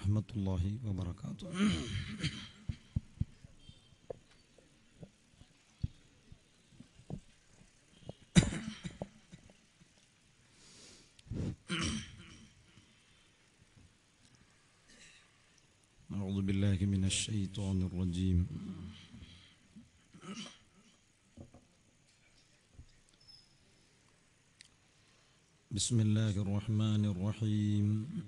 ورحمة الله وبركاته أعوذ بالله من الشيطان الرجيم بسم الله الرحمن الرحيم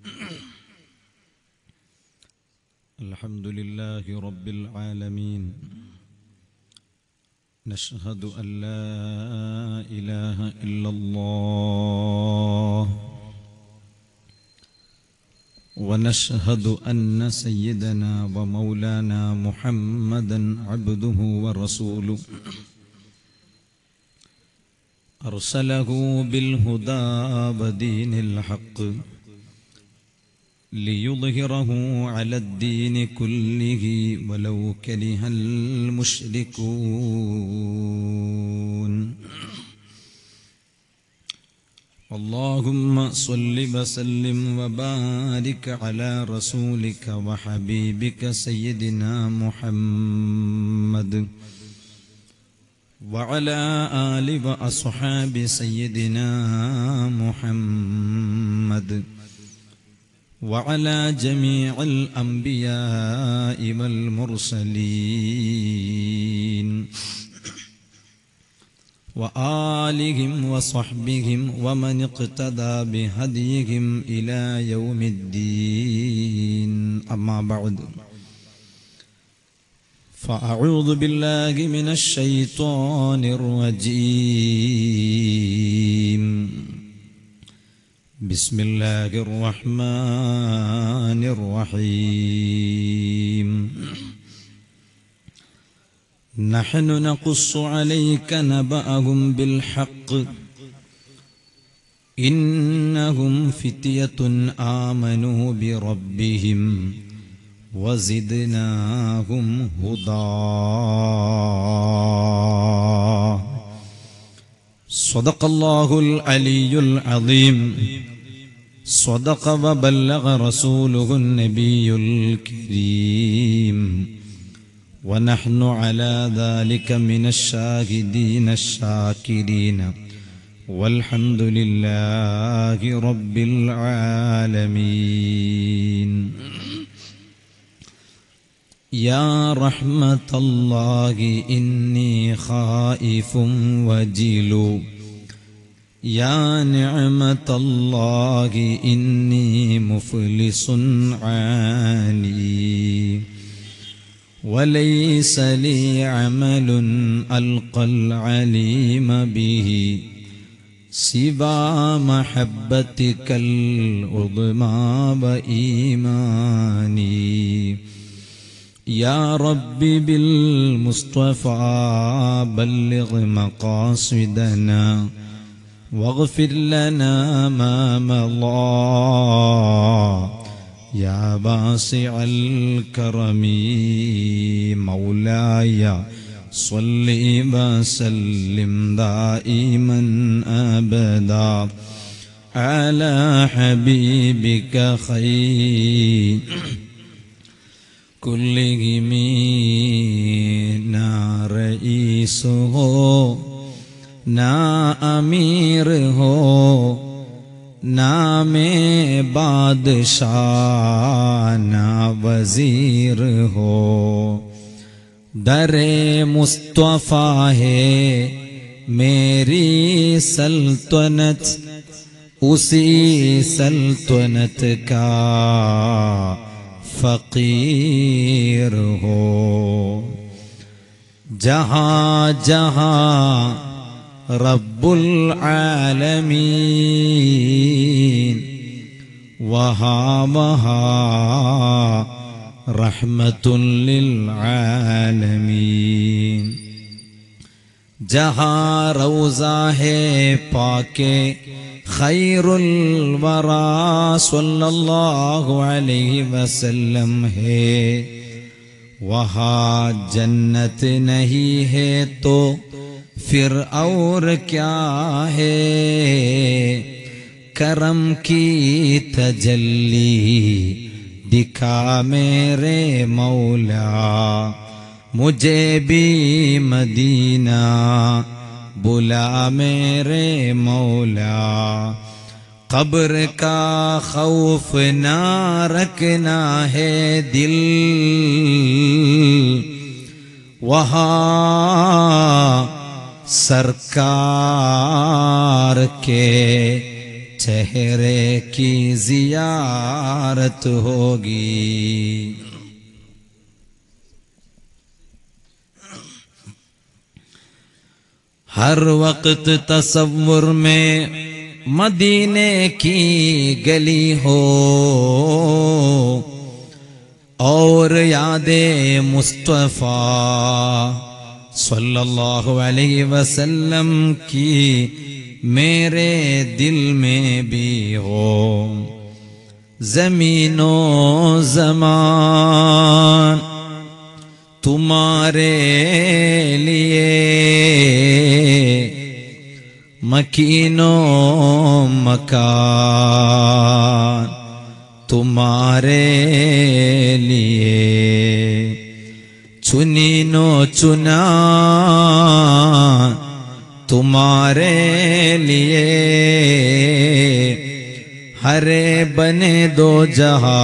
الحمد لله رب العالمين نشهد أن لا إله إلا الله ونشهد أن سيدنا ومولانا محمدا عبده ورسوله أرسله بالهدى ودين الحق ليظهره على الدين كله ولو كره المشركون اللهم صل وسلم وبارك على رسولك وحبيبك سيدنا محمد وعلى آل وأصحاب سيدنا محمد وعلى جميع الأنبياء والمرسلين وآلهم وصحبهم ومن اقتدى بهديهم إلى يوم الدين أما بعد فأعوذ بالله من الشيطان الرجيم بسم الله الرحمن الرحيم نحن نقص عليك نبأهم بالحق إنهم فتية آمنوا بربهم وزدناهم هدى صدق الله العلي العظيم صدق وبلغ رسوله النبي الكريم ونحن على ذلك من الشاهدين الشاكرين والحمد لله رب العالمين يا رحمة الله إني خائف وجل يا نعمة الله إني مفلس عاني وليس لي عمل ألقى العليم به سوى محبتك العظمى وإيماني يا رب بالمصطفى بلغ مقاصدنا واغفر لنا ما مضى يا باسع الكرم مولاي صل وسلم دائما ابدا على حبيبك خير كلهم نا رئيس هو نا امیر ہو نام بادشاہ نا وزیر ہو در مصطفیٰ ہے میری سلطنت اسی سلطنت کا فقیر ہو جہاں جہاں رب العالمین وہاں وہاں رحمت للعالمین جہاں روزہ ہے پاکے خیر الورا صلی اللہ علیہ وسلم ہے وہاں جنت نہیں ہے تو پھر اور کیا ہے کرم کی تجلی दिखा मेरे मौला मुझे भी मदीना बुला मेरे मौला कब्र का खौफ ना रखना है दिल वहाँ सरकार के चेहरे की जियारत होगी हर वक्त तसव्वुर में मदीने की गली हो और यादे मुस्तफा सल्लल्लाहु अलैहि वसल्लम की मेरे दिल में भी हो जमीनो जमान तुम्हारे लिए मकीनो मकान तुम्हारे लिए चुनीनो चुना तुम्हारे लिए हरे बने दो जहा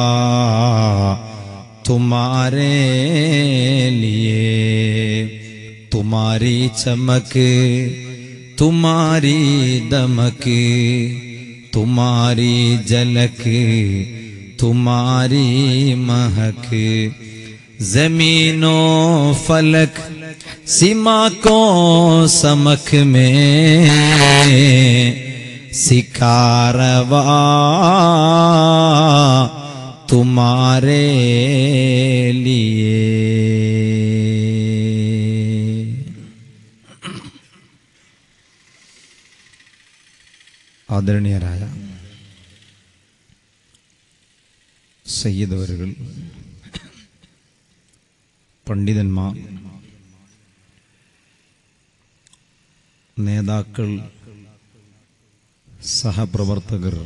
तुम्हारे लिए तुम्हारी चमक तुम्हारी दमक तुम्हारी झलक तुम्हारी महक जमीनो फलक सीमा को समख में सिकारवा तुम्हारे लिए ആദരണീയരായ സയ്യിദവരുകൾ പണ്ഡിതന്മാർ നേതാക്കൾ സഹപ്രവർത്തകർ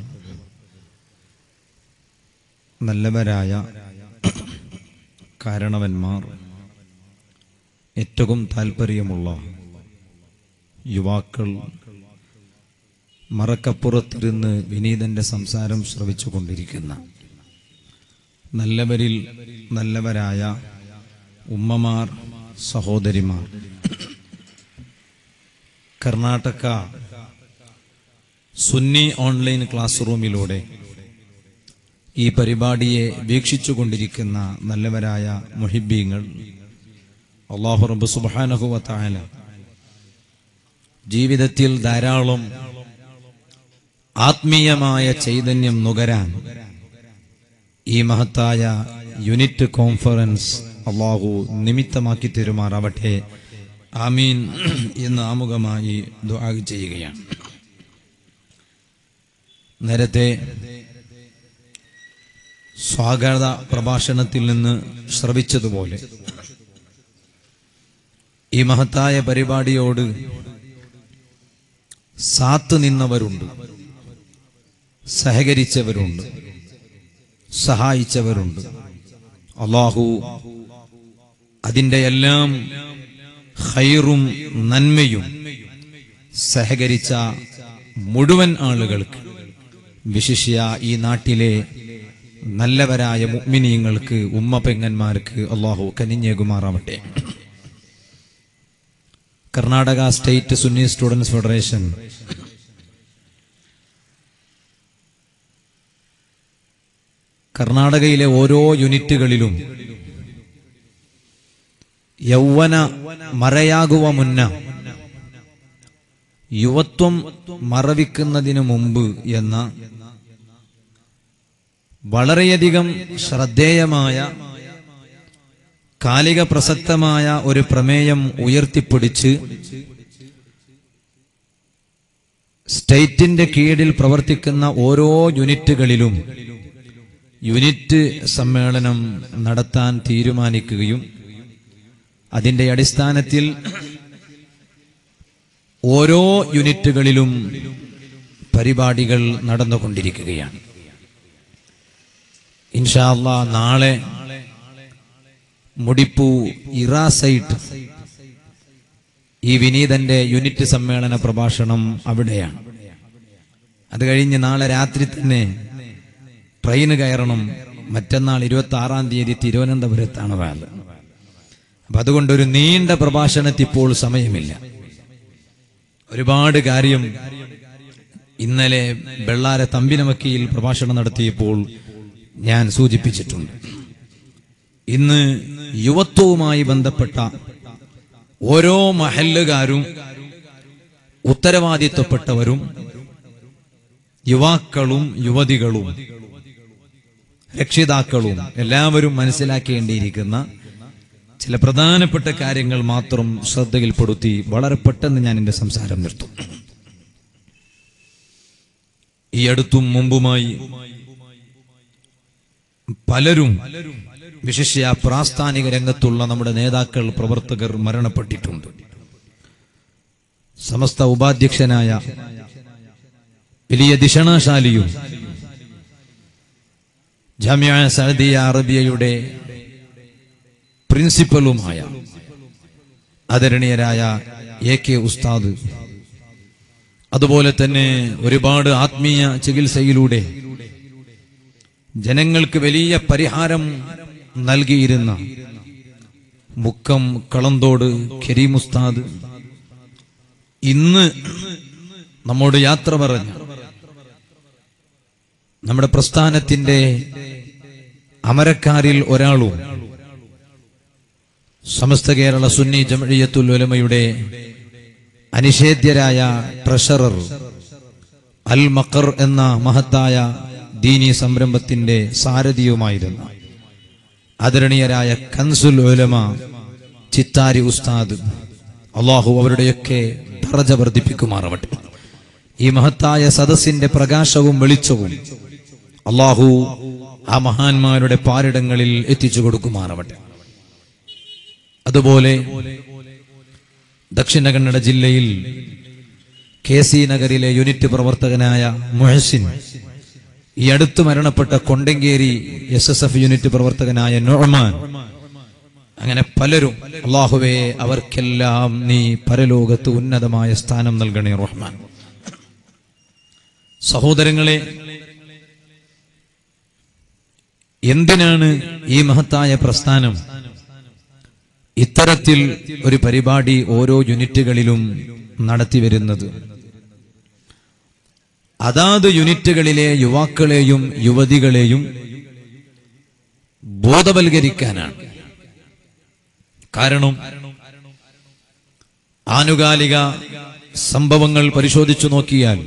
നല്ലവരായ കാരണവന്മാർ ഏറ്റവും താല്പര്യമുള്ള യുവാക്കൾ മറക്കപ്പുറത്തിരുന്ന് വിനീതന്റെ സംസാരം ശ്രവിച്ചുകൊണ്ടിരിക്കുന്ന നല്ലവരിൽ നല്ലവരായ ഉമ്മമാർ സഹോദരിമാർ കർണാടക സുന്നി ഓൺലൈൻ ക്ലാസ് റൂമിലൂടെ ഈ പരിപാടിയെ വീക്ഷിച്ചുകൊണ്ടിരിക്കുന്ന നല്ലവരായ മുഹിബീങ്ങൾ അള്ളാഹു റബ്ബ് സുബ്ഹാനഹു താല ജീവിതത്തിൽ ധാരാളം ആത്മീയമായ ചൈതന്യം നുകരാൻ ഈ മഹത്തായ യൂണിറ്റ് കോൺഫറൻസ് അള്ളാഹു നിമിത്തമാക്കി തരുമാറാവട്ടെ ആമീൻ എന്ന് ആമുഖമായി ദുആ ചെയ്യുകയാണ് നേരത്തെ സ്വാഗത പ്രഭാഷണത്തിൽ നിന്ന് ശ്രവിച്ചതുപോലെ ഈ മഹത്തായ പരിപാടിയോട് സാത്ത് നിന്നവരുണ്ട് സഹകരിച്ചവരുണ്ട് സഹായിച്ചവരുണ്ട് അള്ളാഹു അതിൻ്റെ എല്ലാം ഹൈറും നന്മയും സഹകരിച്ച മുഴുവൻ ആളുകൾക്ക് വിശിഷ്യ ഈ നാട്ടിലെ നല്ലവരായ മുഗ്മിനീങ്ങൾക്ക് ഉമ്മ പെങ്ങന്മാർക്ക് അള്ളാഹു കനിഞ്ഞേകുമാറാവട്ടെ Karnataka state Sunni students federation കർണാടകയിലെ ഓരോ യൂണിറ്റുകളിലും യൗവന മറയാകുവ മുന്ന യുവത്വം മറവിക്കുന്നതിനു മുമ്പ് എന്ന വളരെയധികം ശ്രദ്ധേയമായ കാലിക പ്രസക്തമായ ഒരു പ്രമേയം ഉയർത്തിപ്പിടിച്ച് സ്റ്റേറ്റിന്റെ കീഴിൽ പ്രവർത്തിക്കുന്ന ഓരോ യൂണിറ്റുകളിലും യൂണിറ്റ് സമ്മേളനം നടത്താൻ തീരുമാനിക്കുകയും അതിന്റെ അടിസ്ഥാനത്തിൽ ഓരോ യൂണിറ്റുകളിലും പരിപാടികൾ നടന്നുകൊണ്ടിരിക്കുകയാണ് ഇൻഷാല്ല നാളെ മുടിപ്പു ഇറാസൈറ്റ് ഈ വിനീതന്റെ യൂണിറ്റ് സമ്മേളന പ്രഭാഷണം അവിടെയാണ് അത് കഴിഞ്ഞ് നാളെ രാത്രി തന്നെ ട്രെയിൻ കയറണം മറ്റന്നാൾ ഇരുപത്തി ആറാം തീയതി തിരുവനന്തപുരത്താണ് വേണ്ടത് അപ്പൊ അതുകൊണ്ട് ഒരു നീണ്ട പ്രഭാഷണത്തിൽ ഇപ്പോൾ സമയമില്ല ഒരുപാട് കാര്യം ഇന്നലെ വെള്ളാര തമ്പിനമക്കിയിൽ പ്രഭാഷണം നടത്തിയപ്പോൾ ഞാൻ സൂചിപ്പിച്ചിട്ടുണ്ട് ഇന്ന് യുവത്വവുമായി ബന്ധപ്പെട്ട ഓരോ മഹല്ലുകാരും ഉത്തരവാദിത്വപ്പെട്ടവരും യുവാക്കളും യുവതികളും രക്ഷിതാക്കളും എല്ലാവരും മനസ്സിലാക്കേണ്ടിയിരിക്കുന്ന ചില പ്രധാനപ്പെട്ട കാര്യങ്ങൾ മാത്രം ശ്രദ്ധയിൽപ്പെടുത്തി വളരെ പെട്ടെന്ന് ഞാൻ എന്റെ സംസാരം നിർത്തും ഈ അടുത്തും മുമ്പുമായി പലരും വിശിഷ്യ പ്രാസ്ഥാനിക രംഗത്തുള്ള നമ്മുടെ നേതാക്കൾ പ്രവർത്തകർ മരണപ്പെട്ടിട്ടുണ്ട് സമസ്ത ഉപാധ്യക്ഷനായ വലിയ ദിഷണാശാലിയും ജാമ്യ സഅദിയ അറബിയയുടെ പ്രിൻസിപ്പലുമായ ആദരണീയരായ എ കെ ഉസ്താദ് അതുപോലെ തന്നെ ഒരുപാട് ആത്മീയ ചികിത്സയിലൂടെ ജനങ്ങൾക്ക് വലിയ പരിഹാരം നൽകിയിരുന്ന മുക്കം കളന്തോട് കരീം ഉസ്താദ് ഇന്ന് നമ്മോട് യാത്ര പറഞ്ഞ നമ്മുടെ പ്രസ്ഥാനത്തിന്റെ അമരക്കാരിൽ ഒരാളും സമസ്ത കേരള സുന്നി ജമഴിയത്തുൽ ഉലമയുടെ അനിഷേധ്യരായ ട്രഷറർ അൽ മക്കർ എന്ന മഹത്തായ ദീനി സംരംഭത്തിന്റെ സാരഥിയുമായിരുന്ന ആദരണീയരായ കൻസുൽ ഉലമ ചിത്താരി ഉസ്താദ് അള്ളാഹു അവരുടെയൊക്കെ ദറജ വർദ്ധിപ്പിക്കുമാറാവട്ടെ ഈ മഹത്തായ സദസ്സിന്റെ പ്രകാശവും വെളിച്ചവും അള്ളാഹു ആ മഹാന്മാരുടെ പാരിടങ്ങളിൽ എത്തിച്ചു കൊടുക്കുമാറാവട്ടെ അതുപോലെ ദക്ഷിണ കന്നഡ ജില്ലയിൽ കെ സി നഗറിലെ യൂണിറ്റ് പ്രവർത്തകനായ മുഹസിൻ ഈ അടുത്ത് മരണപ്പെട്ട Kondangeri S S F unit പ്രവർത്തകനായ നോമാൻ അങ്ങനെ പലരും അള്ളാഹുവെ അവർക്കെല്ലാം നീ പരലോകത്ത് ഉന്നതമായ സ്ഥാനം നൽകണേ റഹ്മാൻ സഹോദരങ്ങളെ എന്തിനാണ് ഈ മഹത്തായ പ്രസ്ഥാനം ഇത്തരത്തിൽ ഒരു പരിപാടി ഓരോ യൂണിറ്റുകളിലും നടത്തി വരുന്നത് അതാത് യൂണിറ്റുകളിലെ യുവാക്കളെയും യുവതികളെയും ബോധവൽക്കരിക്കാനാണ് കാരണം ആനുകാലിക സംഭവങ്ങൾ പരിശോധിച്ചു നോക്കിയാൽ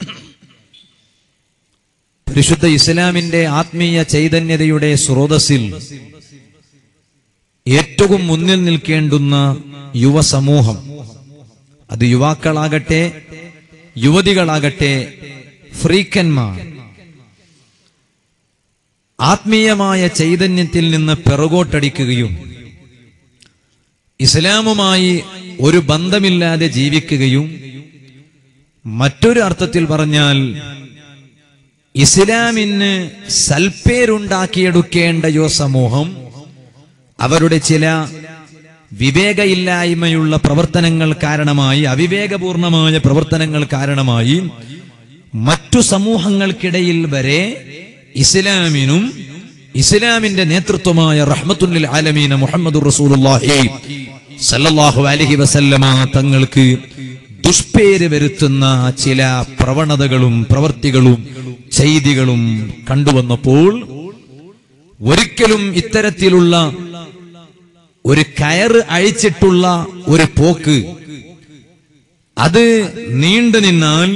പരിശുദ്ധ ഇസ്ലാമിന്റെ ആത്മീയ ചൈതന്യതയുടെ സ്രോതസ്സിൽ ഏറ്റവും മുന്നിൽ നിൽക്കേണ്ടുന്ന യുവസമൂഹം അത് യുവാക്കളാകട്ടെ യുവതികളാകട്ടെ ഫ്രീക്കന്മാർ ആത്മീയമായ ചൈതന്യത്തിൽ നിന്ന് പിറകോട്ടടിക്കുകയും ഇസ്ലാമുമായി ഒരു ബന്ധമില്ലാതെ ജീവിക്കുകയും മറ്റൊരു അർത്ഥത്തിൽ പറഞ്ഞാൽ ഇസ്ലാമിന് സൽപ്പേരുണ്ടാക്കിയെടുക്കേണ്ട യുവ സമൂഹം അവരുടെ ചില വിവേകയില്ലായ്മയുള്ള പ്രവർത്തനങ്ങൾ കാരണമായി അവിവേകപൂർണമായ പ്രവർത്തനങ്ങൾ കാരണമായി മറ്റു സമൂഹങ്ങൾക്കിടയിൽ വരെ ഇസ്ലാമിനും ഇസ്ലാമിന്റെ നേതൃത്വമായ റഹ്മത്തുൽ ആലമീന മുഹമ്മദ് റസൂലുള്ളാഹി സല്ലല്ലാഹു അലൈഹി വസല്ലമ തങ്ങൾക്ക് ദുഷ്പേര് വരുത്തുന്ന ചില പ്രവണതകളും പ്രവർത്തികളും ചെയ്തികളും കണ്ടുവന്നപ്പോൾ ഒരിക്കലും ഇത്തരത്തിലുള്ള ഒരു കയറ് അഴിച്ചിട്ടുള്ള ഒരു പോക്ക് അത് നീണ്ടു നിന്നാൽ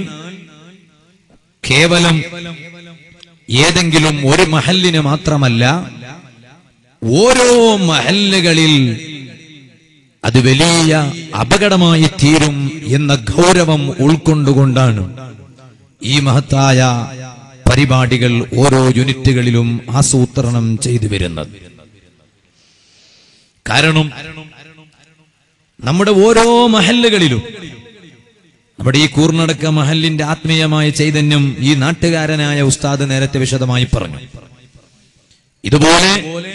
കേവലം ഏതെങ്കിലും ഒരു മഹലിന് മാത്രമല്ല ഓരോ മഹല്ലുകളിൽ അത് വലിയ അപകടമായി തീരും എന്ന ഗൗരവം ഉൾക്കൊണ്ടുകൊണ്ടാണ് ഈ മഹത്തായ പരിപാടികൾ ഓരോ യൂണിറ്റുകളിലും ആസൂത്രണം ചെയ്തു വരുന്നത് കാരണം നമ്മുടെ ഓരോ മഹല്ലുകളിലും നമ്മുടെ ഈ കൂർണടക്ക മഹലിന്റെ ആത്മീയമായ ചൈതന്യം ഈ നാട്ടുകാരനായ ഉസ്താദ് നേരത്തെ വിശദമായി പറഞ്ഞു ഇതുപോലെ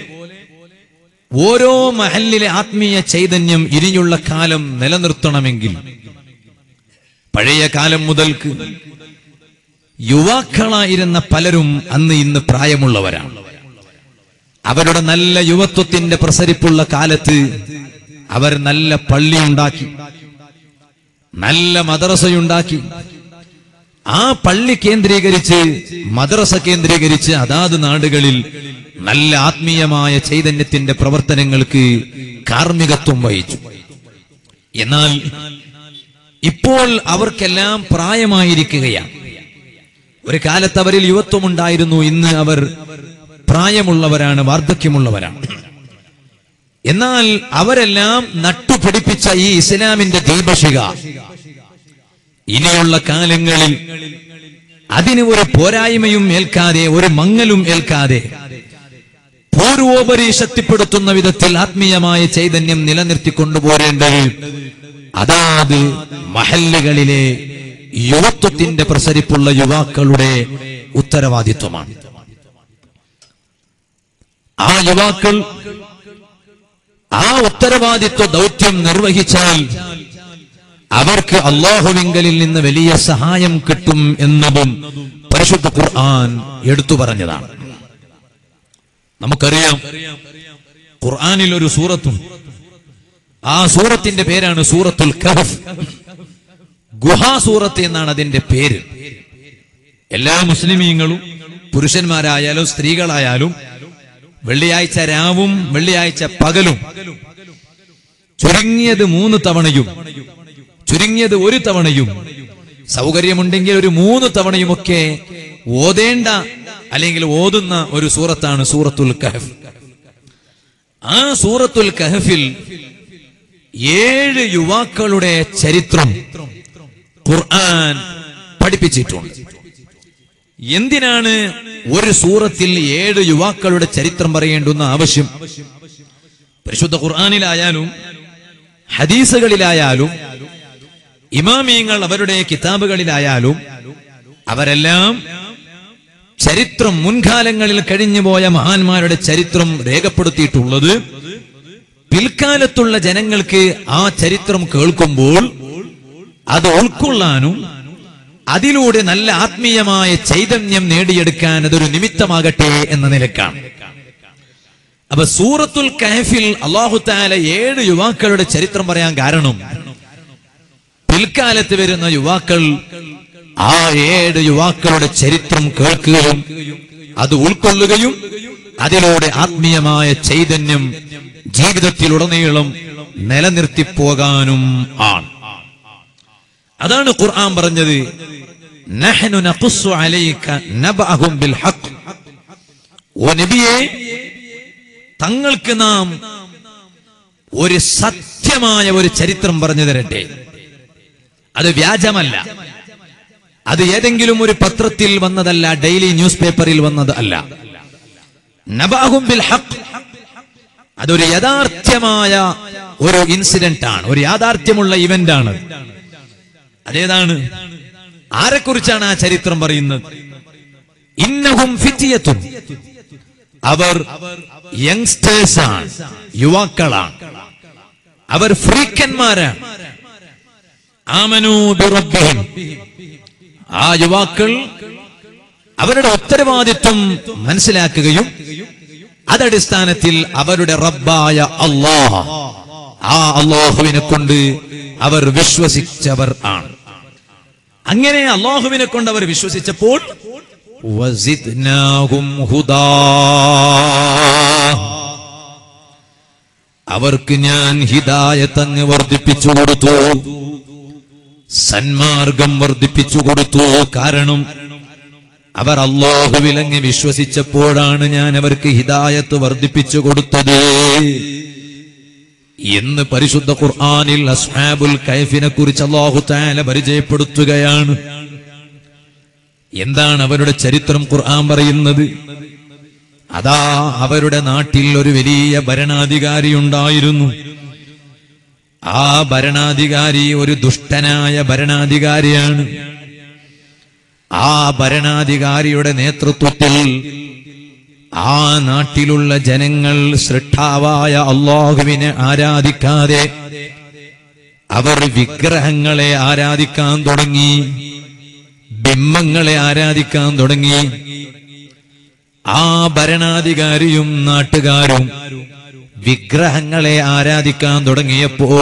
ഓരോ മഹലിലെ ആത്മീയ ചൈതന്യം ഇനിയുള്ള കാലം നിലനിർത്തണമെങ്കിൽ പഴയ കാലം മുതൽക്ക് യുവാക്കളായിരുന്ന പലരും അന്ന് ഇന്ന് പ്രായമുള്ളവരാണ് അവരുടെ നല്ല യുവത്വത്തിന്റെ പ്രസരിപ്പുള്ള കാലത്ത് അവർ നല്ല പള്ളിയുണ്ടാക്കി നല്ല മദ്രസയുണ്ടാക്കി ആ പള്ളി കേന്ദ്രീകരിച്ച് മദ്രസ കേന്ദ്രീകരിച്ച് അതാത് നാടുകളിൽ നല്ല ആത്മീയമായ ചൈതന്യത്തിന്റെ പ്രവർത്തനങ്ങൾക്ക് കാർമ്മികത്വം വഹിച്ചു എന്നാൽ ഇപ്പോൾ അവർക്കെല്ലാം പ്രായമായിരിക്കുകയാണ് ഒരു കാലത്ത് അവരിൽ യുവത്വമുണ്ടായിരുന്നു ഇന്ന് അവർ പ്രായമുള്ളവരാണ് വാർദ്ധക്യമുള്ളവരാണ് എന്നാൽ അവരെല്ലാം നട്ടുപിടിപ്പിച്ച ഈ ഇസ്ലാമിന്റെ ദീപശിക ഇനിയുള്ള കാലങ്ങളിൽ അതിന് ഒരു പോരായ്മയും ഏൽക്കാതെ ഒരു മങ്ങലും ഏൽക്കാതെ പൂർവോപരി ശക്തിപ്പെടുത്തുന്ന വിധത്തിൽ ആത്മീയമായ ചൈതന്യം നിലനിർത്തി കൊണ്ടുപോരേണ്ടത് അതാത് മഹല്ലുകളിലെ യുവത്വത്തിന്റെ പ്രസരിപ്പുള്ള യുവാക്കളുടെ ഉത്തരവാദിത്വമാണ് ആ യുവാക്കൾ ആ ഉത്തരവാദിത്വ ദൗത്യം നിർവഹിച്ചാൽ അവർക്ക് അള്ളാഹുവിങ്കലിൽ നിന്ന് വലിയ സഹായം കിട്ടും എന്നതും പരിശുദ്ധ ഖുർആൻ എടുത്തു പറഞ്ഞതാണ് നമുക്കറിയാം ഖുർആനിൽ ഒരു സൂറത്തും ആ സൂറത്തിന്റെ പേരാണ് സൂറത്തുൽ കഹഫ് ഗുഹാസൂറത്ത് എന്നാണ് അതിന്റെ പേര് എല്ലാ മുസ്ലിമീങ്ങളും പുരുഷന്മാരായാലും സ്ത്രീകളായാലും വെള്ളിയാഴ്ച രാവും വെള്ളിയാഴ്ച പകലും ചുരുങ്ങിയത് മൂന്ന് തവണയും ചുരുങ്ങിയത് ഒരു തവണയും സൗകര്യമുണ്ടെങ്കിൽ ഒരു മൂന്ന് തവണയുമൊക്കെ ഓതേണ്ട അല്ലെങ്കിൽ ഓതുന്ന ഒരു സൂറത്താണ് സൂറത്തുൽ കഹഫ് ആ സൂറത്തുൽ കഹഫിൽ ഏഴ് യുവാക്കളുടെ ചരിത്രം ഖുർആൻ പഠിപ്പിച്ചിട്ടുണ്ട് എന്തിനാണ് ഒരു സൂറത്തിൽ ഏഴ് യുവാക്കളുടെ ചരിത്രം പറയേണ്ടുന്ന ആവശ്യം പരിശുദ്ധ ഖുർആാനിലായാലും ഹദീസുകളിലായാലും ഇമാമിയങ്ങൾ അവരുടെ കിതാബുകളിലായാലും അവരെല്ലാം ചരിത്രം മുൻകാലങ്ങളിൽ കഴിഞ്ഞുപോയ മഹാന്മാരുടെ ചരിത്രം രേഖപ്പെടുത്തിയിട്ടുള്ളത് പിൽക്കാലത്തുള്ള ജനങ്ങൾക്ക് ആ ചരിത്രം കേൾക്കുമ്പോൾ അത് ഉൾക്കൊള്ളാനും അതിലൂടെ നല്ല ആത്മീയമായ ചൈതന്യം നേടിയെടുക്കാൻ അതൊരു നിമിത്തമാകട്ടെ എന്ന നിലക്കാണ് അപ്പൊ സൂറത്തുൽ കഹഫിൽ അള്ളാഹു താല ഏഴ് യുവാക്കളുടെ ചരിത്രം പറയാൻ കാരണം പിൽക്കാലത്ത് വരുന്ന യുവാക്കൾ ആ ഏഴ് യുവാക്കളുടെ ചരിത്രം കേൾക്കുകയും അത് ഉൾക്കൊള്ളുകയും അതിലൂടെ ആത്മീയമായ ചൈതന്യം ജീവിതത്തിലുടനീളം നിലനിർത്തി പോകാനും ആണ് അതാണ് ഖുർആൻ പറഞ്ഞത് നഹ്നു നഖുസ്സു അലൈക നബഅഹും ബിൽ ഹഖ് ഓ നബിയെ തങ്ങൾക്ക് നാം ഒരു സത്യമായ ഒരു ചരിത്രം പറഞ്ഞു തരട്ടെ അത് വ്യാജമല്ല അത് ഏതെങ്കിലും ഒരു പത്രത്തിൽ വന്നതല്ല ഡെയിലി ന്യൂസ് പേപ്പറിൽ വന്നത് അല്ല നബാഹും ബിൽ ഹഖ് അതൊരു യഥാർത്ഥ്യമായ ഒരു ഇൻസിഡന്റ് ആണ് ഒരു യാഥാർത്ഥ്യമുള്ള ഇവന്റ് ആണ് അതേതാണ് ആരെക്കുറിച്ചാണ് ആ ചരിത്രം പറയുന്നത് ഇന്നഹും ഫിത്തിയത്തും അവർ യങ്സ്റ്റേഴ്സ് ആണ് യുവാക്കളാണ് അവർ ഫ്രീക്കന്മാരാണ് ആമനു ബിറബ്ബിഹിം ആ യുവാക്കൾ അവരുടെ ഉത്തരവാദിത്വം മനസ്സിലാക്കുകയും അതടിസ്ഥാനത്തിൽ അവരുടെ റബ്ബായ അള്ളാഹ് ആ അള്ളാഹുവിനെ കൊണ്ട് അവർ വിശ്വസിച്ചവർ ആണ് അങ്ങനെ അള്ളാഹുവിനെ കൊണ്ട് അവർ വിശ്വസിച്ചപ്പോൾ വസിദ്നാഹും ഹുദാ അവർക്ക് ഞാൻ ഹിദായത്ത് അങ്ങ് വർദ്ധിപ്പിച്ചു കൊടുത്തു സന്മാർഗം വർദ്ധിപ്പിച്ചു കൊടുത്തു കാരണം അവർ അള്ളാഹുവിലങ്ങ് വിശ്വസിച്ചപ്പോഴാണ് ഞാൻ അവർക്ക് ഹിദായത്ത് വർദ്ധിപ്പിച്ചു കൊടുത്തത് എന്ന് പരിശുദ്ധ ഖുർആനിൽ അസ്ഹാബുൽ കൈഫിനെ കുറിച്ച് അള്ളാഹു താല പരിചയപ്പെടുത്തുകയാണ് എന്താണ് അവരുടെ ചരിത്രം ഖുർആൻ പറയുന്നത് അതാ അവരുടെ നാട്ടിൽ ഒരു വലിയ ഭരണാധികാരി ഉണ്ടായിരുന്നു ആ ഭരണാധികാരി ഒരു ദുഷ്ടനായ ഭരണാധികാരിയാണ് ആ ഭരണാധികാരിയുടെ നേതൃത്വത്തിൽ ആ നാട്ടിലുള്ള ജനങ്ങൾ സൃഷ്ടാവായ അള്ളാഹുവിനെ ആരാധിക്കാതെ അവർ വിഗ്രഹങ്ങളെ ആരാധിക്കാൻ തുടങ്ങി ബിംബങ്ങളെ ആരാധിക്കാൻ തുടങ്ങി ആ ഭരണാധികാരിയും നാട്ടുകാരും വിഗ്രഹങ്ങളെ ആരാധിക്കാൻ തുടങ്ങിയപ്പോൾ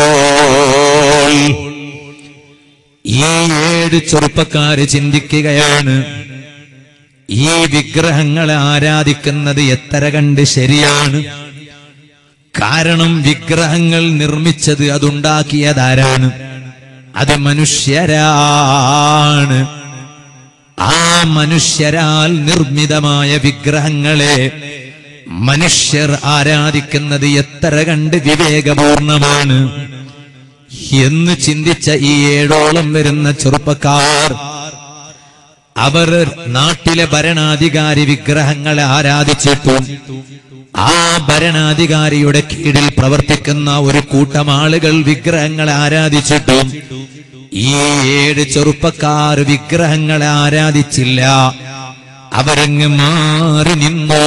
ഈ ഏഴ് ചെറുപ്പക്കാര് ചിന്തിക്കുകയാണ് ഈ വിഗ്രഹങ്ങളെ ആരാധിക്കുന്നത് എത്ര കണ്ട് ശരിയാണ് കാരണം വിഗ്രഹങ്ങൾ നിർമ്മിച്ചത് അതുണ്ടാക്കിയതാരാണ് അത് മനുഷ്യരാണ് ആ മനുഷ്യരാൽ നിർമ്മിതമായ വിഗ്രഹങ്ങളെ മനുഷ്യർ ആരാധിക്കുന്നത് എത്ര കണ്ട് വിവേകപൂർണമാണ് എന്ന് ചിന്തിച്ച ഈ ഏഴോളം വരുന്ന ചെറുപ്പക്കാർ അവർ നാട്ടിലെ ഭരണാധികാരി വിഗ്രഹങ്ങളെ ആരാധിച്ചിട്ടും ആ ഭരണാധികാരിയുടെ കീഴിൽ പ്രവർത്തിക്കുന്ന ഒരു കൂട്ടം ആളുകൾ വിഗ്രഹങ്ങളെ ആരാധിച്ചിട്ടും ഈ ഏഴ് ചെറുപ്പക്കാർ വിഗ്രഹങ്ങളെ ആരാധിച്ചില്ല അവരങ്ങ് മാറി നിന്നോ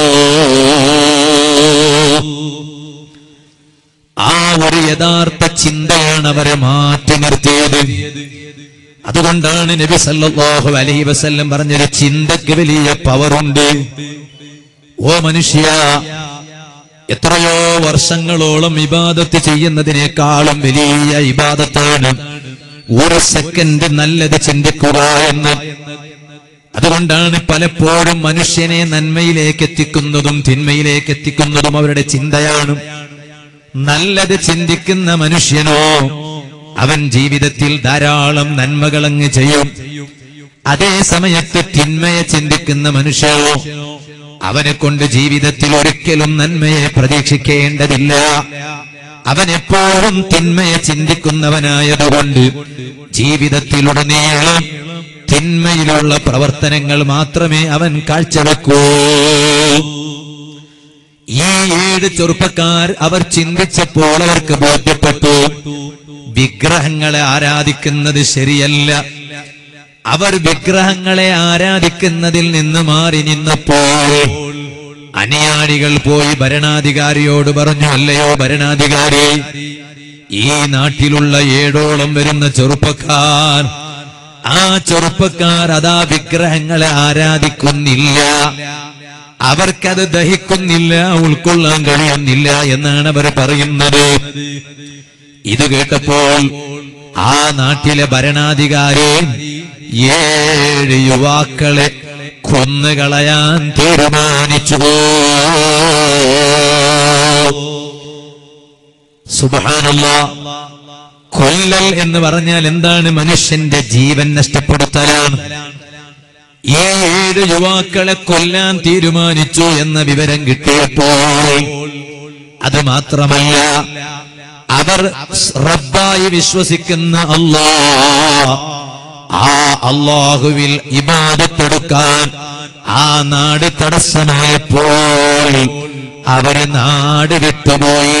ആ ഒരു യഥാർത്ഥ ചിന്തയാണ് അവരെ മാറ്റി നിർത്തിയത് അതുകൊണ്ടാണ് നബി സല്ലല്ലാഹു അലൈഹി വസല്ലം പറഞ്ഞൊരു ചിന്തയ്ക്ക് വലിയ പവറുണ്ട് ഓ മനുഷ്യ എത്രയോ വർഷങ്ങളോളം ഇബാദത്ത് ചെയ്യുന്നതിനേക്കാളും വലിയ ഇബാദത്താണ് ഒരു സെക്കൻഡ് നല്ലത് ചിന്തിക്കുക എന്ന് അതുകൊണ്ടാണ് പലപ്പോഴും മനുഷ്യനെ നന്മയിലേക്ക് എത്തിക്കുന്നതും തിന്മയിലേക്ക് എത്തിക്കുന്നതും അവരുടെ ചിന്തയാണ് നല്ലത് ചിന്തിക്കുന്ന മനുഷ്യനോ അവൻ ജീവിതത്തിൽ ധാരാളം നന്മകളങ്ങ് ചെയ്യും അതേ സമയത്ത് തിന്മയെ ചിന്തിക്കുന്ന മനുഷ്യനോ അവനെ കൊണ്ട് ജീവിതത്തിൽ ഒരിക്കലും നന്മയെ പ്രതീക്ഷിക്കേണ്ടതില്ല അവൻ എപ്പോഴും തിന്മയെ ചിന്തിക്കുന്നവനായതുകൊണ്ട് ജീവിതത്തിലുടനീളം തിന്മയിലുള്ള പ്രവർത്തനങ്ങൾ മാത്രമേ അവൻ കാഴ്ചവെക്കൂ ഈ ഏഴ് ചെറുപ്പക്കാർ അവർ ചിന്തിച്ചപ്പോൾ അവർക്ക് ബോധ്യപ്പെട്ടു വിഗ്രഹങ്ങളെ ആരാധിക്കുന്നത് ശരിയല്ല അവർ വിഗ്രഹങ്ങളെ ആരാധിക്കുന്നതിൽ നിന്ന് മാറി നിന്നപ്പോൾ അനുയാണികൾ പോയി ഭരണാധികാരിയോട് പറഞ്ഞു അല്ലയോ ഭരണാധികാരി ഈ നാട്ടിലുള്ള ഏഴോളം വരുന്ന ചെറുപ്പക്കാർ ആ ചെറുപ്പക്കാർ അതാ വിഗ്രഹങ്ങളെ ആരാധിക്കുന്നില്ല അവർക്കത് ദഹിക്കുന്നില്ല ഉൾക്കൊള്ളാൻ കഴിയുന്നില്ല എന്നാണ് അവർ പറയുന്നത് ഇത് കേട്ടപ്പോൾ ആ നാട്ടിലെ ഭരണാധികാരി ഏഴ് യുവാക്കളെ കൊന്നുകളയാൻ തീരുമാനിച്ചു സുബാനല്ല കൊല്ലൽ എന്ന് പറഞ്ഞാൽ എന്താണ് മനുഷ്യന്റെ ജീവൻ നഷ്ടപ്പെടുത്തലാണ് ഈ ഏഴ് യുവാക്കളെ കൊല്ലാൻ തീരുമാനിച്ചു എന്ന വിവരം കിട്ടിയപ്പോൾ അത് മാത്രമല്ല അവർ റബ്ബായി വിശ്വസിക്കുന്ന അല്ലാ ആ അള്ളാഹുവിൽ ഇബാദത്തെടുക്കാൻ ആ നാട് തടസ്സമായപ്പോൾ അവര് നാട് വിട്ടുപോയി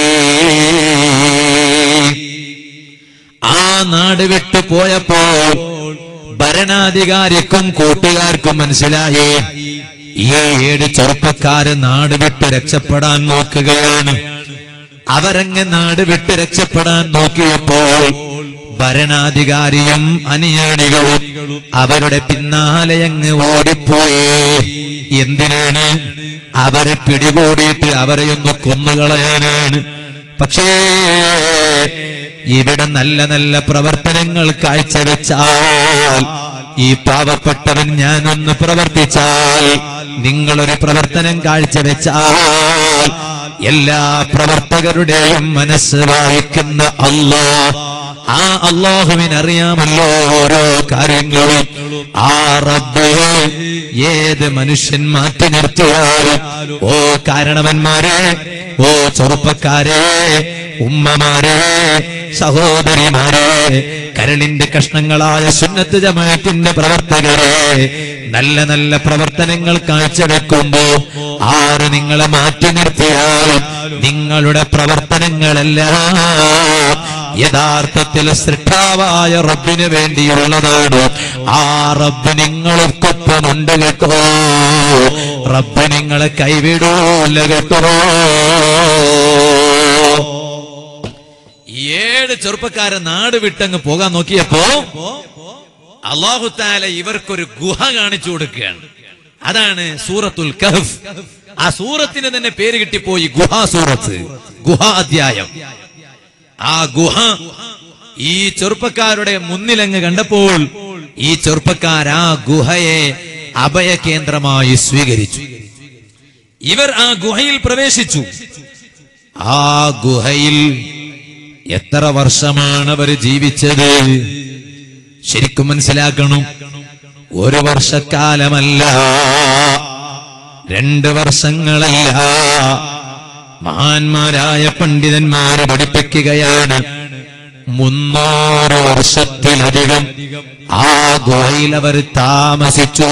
ആ നാട് വിട്ടു പോയപ്പോൾ ഭരണാധികാരിക്കും കൂട്ടുകാർക്കും മനസ്സിലായി ഈ ഏഴ് ചെറുപ്പക്കാര് നാട് വിട്ട് രക്ഷപ്പെടാൻ നോക്കുകയാണ് അവരങ്ങ് നാട് വിട്ട് രക്ഷപ്പെടാൻ നോക്കിയപ്പോൾ ഭരണാധികാരിയും അനുയാണികളും അവരുടെ പിന്നാലെ അങ്ങ് ഓടിപ്പോയി എന്തിനാണ് അവരെ പിടികൂടിയിട്ട് അവരെ ഒന്ന് കൊന്നുകളയാനാണ് പക്ഷേ ഇവിടെ നല്ല നല്ല പ്രവർത്തനങ്ങൾ കാഴ്ചവെച്ചാൽ ഈ പാവപ്പെട്ടവൻ ഞാനൊന്ന് പ്രവർത്തിച്ചാൽ നിങ്ങളൊരു പ്രവർത്തനം കാഴ്ചവെച്ചാൽ എല്ലാ പ്രവർത്തകരുടെയും മനസ്സ് വായിക്കുന്ന അല്ലാ ആ അള്ളാഹുവിനറിയാമല്ലോ ഓരോ കാര്യങ്ങളും ആ റബ്ബ് ഏത് മനുഷ്യൻ മാറ്റി നിർത്തിയാലും ഓ കാരണവന്മാരെ ഓ ചെറുപ്പക്കാരെ ഉമ്മമാരെ സഹോദരിമാരെ കരളിന്റെ കഷ്ണങ്ങളായ സുന്നത്ത് ജമാഅത്തിന്റെ പ്രവർത്തകരെ നല്ല നല്ല പ്രവർത്തനങ്ങൾ കാഴ്ചവെക്കുമ്പോ ആര് നിങ്ങളെ മാറ്റി നിർത്തിയാലും നിങ്ങളുടെ പ്രവർത്തനങ്ങളെല്ലാം യഥാർത്ഥത്തിൽ സൃഷ്ടാവായ റബ്ബിന് വേണ്ടിയുള്ളതാണ് ആ റബ്ബ് നിങ്ങൾക്കൊപ്പമുണ്ട് കേട്ടോ റബ്ബ് നിങ്ങളെ കൈവിടൂല കേട്ടോ ഏഴ് ചെറുപ്പക്കാരെ നാട് വിട്ടങ്ങ് പോകാൻ നോക്കിയപ്പോ അള്ളാഹുത്താല ഇവർക്കൊരു ഗുഹ കാണിച്ചു കൊടുക്കുകയാണ് അതാണ് സൂറത്തുൽ കഹഫ് ആ സൂറത്തിന് തന്നെ പേര് കിട്ടിപ്പോയി ഗുഹാ സൂറത്ത് ഗുഹാ അധ്യായം ആ ഗുഹ ഈ ചെറുപ്പക്കാരുടെ മുന്നിലങ്ങ് കണ്ടപ്പോൾ ഈ ചെറുപ്പക്കാർ ആ ഗുഹയെ അഭയകേന്ദ്രമായി സ്വീകരിച്ചു ഇവർ ആ ഗുഹയിൽ പ്രവേശിച്ചു ആ ഗുഹയിൽ എത്ര വർഷമാണ് അവർ ജീവിച്ചത് ശരിക്കും മനസ്സിലാക്കണം ഒരു വർഷക്കാലമല്ല രണ്ട് വർഷങ്ങളല്ല മഹാന്മാരായ പണ്ഡിതന്മാരെ പഠിപ്പിക്കുകയാണ് മുന്നൂറ് വർഷത്തിലധികം ആ ഗുഹയിൽ അവർ താമസിച്ചു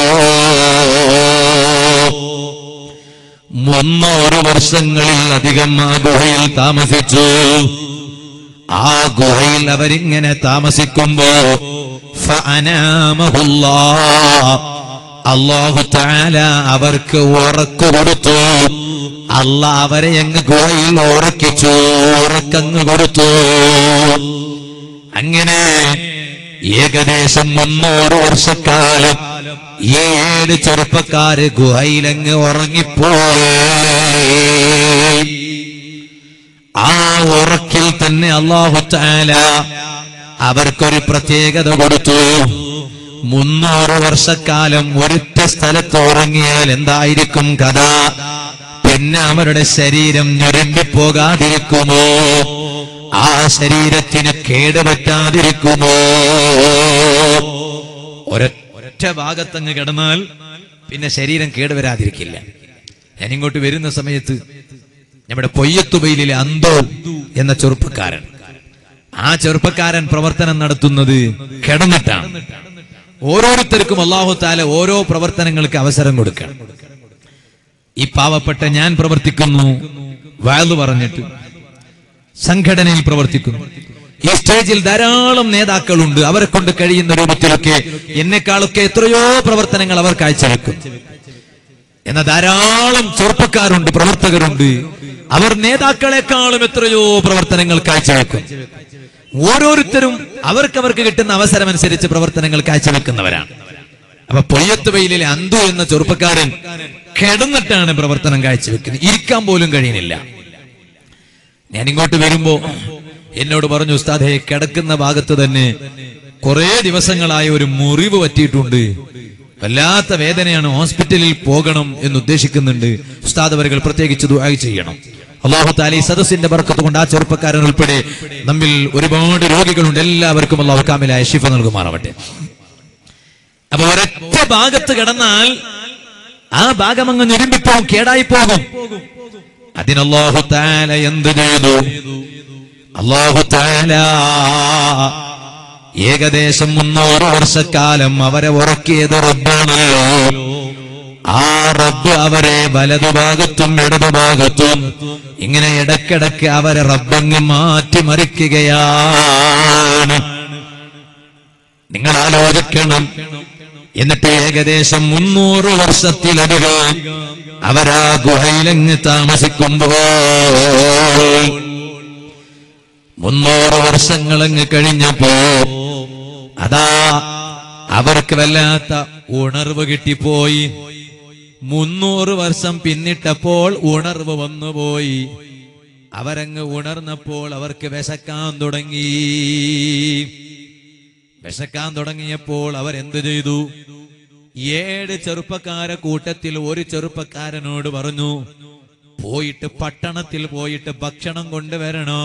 മുന്നൂറ് വർഷങ്ങളിൽ അധികം ആ ഗുഹയിൽ താമസിച്ചു ആ ഗുഹയിൽ അവരിങ്ങനെ താമസിക്കുമ്പോ ഫഅനാമഹുല്ലാ. അല്ലാഹു തആല അവർക്ക് ഉറക്കു കൊടുത്തു അല്ല അവരെ അങ്ങ് ഗുഹയിൽ ഉറക്കിച്ചു ഉറക്കങ്ങ് കൊടുത്തു അങ്ങനെ ഏകദേശം മുന്നൂറ് വർഷക്കാലം ഈ ഏഴ് ചെറുപ്പക്കാര് ഗുഹയിലങ്ങ് ഉറങ്ങിപ്പോയി ആ ഉറക്കിൽ തന്നെ അള്ളാഹു താല അവർക്കൊരു പ്രത്യേകത കൊടുത്തു മുന്നൂറ് വർഷക്കാലം ഒരൊറ്റ സ്ഥലത്ത് ഉറങ്ങിയാൽ എന്തായിരിക്കും കഥ പിന്നെ അവരുടെ ശരീരം ഞൊരണ്ടിപ്പോകാതിരിക്കുമോ ആ ശരീരത്തിന് കേടുപറ്റാതിരിക്കുമോ ഒരൊറ്റ ഭാഗത്തങ്ങ് കിടന്നാൽ പിന്നെ ശരീരം കേടുവരാതിരിക്കില്ല ഞാൻ ഇങ്ങോട്ട് വരുന്ന സമയത്ത് നമ്മുടെ പൊയ്യത്തുബയിലെ അന്തോ എന്ന ചെറുപ്പക്കാരൻ ആ ചെറുപ്പക്കാരൻ പ്രവർത്തനം നടത്തുന്നത് കിടന്നിട്ടാണ് ഓരോരുത്തർക്കും അള്ളാഹു താല ഓരോ പ്രവർത്തനങ്ങൾക്ക് അവസരം കൊടുക്കണം ഈ പാവപ്പെട്ട ഞാൻ പ്രവർത്തിക്കുന്നു വയലു പറഞ്ഞിട്ട് സംഘടനയിൽ പ്രവർത്തിക്കുന്നു ഈ സ്റ്റേജിൽ ധാരാളം നേതാക്കളുണ്ട് അവരെ കൊണ്ട് കഴിയുന്ന രൂപത്തിലൊക്കെ എന്നെക്കാളൊക്കെ എത്രയോ പ്രവർത്തനങ്ങൾ അവർ കാഴ്ചവെക്കും എന്ന ധാരാളം ചെറുപ്പക്കാരുണ്ട് പ്രവർത്തകരുണ്ട് അവർ നേതാക്കളെക്കാളും എത്രയോ പ്രവർത്തനങ്ങൾ കാഴ്ചവെക്കും ഓരോരുത്തരും അവർക്ക് അവർക്ക് കിട്ടുന്ന അവസരം അനുസരിച്ച് പ്രവർത്തനങ്ങൾ കാഴ്ചവെക്കുന്നവരാണ് അപ്പൊ പൊയ്യത്തുവയിലെ അന്തു എന്ന ചെറുപ്പക്കാരൻ കിടന്നിട്ടാണ് പ്രവർത്തനം കാഴ്ചവെക്കുന്നത് ഇരിക്കാൻ പോലും കഴിയുന്നില്ല ഞാൻ ഇങ്ങോട്ട് വരുമ്പോ എന്നോട് പറഞ്ഞു ഉസ്താദെ കിടക്കുന്ന ഭാഗത്ത് തന്നെ കുറെ ദിവസങ്ങളായി ഒരു മുറിവ് പറ്റിയിട്ടുണ്ട് വല്ലാത്ത വേദനയാണ് ഹോസ്പിറ്റലിൽ പോകണം എന്ന് ഉദ്ദേശിക്കുന്നുണ്ട് ഉസ്താദ് അവരുകൾ പ്രത്യേകിച്ച് ദുആ ചെയ്യണം അള്ളാഹു താലി സദസ്സിന്റെ ബർക്കത്ത് കൊണ്ട് ആ ചെറുപ്പക്കാരൻ ഉൾപ്പെടെ നമ്മിൽ ഒരുപാട് രോഗികളുണ്ട് എല്ലാവർക്കും അള്ളാഹു കാമിലായ ശിഫ നൽകുമാറാവട്ടെ അപ്പൊ ഒരൊറ്റ ഭാഗത്ത് കിടന്നാൽ ആ ഭാഗം അങ്ങ് ഞെരുമ്പിപ്പോകും കേടായി പോകും അതിനല്ലാഹു താല എന്ത് ചെയ്തു അള്ളാഹു താല ഏകദേശം മുന്നൂറ് വർഷക്കാലം അവരെ ഉറക്കിയത് റബ്ബാണല്ലോ ആ റബ്ബ് അവരെ വലതുഭാഗത്തും ഇടതുഭാഗത്തും ഇങ്ങനെ ഇടക്കിടക്ക് അവരെ റബ്ബങ്ങ് മാറ്റിമറിക്കുകയാണ് നിങ്ങൾ ആലോചിക്കണം എന്നിട്ട് ഏകദേശം മുന്നൂറ് വർഷത്തിലധികം അവരാ ഗുഹയിലങ്ങ് താമസിക്കുമ്പോൾ മുന്നൂറ് വർഷങ്ങളങ്ങ് കഴിഞ്ഞപ്പോ അതാ അവർക്ക് വല്ലാത്ത ഉണർവ് കിട്ടിപ്പോയി മുന്നൂറ് വർഷം പിന്നിട്ടപ്പോൾ ഉണർവ് വന്നുപോയി അവരങ്ങ് ഉണർന്നപ്പോൾ അവർക്ക് വിശക്കാൻ തുടങ്ങി വിശക്കാൻ തുടങ്ങിയപ്പോൾ അവരെന്ത് ചെയ്തു ഏഴ് ചെറുപ്പക്കാരെ കൂട്ടത്തിൽ ഒരു ചെറുപ്പക്കാരനോട് പറഞ്ഞു പോയിട്ട് പട്ടണത്തിൽ പോയിട്ട് ഭക്ഷണം കൊണ്ടുവരണോ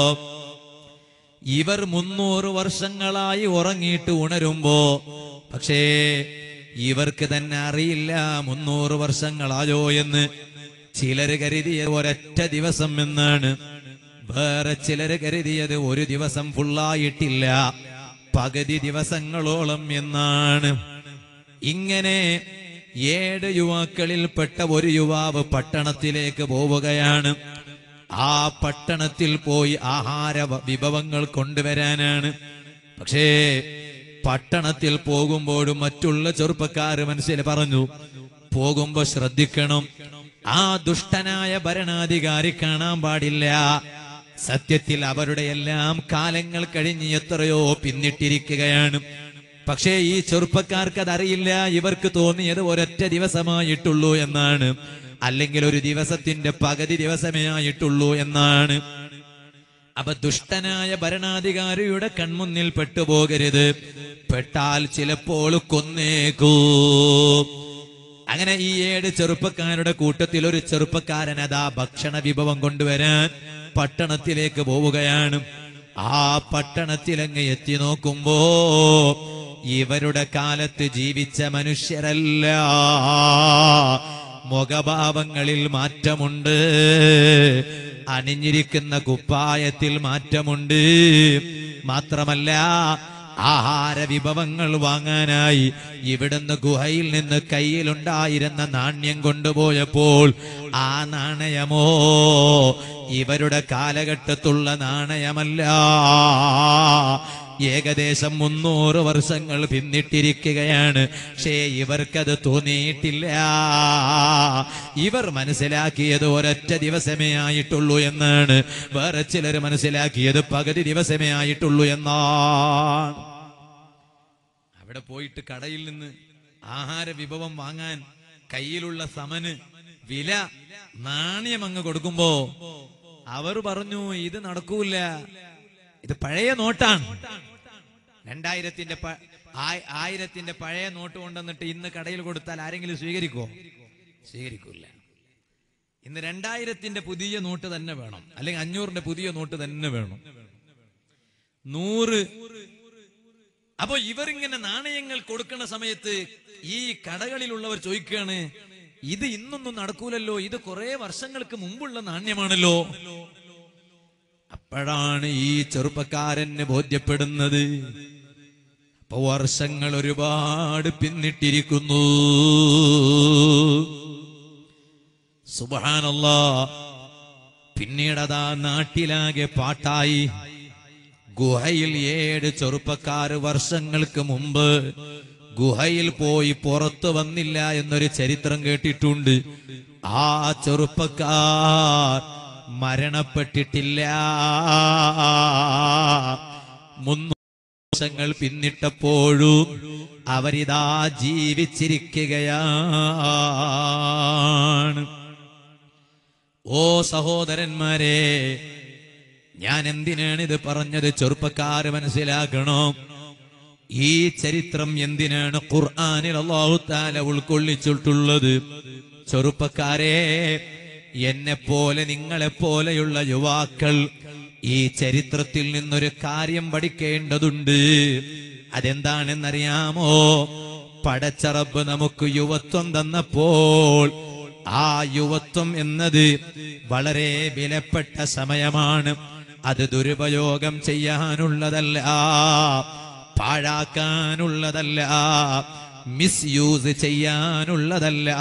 ഇവർ മുന്നൂറ് വർഷങ്ങളായി ഉറങ്ങിയിട്ട് ഉണരുമ്പോ പക്ഷേ ഇവർക്ക് തന്നെ അറിയില്ല മുന്നൂറ് വർഷങ്ങളായോ എന്ന് ചിലര് കരുതിയത് ഒരൊറ്റ ദിവസം എന്നാണ് വേറെ ചിലര് കരുതിയത് ഒരു ദിവസം ഫുള്ളായിട്ടില്ല പകുതി ദിവസങ്ങളോളം എന്നാണ് ഇങ്ങനെ ഏഴ് യുവാക്കളിൽപ്പെട്ട ഒരു യുവാവ് പട്ടണത്തിലേക്ക് പോവുകയാണ് ആ പട്ടണത്തിൽ പോയി ആഹാര വ- വിഭവങ്ങൾ കൊണ്ടുവരാനാണ് പക്ഷേ പട്ടണത്തിൽ പോകുമ്പോഴും മറ്റുള്ള ചെറുപ്പക്കാർ മനസ്സിൽ പറഞ്ഞു പോകുമ്പോ ശ്രദ്ധിക്കണം ആ ദുഷ്ടനായ ഭരണാധികാരി കാണാൻ പാടില്ല സത്യത്തിൽ അവരുടെ എല്ലാം കാലങ്ങൾ കഴിഞ്ഞ് എത്രയോ പിന്നിട്ടിരിക്കുകയാണ് പക്ഷേ ഈ ചെറുപ്പക്കാർക്ക് അതറിയില്ല ഇവർക്ക് തോന്നിയത് ഒരൊറ്റ ദിവസമായിട്ടുള്ളൂ എന്നാണ് അല്ലെങ്കിൽ ഒരു ദിവസത്തിന്റെ പകുതി ദിവസമേ ആയിട്ടുള്ളൂ എന്നാണ് അപ്പൊ ദുഷ്ടനായ ഭരണാധികാരിയുടെ കൺമുന്നിൽ പെട്ടുപോകരുത് പെട്ടാൽ ചിലപ്പോൾ കൊന്നേക്കൂ അങ്ങനെ ഈ ഏഴ് ചെറുപ്പക്കാരുടെ കൂട്ടത്തിൽ ഒരു ചെറുപ്പക്കാരൻ അതാ ഭക്ഷണ വിഭവം കൊണ്ടുവരാൻ പട്ടണത്തിലേക്ക് പോവുകയാണ് ആ പട്ടണത്തിലങ്ങ് എത്തി നോക്കുമ്പോ ഇവരുടെ കാലത്ത് ജീവിച്ച മനുഷ്യരല്ല മുഖഭാവങ്ങളിൽ മാറ്റമുണ്ട് അണിഞ്ഞിരിക്കുന്ന കുപ്പായത്തിൽ മാറ്റമുണ്ട് മാത്രമല്ല ആഹാര വിഭവങ്ങൾ വാങ്ങാനായി ഇവിടുന്ന് ഗുഹയിൽ നിന്ന് കയ്യിലുണ്ടായിരുന്ന നാണ്യം കൊണ്ടുപോയപ്പോൾ ആ നാണയമോ ഇവരുടെ കാലഘട്ടത്തുള്ള നാണയമല്ല ഏകദേശം മുന്നൂറ് വർഷങ്ങൾ പിന്നിട്ടിരിക്കുകയാണ് പക്ഷേ ഇവർക്കത് തോന്നിയിട്ടില്ല ഇവർ മനസ്സിലാക്കിയത് ഒരൊറ്റ ദിവസമേ ആയിട്ടുള്ളൂ എന്നാണ് വേറെ ചിലർ മനസ്സിലാക്കിയത് പകുതി ദിവസമേ ആയിട്ടുള്ളൂ എന്നാണ് അവിടെ പോയിട്ട് കടയിൽ നിന്ന് ആഹാര വിഭവം വാങ്ങാൻ കയ്യിലുള്ള സമന് വില നാണ്യം അങ്ങ് കൊടുക്കുമ്പോ അവർ പറഞ്ഞു ഇത് നടക്കൂല ഇത് പഴയ നോട്ടാണ് രണ്ടായിരത്തിന്റെ പ- ആയി- ആയിരത്തിന്റെ പഴയ നോട്ട് കൊണ്ടുവന്നിട്ട് ഇന്ന് കടയിൽ കൊടുത്താൽ ആരെങ്കിലും സ്വീകരിക്കോ സ്വീകരിക്കൂല ഇന്ന് രണ്ടായിരത്തിന്റെ പുതിയ നോട്ട് തന്നെ വേണം അല്ലെങ്കിൽ അഞ്ഞൂറിന്റെ പുതിയ നോട്ട് തന്നെ വേണം നൂറ് അപ്പോ ഇവരിങ്ങനെ നാണയങ്ങൾ കൊടുക്കുന്ന സമയത്ത് ഈ കടകളിലുള്ളവർ ചോദിക്കുകയാണ് ഇത് ഇന്നൊന്നും നടക്കൂലല്ലോ ഇത് കുറെ വർഷങ്ങൾക്ക് മുമ്പുള്ള നാണ്യമാണല്ലോ അപ്പോഴാണ് ഈ ചെറുപ്പക്കാരന് ബോധ്യപ്പെടുന്നത് അപ്പൊ വർഷങ്ങൾ ഒരുപാട് പിന്നിട്ടിരിക്കുന്നു സുബാനല്ലാ പിന്നീട് അതാ നാട്ടിലാകെ പാട്ടായി ഗുഹയിൽ ഏഴ് ചെറുപ്പക്കാര് വർഷങ്ങൾക്ക് മുമ്പ് ഗുഹയിൽ പോയി പുറത്തു വന്നില്ല എന്നൊരു ചരിത്രം കേട്ടിട്ടുണ്ട് ആ ചെറുപ്പക്കാർ മരണപ്പെട്ടിട്ടില്ല മുന്നൂറ് വർഷങ്ങൾ പിന്നിട്ടപ്പോഴും അവരിതാ ജീവിച്ചിരിക്കുകയാണ് ഓ സഹോദരന്മാരെ ഞാൻ എന്തിനാണ് ഇത് പറഞ്ഞത് ചെറുപ്പക്കാര് മനസ്സിലാക്കണോ ഈ ചരിത്രം എന്തിനാണ് ഖുർആനിൽ അള്ളാഹു താല ഉൾക്കൊള്ളിച്ചിട്ടുള്ളത് ചെറുപ്പക്കാരെ എന്നെ പോലെ നിങ്ങളെ പോലെയുള്ള യുവാക്കൾ ഈ ചരിത്രത്തിൽ നിന്നൊരു കാര്യം പഠിക്കേണ്ടതുണ്ട് അതെന്താണെന്നറിയാമോ പടച്ചറബ് നമുക്ക് യുവത്വം തന്നപ്പോൾ ആ യുവത്വം എന്നത് വളരെ വിലപ്പെട്ട സമയമാണ് അത് ദുരുപയോഗം ചെയ്യാനുള്ളതല്ല പാഴാക്കാനുള്ളതല്ല മിസ്യൂസ് ചെയ്യാനുള്ളതല്ല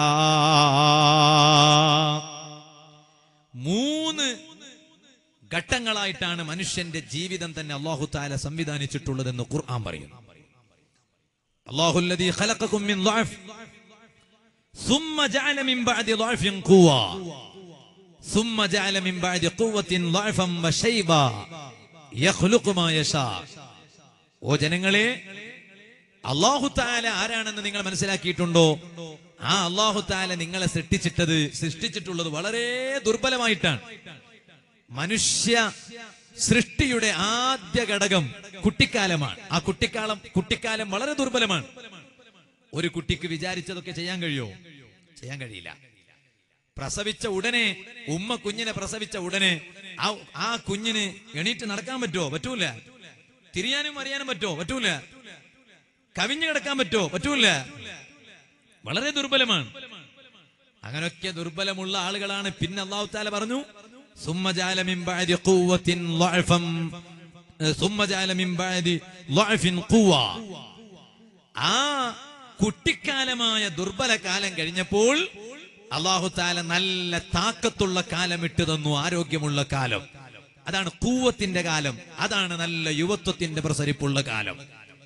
മൂന്ന് ഘട്ടങ്ങളായിട്ടാണ് മനുഷ്യന്റെ ജീവിതം തന്നെ അള്ളാഹു താല സംവിധാനിച്ചിട്ടുള്ളതെന്ന് ഖുർആൻ പറയുന്നു അള്ളാഹുല്ലദീ ഖലഖകും മിൻ ضعف ثم جعل من بعد ضعف قوة ثم جعل من بعد قوة ضعفا وشيبا يخلق ما يشاء ഓ ജനങ്ങളെ അള്ളാഹു താല ആരാണെന്ന് നിങ്ങൾ മനസ്സിലാക്കിയിട്ടുണ്ടോ ആ അള്ളാഹു താല നിങ്ങളെ സൃഷ്ടിച്ചിട്ടത് സൃഷ്ടിച്ചിട്ടുള്ളത് വളരെ ദുർബലമായിട്ടാണ് മനുഷ്യ സൃഷ്ടിയുടെ ആദ്യ ഘടകം കുട്ടിക്കാലമാണ് ആ കുട്ടിക്കാലം കുട്ടിക്കാലം വളരെ ദുർബലമാണ് ഒരു കുട്ടിക്ക് വിചാരിച്ചതൊക്കെ ചെയ്യാൻ കഴിയോ ചെയ്യാൻ കഴിയില്ല പ്രസവിച്ച ഉടനെ ഉമ്മ കുഞ്ഞിനെ പ്രസവിച്ച ഉടനെ ആ ആ കുഞ്ഞിന് എണീറ്റ് നടക്കാൻ പറ്റുമോ പറ്റൂല തിരിയാനും അറിയാനും പറ്റുമോ പറ്റൂല കവിഞ്ഞു കിടക്കാൻ പറ്റുമോ പറ്റൂല വളരെ ദുർബലമാണ് അങ്ങനൊക്കെ ദുർബലമുള്ള ആളുകളാണ് പിന്നെ അള്ളാഹു താല പറഞ്ഞു സുമ്മജാല മിൻ ബഅദി ഖുവ്വത്തിൻ ളഅഫം സുമ്മജാല മിൻ ബഅദി ളഅഫിൻ ഖുവ്വ ആ കുട്ടിക്കാലമായ ദുർബല കാലം കഴിഞ്ഞപ്പോൾ അള്ളാഹു താല നല്ല താക്കത്തുള്ള കാലം ഇട്ടു തന്നു ആരോഗ്യമുള്ള കാലം അതാണ് കൂവത്തിന്റെ കാലം അതാണ് നല്ല യുവത്വത്തിന്റെ പ്രസരിപ്പുള്ള കാലം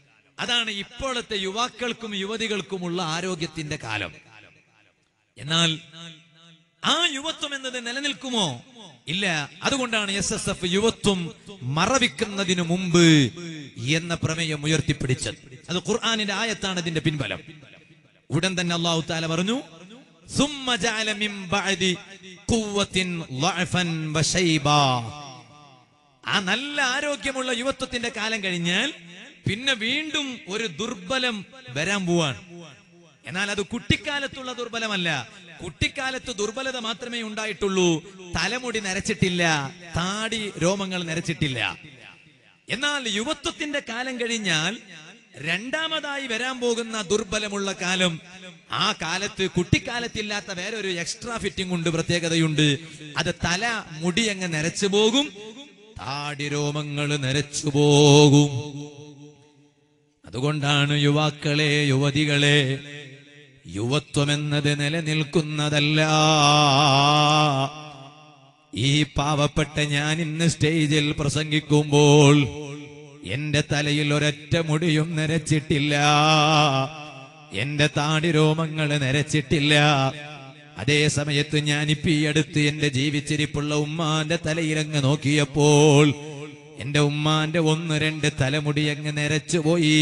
അതാണ് ഇപ്പോഴത്തെ യുവാക്കൾക്കും യുവതികൾക്കുമുള്ള ആരോഗ്യത്തിന്റെ കാലം എന്നാൽ ആ യുവത്വം എന്നത് നിലനിൽക്കുമോ ഇല്ല അതുകൊണ്ടാണ് എസ് എസ് എഫ് യുവത്വം മറവിക്കുന്നതിനു മുമ്പ് എന്ന പ്രമേയം ഉയർത്തിപ്പിടിച്ചത് അത് ഖുർആാനിന്റെ ആയത്താണ് ഇതിന്റെ പിൻബലം ഉടൻ തന്നെ അള്ളാഹു താല പറഞ്ഞു ثم جعل من بعد قوة ضعفا وشيبا ആ നല്ല ആരോഗ്യമുള്ള യുവത്വത്തിന്റെ കാലം കഴിഞ്ഞാൽ പിന്നെ വീണ്ടും ഒരു ദുർബലം വരാൻ പോവാണ് എന്നാൽ അത് കുട്ടിക്കാലത്തുള്ള ദുർബലമല്ല കുട്ടിക്കാലത്ത് ദുർബലത മാത്രമേ ഉണ്ടായിട്ടുള്ളൂ തലമുടി നരച്ചിട്ടില്ല താടി രോമങ്ങൾ നരച്ചിട്ടില്ല എന്നാൽ യുവത്വത്തിന്റെ കാലം കഴിഞ്ഞാൽ രണ്ടാമതായി വരാൻ പോകുന്ന ദുർബലമുള്ള കാലം ആ കാലത്ത് കുട്ടിക്കാലത്തില്ലാത്ത വേറെ ഒരു എക്സ്ട്രാ ഫിറ്റിംഗ് ഉണ്ട് പ്രത്യേകതയുണ്ട് അത് തല മുടി അങ്ങ് നരച്ചു പോകും താടി രോമങ്ങൾ നരച്ചു പോകും അതുകൊണ്ടാണ് യുവാക്കളെ യുവതികളെ യുവത്വമെന്നത് നിലനിൽക്കുന്നതല്ല ഈ പാവപ്പെട്ട ഞാൻ ഇന്ന് സ്റ്റേജിൽ പ്രസംഗിക്കുമ്പോൾ എന്റെ തലയിൽ ഒരൊറ്റ മുടിയും നരച്ചിട്ടില്ല എന്റെ താടി രോമങ്ങൾ നരച്ചിട്ടില്ല അതേ സമയത്ത് ഞാനിപ്പോ ഈ അടുത്ത് എന്റെ ജീവിച്ചിരിപ്പുള്ള ഉമ്മാന്റെ തലയിലങ്ങ് നോക്കിയപ്പോൾ എന്റെ ഉമ്മാന്റെ ഒന്ന് രണ്ട് തലമുടി അങ്ങ് നരച്ചുപോയി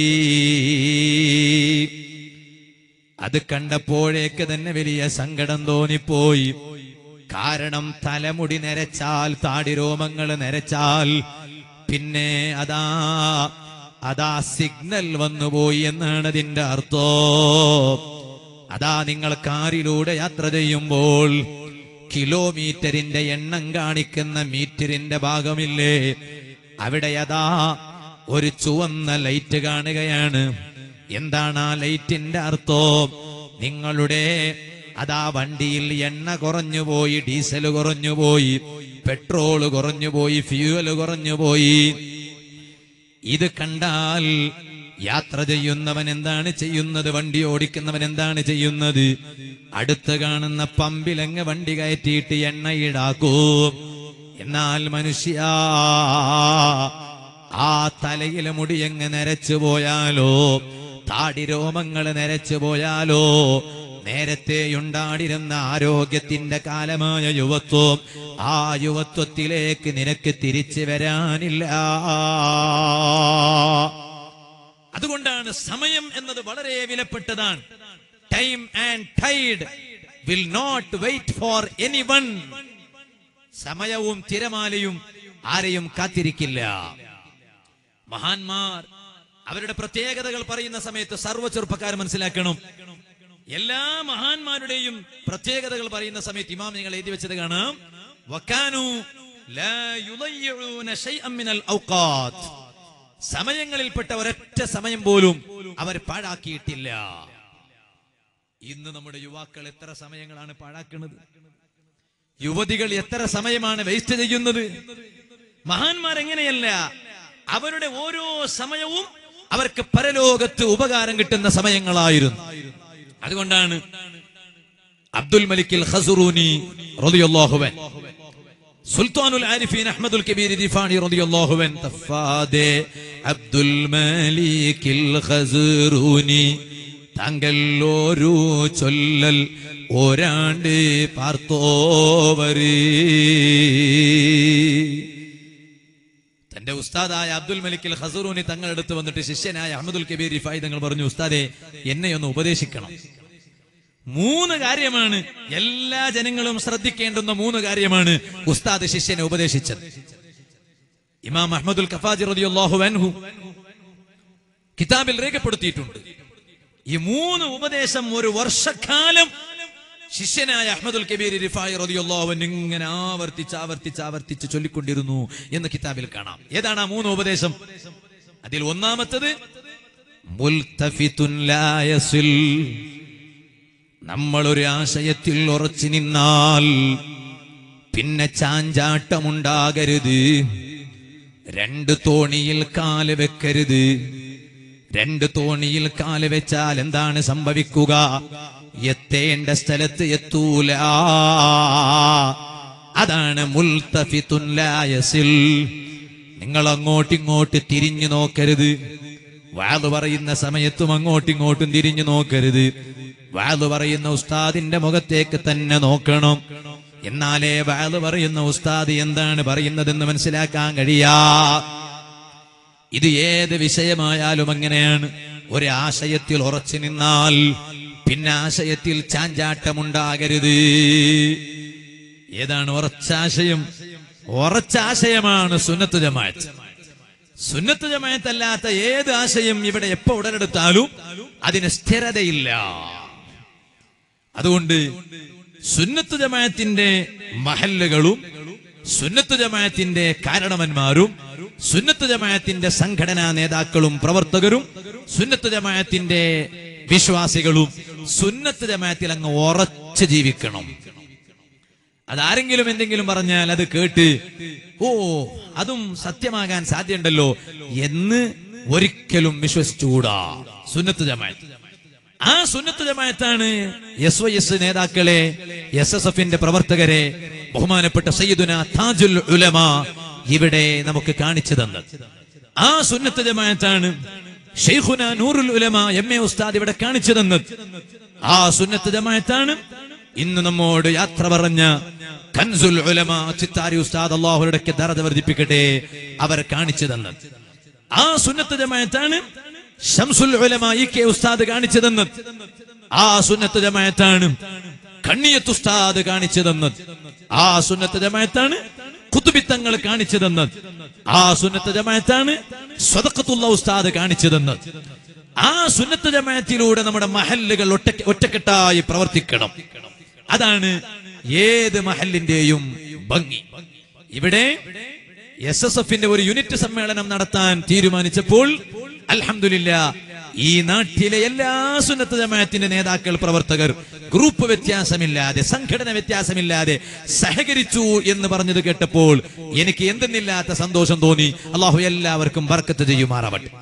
അത് കണ്ടപ്പോഴേക്ക് തന്നെ വലിയ സങ്കടം തോന്നിപ്പോയി കാരണം തലമുടി നരച്ചാൽ താടി രോമങ്ങൾ നരച്ചാൽ പിന്നെ അതാ അതാ സിഗ്നൽ വന്നുപോയി എന്നാണ് അതിന്റെ അർത്ഥം അതാ നിങ്ങൾ കാറിലൂടെ യാത്ര ചെയ്യുമ്പോൾ കിലോമീറ്ററിന്റെ എണ്ണം കാണിക്കുന്ന മീറ്ററിന്റെ ഭാഗമില്ലേ അവിടെ അതാ ഒരു ചുവന്ന ലൈറ്റ് കാണുകയാണ് എന്താണ് ആ ലൈറ്റിന്റെ അർത്ഥം നിങ്ങളുടെ അതാ വണ്ടിയിൽ എണ്ണ കുറഞ്ഞുപോയി ഡീസൽ കുറഞ്ഞുപോയി പെട്രോൾ കുറഞ്ഞുപോയി ഫ്യൂവൽ കുറഞ്ഞുപോയി ഇത് കണ്ടാൽ യാത്ര ചെയ്യുന്നവൻ എന്താണ് ചെയ്യുന്നത് വണ്ടി ഓടിക്കുന്നവൻ എന്താണ് ചെയ്യുന്നത് അടുത്ത് കാണുന്ന പമ്പിലങ്ങ് വണ്ടി കയറ്റിയിട്ട് എണ്ണ ഈടാക്കൂ എന്നാൽ മനുഷ്യ ആ തലയിലെ മുടിയങ്ങ് നരച്ചു പോയാലോ താടി രോമങ്ങൾ നരച്ചു പോയാലോ നേരത്തെ ഉണ്ടാടിരുന്ന ആരോഗ്യത്തിന്റെ കാലമായ യുവത്വം ആ യുവത്വത്തിലേക്ക് നിനക്ക് തിരിച്ചു വരാനില്ല അതുകൊണ്ടാണ് സമയം എന്നത് വളരെ വിലപ്പെട്ടതാണ് time and tide will not wait for anyone സമയവും തിരമാലയും ആരെയും കാത്തിരിക്കില്ല മഹാന്മാർ അവരുടെ പ്രത്യേകതകൾ പറയുന്ന സമയത്ത് സർവ്വ ചെറുപ്പക്കാർ മനസ്സിലാക്കണം എല്ലാ മഹാന്മാരുടെയും പ്രത്യേകതകൾ പറയുന്ന സമയത്ത് ഇമാം നിങ്ങൾ എഴുതി വെച്ചത് കാണാം വക്കാനു ലാ യുളയ്യിഊന ശൈഅൻ മിനൽ ഔഖാത്ത് സമയങ്ങളിൽപ്പെട്ട ഒരൊറ്റ സമയം പോലും അവർ പാഴാക്കിയിട്ടില്ല ഇന്ന് നമ്മുടെ യുവാക്കൾ എത്ര സമയങ്ങളാണ് പാഴാക്കുന്നത് യുവതികൾ എത്ര സമയമാണ് വേസ്റ്റ് ചെയ്യുന്നത് മഹാന്മാർ എങ്ങനെയല്ല അവരുടെ ഓരോ സമയവും അവർക്ക് പരലോകത്ത് ഉപകാരം കിട്ടുന്ന സമയങ്ങളായിരുന്നു അതുകൊണ്ടാണ് അബ്ദുൽ മലിക്കിൽ ഖസറൂനി റളിയല്ലാഹുവൻ സുൽത്താനുൽ ആരിഫീൻ അഹ്മദുൽ കബീർ ദിഫാനി റളിയല്ലാഹുവൻ തഫാദെ അബ്ദുൽ മലിക്കിൽ ഖസറൂനി താങ്കൾ ഒരു ചൊല്ലൽ ഒരാണ്ട് പാർത്തോവര് തന്റെ ഉസ്താദായ അബ്ദുൽ മലിക്കിൽ ഹസറൂനി തങ്ങളെടുത്ത് വന്നിട്ട് ശിഷ്യനായ അഹമ്മദുൽ കബീർ റിഫായി തങ്ങൾ പറഞ്ഞു ഉസ്താദെ എന്നെ ഒന്ന് ഉപദേശിക്കണം മൂന്ന് കാര്യമാണ് എല്ലാ ജനങ്ങളും ശ്രദ്ധിക്കേണ്ടുന്ന മൂന്ന് കാര്യമാണ് ഉസ്താദ് ശിഷ്യനെ ഉപദേശിച്ചത് ഇമാം അഹമ്മദുൽ കഫാജി റളിയല്ലാഹു അൻഹു കിതാബിൽ രേഖപ്പെടുത്തിയിട്ടുണ്ട് ഈ മൂന്ന് ഉപദേശം ഒരു വർഷക്കാലം ശിഷ്യനായ അഹമ്മദുൽ കബീർ റിഫായി റളിയല്ലാഹു അൻഹു ഇങ്ങനെ ആവർത്തിച്ച് ആവർത്തിച്ച് ആവർത്തിച്ച് ചൊല്ലിക്കൊണ്ടിരുന്നു എന്ന് കിതാബിൽ കാണാം ഏതാണ് ആ മൂന്ന് ഉപദേശം അതിൽ ഒന്നാമത്തത് മുൽതഫിത്തുൻ ലാ യസിൽ നമ്മൾ ഒരു ആശയത്തിൽ ഉറച്ചു നിന്നാൽ പിന്നെ ചാഞ്ചാട്ടമുണ്ടാകരുത് രണ്ട് തോണിയിൽ കാല് വെക്കരുത് രണ്ട് തോണിയിൽ കാല് വെച്ചാൽ എന്താണ് സംഭവിക്കുക എത്തേണ്ട സ്ഥലത്ത് എത്തൂല അതാണ് മുൽത്തഫിത്തുൻ ലാ യസിൽ നിങ്ങൾ അങ്ങോട്ടിങ്ങോട്ട് തിരിഞ്ഞു നോക്കരുത് വാത് പറയുന്ന സമയത്തും അങ്ങോട്ടും ഇങ്ങോട്ടും തിരിഞ്ഞു നോക്കരുത് വാത് പറയുന്ന ഉസ്താദിന്റെ മുഖത്തേക്ക് തന്നെ നോക്കണം എന്നാലേ വാത് പറയുന്ന ഉസ്താദ് എന്താണ് പറയുന്നതെന്ന് മനസ്സിലാക്കാൻ കഴിയാ ഇത് ഏത് വിഷയമായാലും അങ്ങനെയാണ് ഒരു ആശയത്തിൽ ഉറച്ചു നിന്നാൽ പിന്നെ ആശയത്തിൽ ചാഞ്ചാട്ടമുണ്ടാകരുത് ഏതാണ് ഉറച്ചാശയം ഉറച്ചാശയമാണ് സുന്നത്ത് ജമാഅത്ത് സുന്നത്ത് ജമാഅത്തല്ലാത്ത ഏത് ആശയം ഇവിടെ എപ്പോ ഉടലെടുത്താലും അതിന് സ്ഥിരതയില്ല അതുകൊണ്ട് സുന്നത്ത് ജമാഅത്തിന്റെ മഹല്ലുകളും സുന്നത്ത് ജമാഅത്തിന്റെ കാരണവന്മാരും സുന്നത്ത് ജമാഅത്തിന്റെ സംഘടനാ നേതാക്കളും പ്രവർത്തകരും സുന്നത്ത് ജമാഅത്തിന്റെ വിശ്വാസികളും സുന്നത്ത് ജമാഅത്തിൽ അങ്ങ് ഉറച്ചു ജീവിക്കണം അതാരെങ്കിലും എന്തെങ്കിലും പറഞ്ഞാൽ അത് കേട്ട് ഓ അതും സത്യമാകാൻ സാധ്യമുണ്ടല്ലോ എന്ന് ഒരിക്കലും വിശ്വസിച്ചുകൂടാ സുന്നത്ത് ജമാഅത്ത് ആ സുന്നത്ത് ജമാഅത്താണ് എസ് വൈ എസ് നേതാക്കളെ എസ് എസ് എഫിന്റെ പ്രവർത്തകരെ ബഹുമാനപ്പെട്ട സയ്യിദുന താജുൽ ഉലമ ഇവിടെ നമുക്ക് കാണിച്ചു തന്നത് ആ സുന്നത്ത് ജമാഅത്താണ് ഷെയ്ഖുന നൂറുൽ ഉലമ എം എ ഉസ്താദ് ഇവിടെ കാണിച്ചു തന്നത് ആ സുന്നത്ത് ജമാഅത്താണ് ഇന്ന് നമ്മോട് യാത്ര പറഞ്ഞ കൻസുൽ ഉലമ ചിത്താരി ഉസ്താദ് അള്ളാഹുരുടെ ദറജ വർദ്ധിപ്പിക്കട്ടെ അവർ കാണിച്ചു തന്നത് ആ സുന്നത്ത് ജമാഅത്താണ് ഷംസുൽ ഉലമ ഇ കെ ഉസ്താദ് കാണിച്ചു തന്നത് ആ സുന്നത്ത് ജമാഅത്താണ് കണ്ണിയത്ത് ഉസ്താദ് കാണിച്ചു തന്നത് ആ സുന്നത്ത് ജമാഅത്താണ് കുത്തുബിത്തങ്ങൾ കാണിച്ചു തന്നത് ആ സുന്നത്ത് ജമാഅത്താണ് സ്വതക്കത്തുള്ള ഉസ്താദ് കാണിച്ചു തന്നത് ആ സുന്നത്ത് ജമാഅത്തിലൂടെ നമ്മുടെ മഹല്ലുകൾ ഒറ്റ ഒറ്റക്കെട്ടായി പ്രവർത്തിക്കണം അതാണ് ഏത് മഹലിന്റെയും ഭംഗി ഇവിടെ എസ് എസ് എഫിന്റെ ഒരു യൂണിറ്റ് സമ്മേളനം നടത്താൻ തീരുമാനിച്ചപ്പോൾ അൽഹംദുലില്ല ഈ നാട്ടിലെ എല്ലാ സുന്നത്ത് ജമാഅത്തിന്റെ നേതാക്കൾ പ്രവർത്തകർ ഗ്രൂപ്പ് വ്യത്യാസമില്ലാതെ സംഘടന വ്യത്യാസമില്ലാതെ സഹകരിച്ചു എന്ന് പറഞ്ഞത് കേട്ടപ്പോൾ എനിക്ക് എന്തെന്നില്ലാത്ത സന്തോഷം തോന്നി അള്ളാഹു എല്ലാവർക്കും ബർക്കത്ത് ചെയ്യുമാറാവട്ടെ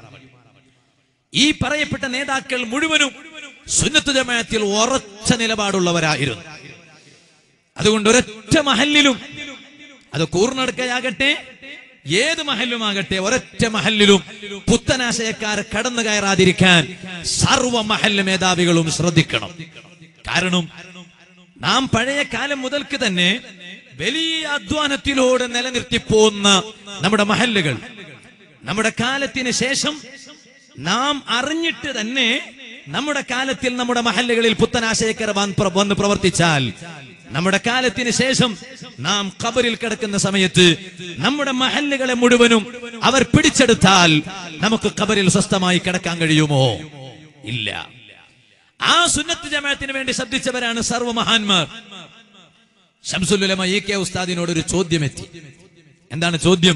ഈ പറയപ്പെട്ട നേതാക്കൾ മുഴുവനും സുന്നത്ത് ജമാഅത്തിൽ ഉറച്ച നിലപാടുള്ളവരായിരുന്നു അതുകൊണ്ട് ഒരൊറ്റ മഹല്ലിലും അത് കൂർണടുക്കയാകട്ടെ ഏത് മഹല്ലുമാകട്ടെ ഒരൊറ്റ മഹല്ലിലും പുത്തനാശയക്കാർ കടന്നു കയറാതിരിക്കാൻ സർവ മഹല്ല് മേധാവികളും ശ്രദ്ധിക്കണം കാരണം നാം പഴയ കാലം മുതൽക്ക് തന്നെ വലിയ അധ്വാനത്തിലൂടെ നിലനിർത്തി പോകുന്ന നമ്മുടെ മഹല്ലുകൾ നമ്മുടെ കാലത്തിന് ശേഷം നാം അറിഞ്ഞിട്ട് തന്നെ നമ്മുടെ കാലത്തിൽ നമ്മുടെ മഹല്ലുകളിൽ പുത്തനാശയക്കർ വന്ന് വന്ന് പ്രവർത്തിച്ചാൽ നമ്മുടെ കാലത്തിന് ശേഷം നാം ഖബറിൽ കിടക്കുന്ന സമയത്ത് നമ്മുടെ മഹല്ലുകളെ മുഴുവനും അവർ പിടിച്ചെടുത്താൽ നമുക്ക് ഖബറിൽ സ്വസ്ഥമായി കിടക്കാൻ കഴിയുമോ ഇല്ല ആ സുന്നത്ത് ജമാഅത്തിന് വേണ്ടി ശബ്ദിച്ചവരാണ് സർവ്വ മഹാന്മാർ ഷംസുലുലമ ഇ കെ ഉസ്താദിനോട് ഒരു ചോദ്യം എത്തി എന്താണ് ചോദ്യം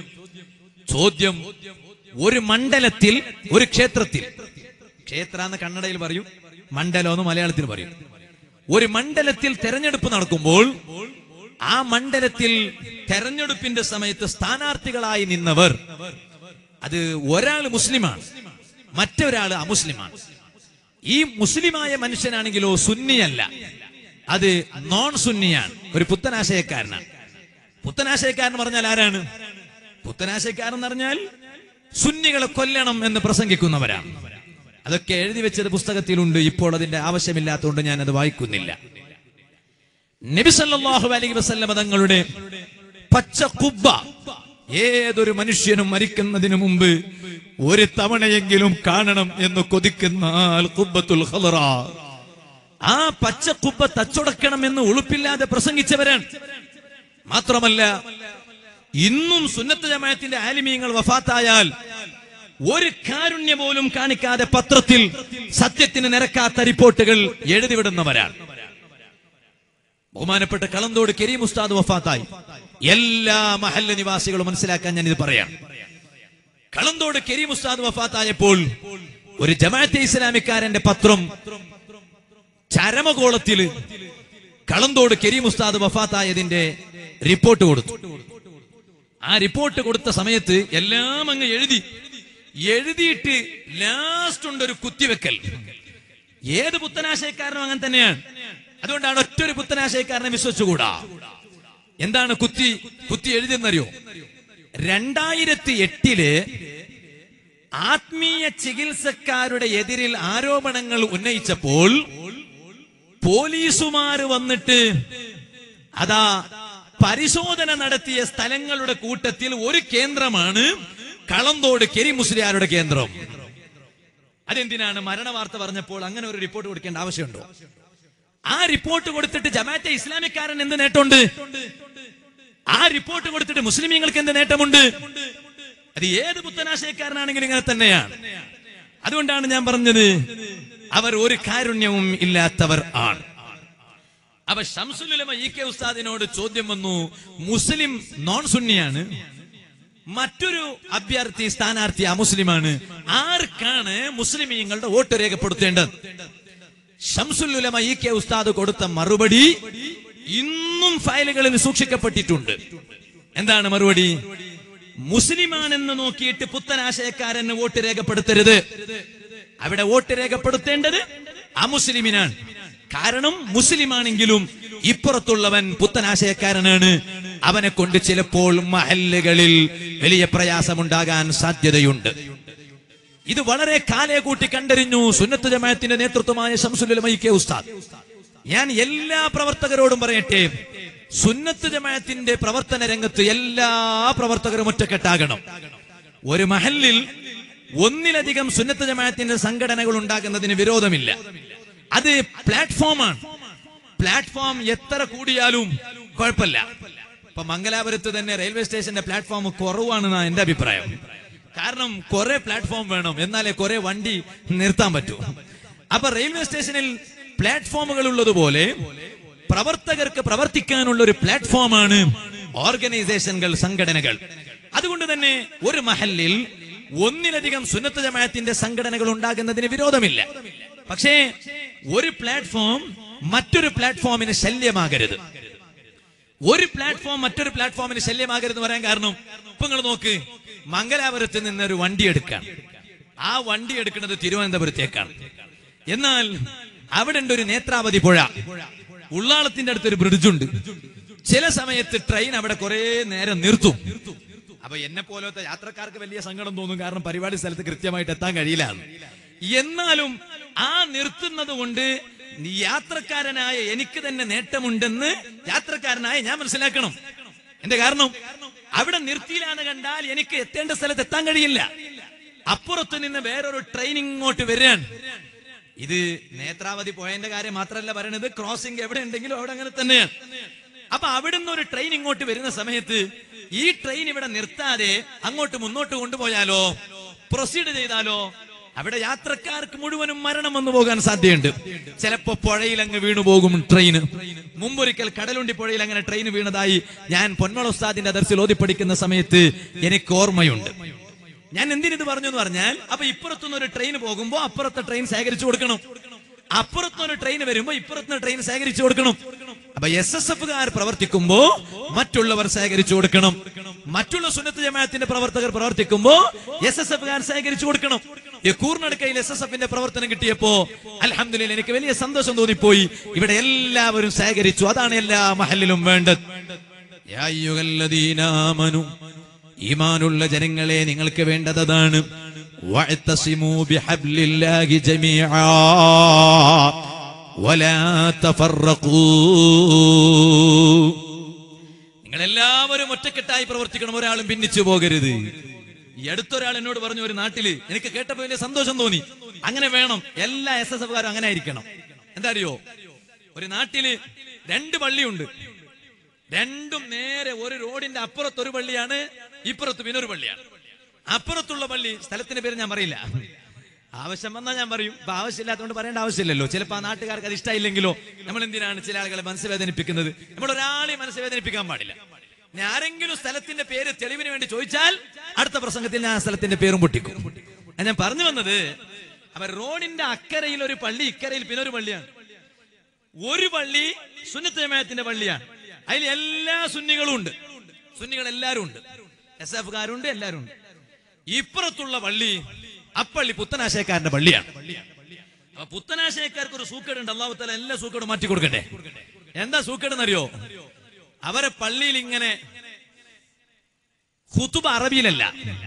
ചോദ്യം ഒരു മണ്ഡലത്തിൽ ഒരു ക്ഷേത്രത്തിൽ ക്ഷേത്ര എന്ന് കന്നഡയിൽ പറയും മണ്ഡലം എന്ന് മലയാളത്തിൽ പറയും ഒരു മണ്ഡലത്തിൽ തെരഞ്ഞെടുപ്പ് നടക്കുമ്പോൾ ആ മണ്ഡലത്തിൽ തെരഞ്ഞെടുപ്പിന്റെ സമയത്ത് സ്ഥാനാർത്ഥികളായി നിന്നവർ അത് ഒരാൾ മുസ്ലിമാണ് മറ്റൊരാൾ അമുസ്ലിമാണ് ഈ മുസ്ലിമായ മനുഷ്യനാണെങ്കിലോ സുന്നിയല്ല അത് നോൺ സുന്നിയാണ് ഒരു പുത്തനാശയക്കാരനാണ് പുത്തനാശയക്കാരൻ പറഞ്ഞാൽ ആരാണ് പുത്തനാശയക്കാരൻ എന്ന് പറഞ്ഞാൽ സുന്നികളെ കൊല്ലണം എന്ന് പ്രസംഗിക്കുന്നവരാണ് അതൊക്കെ എഴുതി വെച്ചത് പുസ്തകത്തിലുണ്ട് ഇപ്പോൾ അതിന്റെ ആവശ്യമില്ലാത്തതുകൊണ്ട് ഞാൻ അത് വായിക്കുന്നില്ല നബി സല്ലല്ലാഹു അലൈഹി വസല്ലമ തങ്ങളുടെ പച്ച കുബ്ബ ഏതൊരു മനുഷ്യനും മരിക്കുന്നതിന് മുമ്പ് ഒരു തവണയെങ്കിലും കാണണം എന്ന് കൊതിക്കുന്ന ആൽ കുബ്ബത്തുൽ ഖളറ ആ പച്ച കുബ്ബ തച്ചുടക്കണം എന്ന് ഉളുപ്പില്ലാതെ പ്രസംഗിച്ചവരാണ് മാത്രമല്ല ഇന്നും സുന്നത്ത് ജമാഅത്തിന്റെ ആലിമീങ്ങൾ വഫാത്തായാൽ ഒരു കാരുണ്യ പോലും കാണിക്കാതെ പത്രത്തിൽ സത്യത്തിന് നിരക്കാത്ത റിപ്പോർട്ടുകൾ എഴുതിവിടുന്നവരാണ് ബഹുമാനപ്പെട്ട കളന്തോട് കരീം ഉസ്താദ് വഫാത്തായി എല്ലാ മഹല്ല നിവാസികളും മനസ്സിലാക്കാൻ ഞാൻ ഇത് പറയാം കളന്തോട് കരീം ഉസ്താദ് വഫാത്തായപ്പോൾ ഒരു ജമാഅത്തെ ഇസ്ലാമിക്കാരന്റെ പത്രം ചരമകോളത്തില് കളന്തോട് കരീം ഉസ്താദ് വഫാത്തായതിന്റെ റിപ്പോർട്ട് കൊടുത്തു ആ റിപ്പോർട്ട് കൊടുത്ത സമയത്ത് എല്ലാം അങ്ങ് എഴുതി എഴുതിയിട്ട് ലാസ്റ്റ് ഉണ്ട് ഒരു കുത്തിവെക്കൽ ഏത് പുത്തനാശയക്കാരനും അങ്ങനെ തന്നെയാണ് അതുകൊണ്ടാണ് ഒറ്റൊരു പുത്തനാശയക്കാരനെ വിശ്വസിച്ചുകൂടാ എന്താണ് കുത്തി കുത്തി എഴുതിയെന്നറിയോ രണ്ടായിരത്തി എട്ടില് ആത്മീയ ചികിത്സക്കാരുടെ എതിരിൽ ആരോപണങ്ങൾ ഉന്നയിച്ചപ്പോൾ പോലീസുമാര് വന്നിട്ട് അതാ പരിശോധന നടത്തിയ സ്ഥലങ്ങളുടെ കൂട്ടത്തിൽ ഒരു കേന്ദ്രമാണ് കളന്തോട് കെരി മുസ്ലിയാരുടെ കേന്ദ്രം അതെന്തിനാണ് മരണവാർത്ത പറഞ്ഞപ്പോൾ അങ്ങനെ ഒരു റിപ്പോർട്ട് കൊടുക്കേണ്ട ആവശ്യമുണ്ടോ ആ റിപ്പോർട്ട് കൊടുത്തിട്ട് ജമാഅത്തെ ഇസ്ലാമിക്കാരൻ എന്ത് നേട്ടമുണ്ട് ആ റിപ്പോർട്ട് കൊടുത്തിട്ട് മുസ്ലിമീങ്ങൾക്ക് എന്ത് നേട്ടമുണ്ട് അത് ഏത് പുത്തനാശയക്കാരനാണെങ്കിലും ഇങ്ങനെ തന്നെയാണ് അതുകൊണ്ടാണ് ഞാൻ പറഞ്ഞത് അവർ ഒരു കാരുണ്യവും ഇല്ലാത്തവർ ആണ് അപ്പൊ ഷംസുലുലമ ഇ കെ ഉസ്താദിനോട് ചോദ്യം വന്നു മുസ്ലിം നോൺ സുന്നിയാണ് മറ്റൊരു അഭ്യർത്ഥി സ്ഥാനാർത്ഥി അമുസ്ലിമാണ് ആർക്കാണ് മുസ്ലിമീങ്ങളുടെ വോട്ട് രേഖപ്പെടുത്തേണ്ടത് ഷംസുലുലമ ഇ കെ ഉസ്താദ് കൊടുത്ത മറുപടി ഇന്നും ഫയലുകളിൽ സൂക്ഷിക്കപ്പെട്ടിട്ടുണ്ട് എന്താണ് മറുപടി മുസ്ലിമാണെന്ന് നോക്കിയിട്ട് പുത്തനാശയക്കാരന് വോട്ട് രേഖപ്പെടുത്തരുത് അവിടെ വോട്ട് രേഖപ്പെടുത്തേണ്ടത് അമുസ്ലിമിനാണ് കാരണം മുസ്ലിമാണെങ്കിലും ഇപ്പുറത്തുള്ളവൻ പുത്തനാശയക്കാരനാണ് അവനെ കൊണ്ട് ചിലപ്പോൾ മഹല്ലുകളിൽ വലിയ പ്രയാസമുണ്ടാകാൻ സാധ്യതയുണ്ട് ഇത് വളരെ കാലയെ കൂട്ടി കണ്ടറിഞ്ഞു സുന്നത്ത് ജമാഅത്തിന്റെ നേതൃത്വമായ ഷംസുലുലമ ഇ കെ ഉസ്താദ് ഞാൻ എല്ലാ പ്രവർത്തകരോടും പറയട്ടെ സുന്നത്ത് ജമാഅത്തിന്റെ പ്രവർത്തന രംഗത്ത് എല്ലാ പ്രവർത്തകരും ഒറ്റക്കെട്ടാകണം ഒരു മഹലിൽ ഒന്നിലധികം സുന്നത്ത് ജമാഅത്തിന്റെ സംഘടനകൾ ഉണ്ടാകുന്നതിന് വിരോധമില്ല അത് പ്ലാറ്റ്ഫോമാണ് പ്ലാറ്റ്ഫോം എത്ര കൂടിയാലും കുഴപ്പമില്ല ഇപ്പൊ മംഗലാപുരത്ത് തന്നെ റെയിൽവേ സ്റ്റേഷന്റെ പ്ലാറ്റ്ഫോം കുറവാണെന്നാണ് എന്റെ അഭിപ്രായം കാരണം കുറെ പ്ലാറ്റ്ഫോം വേണം എന്നാലേ കുറെ വണ്ടി നിർത്താൻ പറ്റൂ അപ്പൊ റെയിൽവേ സ്റ്റേഷനിൽ പ്ലാറ്റ്ഫോമുകൾ ഉള്ളതുപോലെ പ്രവർത്തകർക്ക് പ്രവർത്തിക്കാനുള്ള ഒരു പ്ലാറ്റ്ഫോമാണ് ഓർഗനൈസേഷനുകൾ സംഘടനകൾ അതുകൊണ്ട് തന്നെ ഒരു മഹലിൽ ഒന്നിലധികം സുന്നത്ത് ജമാഅത്തിന്റെ സംഘടനകൾ ഉണ്ടാകുന്നതിന് വിരോധമില്ല പക്ഷേ ഒരു പ്ലാറ്റ്ഫോം മറ്റൊരു പ്ലാറ്റ്ഫോമിന് ശല്യമാകരുത് ഒരു പ്ലാറ്റ്ഫോം മറ്റൊരു പ്ലാറ്റ്ഫോമിന് ശല്യമാകരുത് പറയാൻ കാരണം ഇപ്പൊ നിങ്ങൾ നോക്ക് മംഗലാപുരത്ത് നിന്ന് ഒരു വണ്ടി എടുക്കാൻ ആ വണ്ടി എടുക്കുന്നത് തിരുവനന്തപുരത്തേക്കാണ് എന്നാൽ അവിടെ ഉണ്ട് ഒരു നേത്രാവതി പുഴ ഉള്ളാളത്തിന്റെ അടുത്തൊരു ബ്രിഡ്ജുണ്ട് ചില സമയത്ത് ട്രെയിൻ അവിടെ കുറെ നേരം നിർത്തും അപ്പൊ എന്നെ പോലത്തെ യാത്രക്കാർക്ക് വലിയ സങ്കടം തോന്നും കാരണം പരിപാടി സ്ഥലത്ത് കൃത്യമായിട്ട് എത്താൻ കഴിയില്ല എന്നാലും ആ നിർത്തുന്നത് കൊണ്ട് യാത്രക്കാരനായ എനിക്ക് തന്നെ നേട്ടമുണ്ടെന്ന് യാത്രക്കാരനായ ഞാൻ മനസ്സിലാക്കണം എന്റെ കാരണം അവിടെ നിർത്തിയില്ലാന്ന് കണ്ടാൽ എനിക്ക് എത്തേണ്ട സ്ഥലത്ത് എത്താൻ കഴിയില്ല അപ്പുറത്ത് നിന്ന് വേറൊരു ട്രെയിൻ ഇങ്ങോട്ട് വരികയാണ് ഇത് നേത്രാവതി പോയതിന്റെ കാര്യം മാത്രമല്ല പറയണത് ക്രോസിംഗ് എവിടെ ഉണ്ടെങ്കിലും അവിടെ അങ്ങനെ തന്നെയാണ് അപ്പൊ അവിടുന്ന് ഒരു ട്രെയിൻ ഇങ്ങോട്ട് വരുന്ന സമയത്ത് ഈ ട്രെയിൻ ഇവിടെ നിർത്താതെ അങ്ങോട്ട് മുന്നോട്ട് കൊണ്ടുപോയാലോ പ്രൊസീഡ് ചെയ്താലോ അവിടെ യാത്രക്കാർക്ക് മുഴുവനും മരണം വന്നു പോകാൻ സാധ്യതയുണ്ട് ചിലപ്പോ പുഴയിൽ അങ്ങ് വീണു പോകും ട്രെയിൻ മുമ്പൊരിക്കൽ കടലുണ്ടി പുഴയിൽ അങ്ങനെ ട്രെയിൻ വീണതായി ഞാൻ പൊന്മള ഉസ്താദിന്റെ ദർശിൽ ഓതി പഠിക്കുന്ന സമയത്ത് എനിക്ക് ഓർമ്മയുണ്ട് ഞാൻ എന്തിനിത് പറഞ്ഞു എന്ന് പറഞ്ഞാൽ അപ്പൊ ഇപ്പുറത്തുനിന്ന് ഒരു ട്രെയിൻ പോകുമ്പോ അപ്പുറത്തെ ട്രെയിൻ ശേഖരിച്ചു കൊടുക്കണം അപ്പുറത്തുനിന്ന് ട്രെയിൻ വരുമ്പോ ഇപ്പുറത്തുനിന്ന് ട്രെയിൻ ശേഖരിച്ചു കൊടുക്കണം അപ്പൊ എസ് എസ് എഫുകാർ പ്രവർത്തിക്കുമ്പോ മറ്റുള്ളവർ ശേഖരിച്ചു കൊടുക്കണം മറ്റുള്ള സുന്നത്ത് ജമാഅത്തിന്റെ പ്രവർത്തകർ പ്രവർത്തിക്കുമ്പോ എസ് എസ് എഫുകാർ ശേഖരിച്ചു കൊടുക്കണം ഈ കൂർണടുക്കയിൽ എസ് എസ് എഫിന്റെ പ്രവർത്തനം കിട്ടിയപ്പോ അലഹമില്ല എനിക്ക് വലിയ സന്തോഷം തോന്നിപ്പോയി ഇവിടെ എല്ലാവരും ശേഖരിച്ചു അതാണ് എല്ലാ മഹലിലും വേണ്ടത് യാ അയ്യുഹല്ലദീനാമനു ഈമാനുള്ള ജനങ്ങളെ നിങ്ങൾക്ക് വേണ്ടത് അതാണ് വഅ്തസിമൂ ബിഹബ്ലില്ലാഹി ജമീആ വലാ തഫറഖൂ നിങ്ങൾ എല്ലാവരും ഒറ്റക്കെട്ടായി പ്രവർത്തിക്കണം ഒരാളും ഭിന്നിച്ചു പോകരുത് ഈ അടുത്തൊരാൾ എന്നോട് പറഞ്ഞു ഒരു നാട്ടില് എനിക്ക് കേട്ടപ്പോ വലിയ സന്തോഷം തോന്നി അങ്ങനെ വേണം എല്ലാ എസ് എസ് എഫുകാരും അങ്ങനെ ആയിരിക്കണം എന്താ അറിയോ ഒരു നാട്ടില് രണ്ട് പള്ളിയുണ്ട് രണ്ടും നേരെ ഒരു റോഡിന്റെ അപ്പുറത്ത് ഒരു പള്ളിയാണ് ഇപ്പുറത്ത് പിന്നെ ഒരു പള്ളിയാണ് അപ്പുറത്തുള്ള പള്ളി സ്ഥലത്തിന്റെ പേര് ഞാൻ പറയില്ല ആവശ്യം വന്നാൽ ഞാൻ പറയും ഇപ്പൊ ആവശ്യമില്ലാത്തതുകൊണ്ട് പറയേണ്ട ആവശ്യമില്ലല്ലോ ചിലപ്പോൾ ആ നാട്ടുകാർക്ക് അത് ഇഷ്ടമില്ലെങ്കിലോ നമ്മൾ എന്തിനാണ് ചില ആളുകളെ മനസ്സ് വേദനിപ്പിക്കുന്നത് നമ്മൾ ഒരാളെയും മനസ്സ് വേദനിപ്പിക്കാൻ പാടില്ല ഇനി ആരെങ്കിലും സ്ഥലത്തിന്റെ പേര് തെളിവിന് വേണ്ടി ചോദിച്ചാൽ അടുത്ത പ്രസംഗത്തിൽ ഞാൻ ആ സ്ഥലത്തിന്റെ പേരും പൊട്ടിക്കും അത് ഞാൻ പറഞ്ഞു വന്നത് അപ്പൊ റോഡിന്റെ അക്കരയിൽ ഒരു പള്ളി ഇക്കരയിൽ പിന്നെ ഒരു പള്ളിയാണ് ഒരു പള്ളി സുന്നത്ത് ജമാഅത്തിന്റെ പള്ളിയാണ് അതിൽ എല്ലാ സുന്നികളും ഉണ്ട് സുന്നികൾ എല്ലാവരും ഉണ്ട് എസ് എഫുകാരുണ്ട് എല്ലാവരും ഉണ്ട് ഇപ്പുറത്തുള്ള പള്ളി അപ്പള്ളി പുത്തനാശയക്കാരന്റെ പള്ളിയാണ് അപ്പൊ പുത്തനാശയക്കാർക്ക് ഒരു സൂക്കേടുണ്ട് അള്ളാഹുത്തല എല്ലാ സൂക്കേടും മാറ്റി കൊടുക്കട്ടെ എന്താ സൂക്കേടെന്നറിയോ അവരെ പള്ളിയിൽ ഇങ്ങനെ ഹുതുബ അറബിയിലല്ല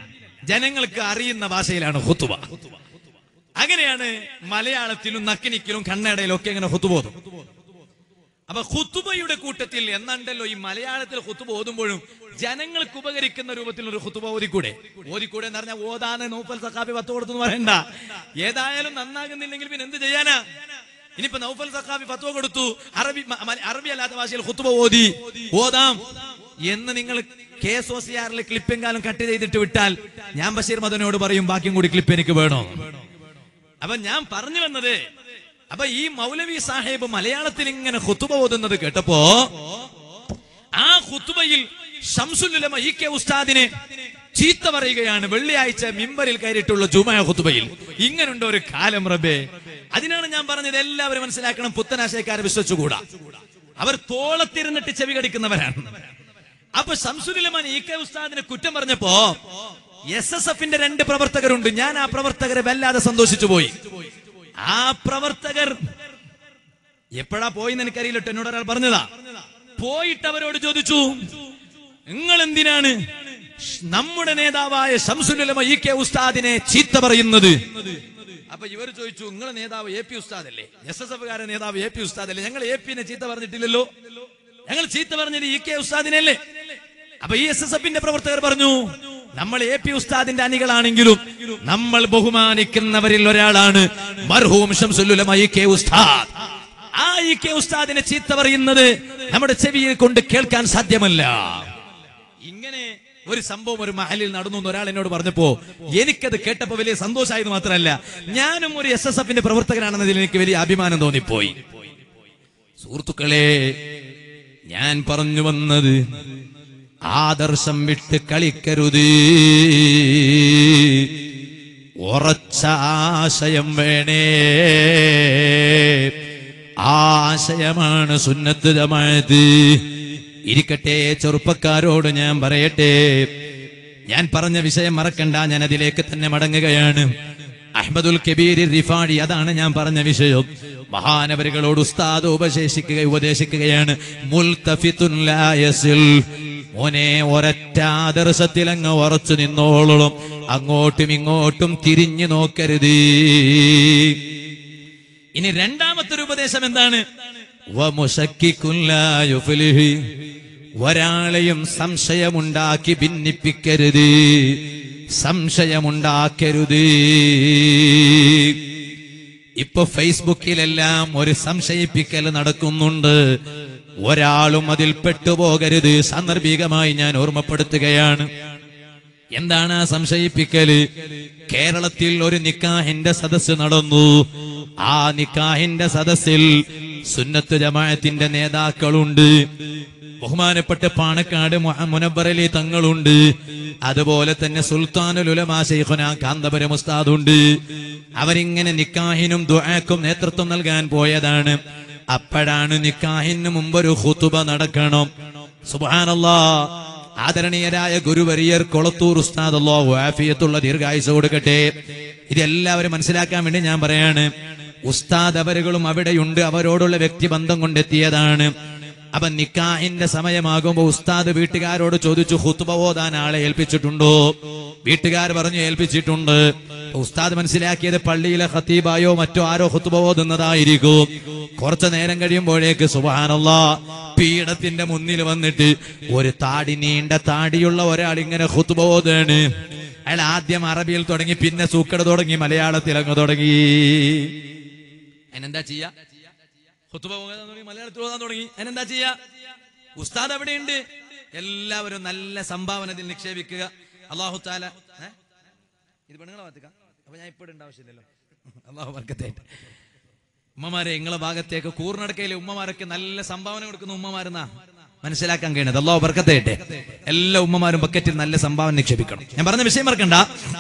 ജനങ്ങൾക്ക് അറിയുന്ന ഭാഷയിലാണ് ഹുത്തുബ അങ്ങനെയാണ് മലയാളത്തിലും നക്കിനിക്കിലും കന്നഡയിലും ഒക്കെ ഇങ്ങനെ ഹുത്തുബ ഓതും അപ്പൊ ഹുത്തുബയുടെ കൂട്ടത്തിൽ എന്നുണ്ടല്ലോ ഈ മലയാളത്തിൽ ഹുത്തുബ ഓതുമ്പോഴും ജനങ്ങൾക്ക് ഉപകരിക്കുന്ന രൂപത്തിൽ ഒരു ഹുത്തുബ ഓതിക്കൂടെ ഓതിക്കൂടെ എന്ന് പറഞ്ഞാൽ ഓതാന്ന് നൗഫൽ സഖാബി പത്ത് കൊടുത്തു എന്ന് പറയണ്ട ഏതായാലും നന്നാകുന്നില്ലെങ്കിൽ പിന്നെ എന്ത് ചെയ്യാനാ ഇനിയിപ്പോ നൗഫൽ സഖാബി ഫത്വ കൊടുത്തു അറബി മ- മ- അറബി അല്ലാത്ത ഭാഷയിൽ ഹുത്തുബ ഓതി ഓതാം എന്ന് നിങ്ങൾ കെ എസ് ഒ സി ആറിലെ ക്ലിപ്പെങ്കാലം കട്ട് ചെയ്തിട്ട് വിട്ടാൽ ഞാൻ ബഷീർ മദനോട് പറയും ബാക്കിയും കൂടി ക്ലിപ്പ് എനിക്ക് വേണോ അപ്പൊ ഞാൻ പറഞ്ഞു വന്നത് അപ്പൊ ഈ മൗലവി സാഹേബ് മലയാളത്തിൽ ഇങ്ങനെ ഹുത്തുബ ഓതുന്നത് കേട്ടപ്പോ ആ ഹുത്തുബയിൽ ഷംസുലുലമ ഇ കെ ഉസ്താദിനെ ചീത്ത പറയുകയാണ് വെള്ളിയാഴ്ച മിമ്പറിൽ കയറിയിട്ടുള്ള ജുമായ ഹുത്തുബയിൽ ഇങ്ങനുണ്ട് ഒരു കാലം റബേ അതിനാണ് ഞാൻ പറഞ്ഞത് എല്ലാവരും മനസ്സിലാക്കണം പുത്തനാശയക്കാരെ വിശ്വസിച്ചുകൂടാ അവർ തോളത്തിരുന്നിട്ട് ചെവി കടിക്കുന്നവരാണ് അപ്പൊ ഷംസുലുലമൻ ഇ കെ ഉസ്താദിനെ കുറ്റം പറഞ്ഞപ്പോ എസ് എസ് എഫിന്റെ രണ്ട് പ്രവർത്തകരുണ്ട് ഞാൻ ആ പ്രവർത്തകരെ വല്ലാതെ സന്തോഷിച്ചു പോയി ആ പ്രവർത്തകർ എപ്പോഴാ പോയിന്ന് എനിക്കറിയില്ല ട്ടോ, എന്നോട് ഒരാൾ പറഞ്ഞതാ പോയിട്ട് അവരോട് ചോദിച്ചു നിങ്ങൾ എന്തിനാണ് നമ്മുടെ നേതാവായ ശംസുലമ ഇ കെ ഉസ്താദിനെ ചീത്ത പറയുന്നത് അപ്പൊ ഇവർ ചോദിച്ചു നിങ്ങളെ നേതാവ് എ പി ഉസ്താദ് അല്ലേ എസ് എസ് എഫ് നേതാവ് എ പി ഉസ്താദ് അല്ലേ ഞങ്ങൾ എ പിനെ ചീത്ത പറഞ്ഞിട്ടില്ലല്ലോ ഞങ്ങൾ ചീത്ത പറഞ്ഞത് ഇ കെ ഉസ്താദിനല്ലേ അപ്പൊ ഈ എസ് എസ് എഫിന്റെ പ്രവർത്തകർ പറഞ്ഞു നമ്മൾ എ പി ഉസ്താദിന്റെ അണികളാണെങ്കിലും നമ്മൾ ബഹുമാനിക്കുന്നവരിൽ ഒരാളാണ് മർഹൂം ഷംസുലുലമ ഇ കെ ഉസ്താദ് ആ ഇ കെ ഉസ്താദിനെ ചീത്ത പറയുന്നത് നമ്മുടെ ചെവിയെ കൊണ്ട് കേൾക്കാൻ സാധ്യമല്ല ഇങ്ങനെ ഒരു സംഭവം ഒരു മഹലിൽ നടന്നു എന്ന് ഒരാൾ എന്നോട് പറഞ്ഞപ്പോ എനിക്കത് കേട്ടപ്പോ വലിയ സന്തോഷമായത് മാത്രമല്ല ഞാനും ഒരു എസ് എസ് എഫിന്റെ പ്രവർത്തകനാണെന്നതിൽ എനിക്ക് വലിയ അഭിമാനം തോന്നിപ്പോയി സുഹൃത്തുക്കളെ ഞാൻ പറഞ്ഞു വന്നത് ആദർശം വിട്ട് കളിക്കരുത് ഉറച്ച ആശയം വേണേ ആശയമാണ് സുന്നത്ത് ജമാഅത്ത് ഇരിക്കട്ടെ ചെറുപ്പക്കാരോട് ഞാൻ പറയട്ടെ ഞാൻ പറഞ്ഞ വിഷയം മറക്കണ്ട ഞാൻ അതിലേക്ക് തന്നെ മടങ്ങുകയാണ് അഹമ്മദുൽ കബീർ റിഫാഡി അതാണ് ഞാൻ പറഞ്ഞ വിഷയം മഹാനവരുകളോട് ഉസ്താദ് ഉപശേഷിക്കുക ഉപദേശിക്കുകയാണ് മുൽത്തഫിത്തുൻ ലാ യസിൽ. മോനെ ഒരൊറ്റ ആദർശത്തിൽ അങ്ങ് ഉറച്ചു നിന്നോളും അങ്ങോട്ടും ഇങ്ങോട്ടും തിരിഞ്ഞു നോക്കരുത് ഇനി രണ്ടാമത്തെ ഒരു ഉപദേശം എന്താണ് വമുശക്കിക്കുൻ ലാ യുഫ്ലിഹി. ഒരാളെയും സംശയമുണ്ടാക്കി ഭിന്നിപ്പിക്കരുത് സംശയമുണ്ടാക്കരുത് ഇപ്പൊ ഫേസ്ബുക്കിലെല്ലാം ഒരു സംശയിപ്പിക്കൽ നടക്കുന്നുണ്ട് ഒരാളും അതിൽ പെട്ടുപോകരുത് സാന്ദർഭികമായി ഞാൻ ഓർമ്മപ്പെടുത്തുകയാണ് എന്താണ് ആ സംശയിപ്പിക്കല് കേരളത്തിൽ ഒരു നിക്കാഹിന്റെ സദസ്സ് നടന്നു ആ നിക്കാഹിന്റെ സദസ്സിൽ സുന്നത്ത് ജമാഅത്തിന്റെ നേതാക്കളുണ്ട് ബഹുമാനപ്പെട്ട പാണക്കാട് മുഹ- മുനവ്വർ അലി തങ്ങളുണ്ട് അതുപോലെ തന്നെ സുൽത്താനുൽ ഉലമാ ശൈഖുന കാന്തപുരം ഉസ്താദുണ്ട് അവരിങ്ങനെ നിക്കാഹിനും ദുആക്കും നേതൃത്വം നൽകാൻ പോയതാണ് അപ്പോഴാണ് നിക്കാഹിന് മുമ്പ് ഒരു ഖുതുബ നടക്കണം സുബ്ഹാനല്ലാ ആദരണീയരായ ഗുരുവരിയർ കൊളത്തൂർ ഉസ്താദ് അല്ലാഹു ആഫിയത്തുള്ള ദീർഘായുസ് കൊടുക്കട്ടെ ഇതെല്ലാവരും മനസ്സിലാക്കാൻ വേണ്ടി ഞാൻ പറയാണ് ഉസ്താദ് അവരുകളും അവിടെയുണ്ട് അവരോടുള്ള വ്യക്തിബന്ധം കൊണ്ടെത്തിയതാണ് അപ്പൊ നിക്കാഹിന്റെ സമയമാകുമ്പോ ഉസ്താദ് വീട്ടുകാരോട് ചോദിച്ചു ഹുത്തുബ ഓതാൻ ആളെ ഏൽപ്പിച്ചിട്ടുണ്ടോ വീട്ടുകാർ പറഞ്ഞു ഏൽപ്പിച്ചിട്ടുണ്ട് ഉസ്താദ് മനസ്സിലാക്കിയത് പള്ളിയിലെ ഖത്തീബായോ മറ്റോ ആരോ ഹുത്തുബ ഓതുന്നതായിരിക്കും കുറച്ചു നേരം കഴിയുമ്പോഴേക്ക് സുബാനല്ല പീഠത്തിന്റെ മുന്നിൽ വന്നിട്ട് ഒരു താടി നീണ്ട താടിയുള്ള ഒരാൾ ഇങ്ങനെ ഹുത്തുബ ഓതാണ് അയാൾ ആദ്യം അറബിയിൽ തുടങ്ങി പിന്നെ സൂക്കട് തുടങ്ങി മലയാളത്തിൽ അങ്ങ് തുടങ്ങി അതിനെന്താ ചെയ്യാ ഹുത്തുബ ഓതാൻ തുടങ്ങി മലയാളത്തിൽ ഓതാൻ തുടങ്ങി അതിനെന്താ ചെയ്യാ ഉസ്താദ് എവിടെയുണ്ട് എല്ലാവരും നല്ല സംഭാവന ഇതിൽ നിക്ഷേപിക്കുക അള്ളാഹു താല ഏ? ഇത് പെണ്ണുങ്ങളെ ഭാഗത്തേക്കാ അപ്പൊ ഞാൻ ഇപ്പോഴും ആവശ്യമില്ലല്ലോ അള്ളാഹു വർക്കത്തേറ്റ് ഉമ്മമാരെ നിങ്ങളെ ഭാഗത്തേക്ക് കൂർനടക്കയിലെ ഉമ്മമാരൊക്കെ നല്ല സംഭാവന കൊടുക്കുന്ന ഉമ്മമാരെന്നാ മനസ്സിലാക്കാൻ കഴിയുന്നത് അള്ളാഹു ബർക്കത്തേട്ടെ എല്ലാ ഉമ്മമാരും ബക്കറ്റിൽ നല്ല സംഭാവന നിക്ഷേപിക്കണം ഞാൻ പറഞ്ഞ വിഷയം മറക്കണ്ട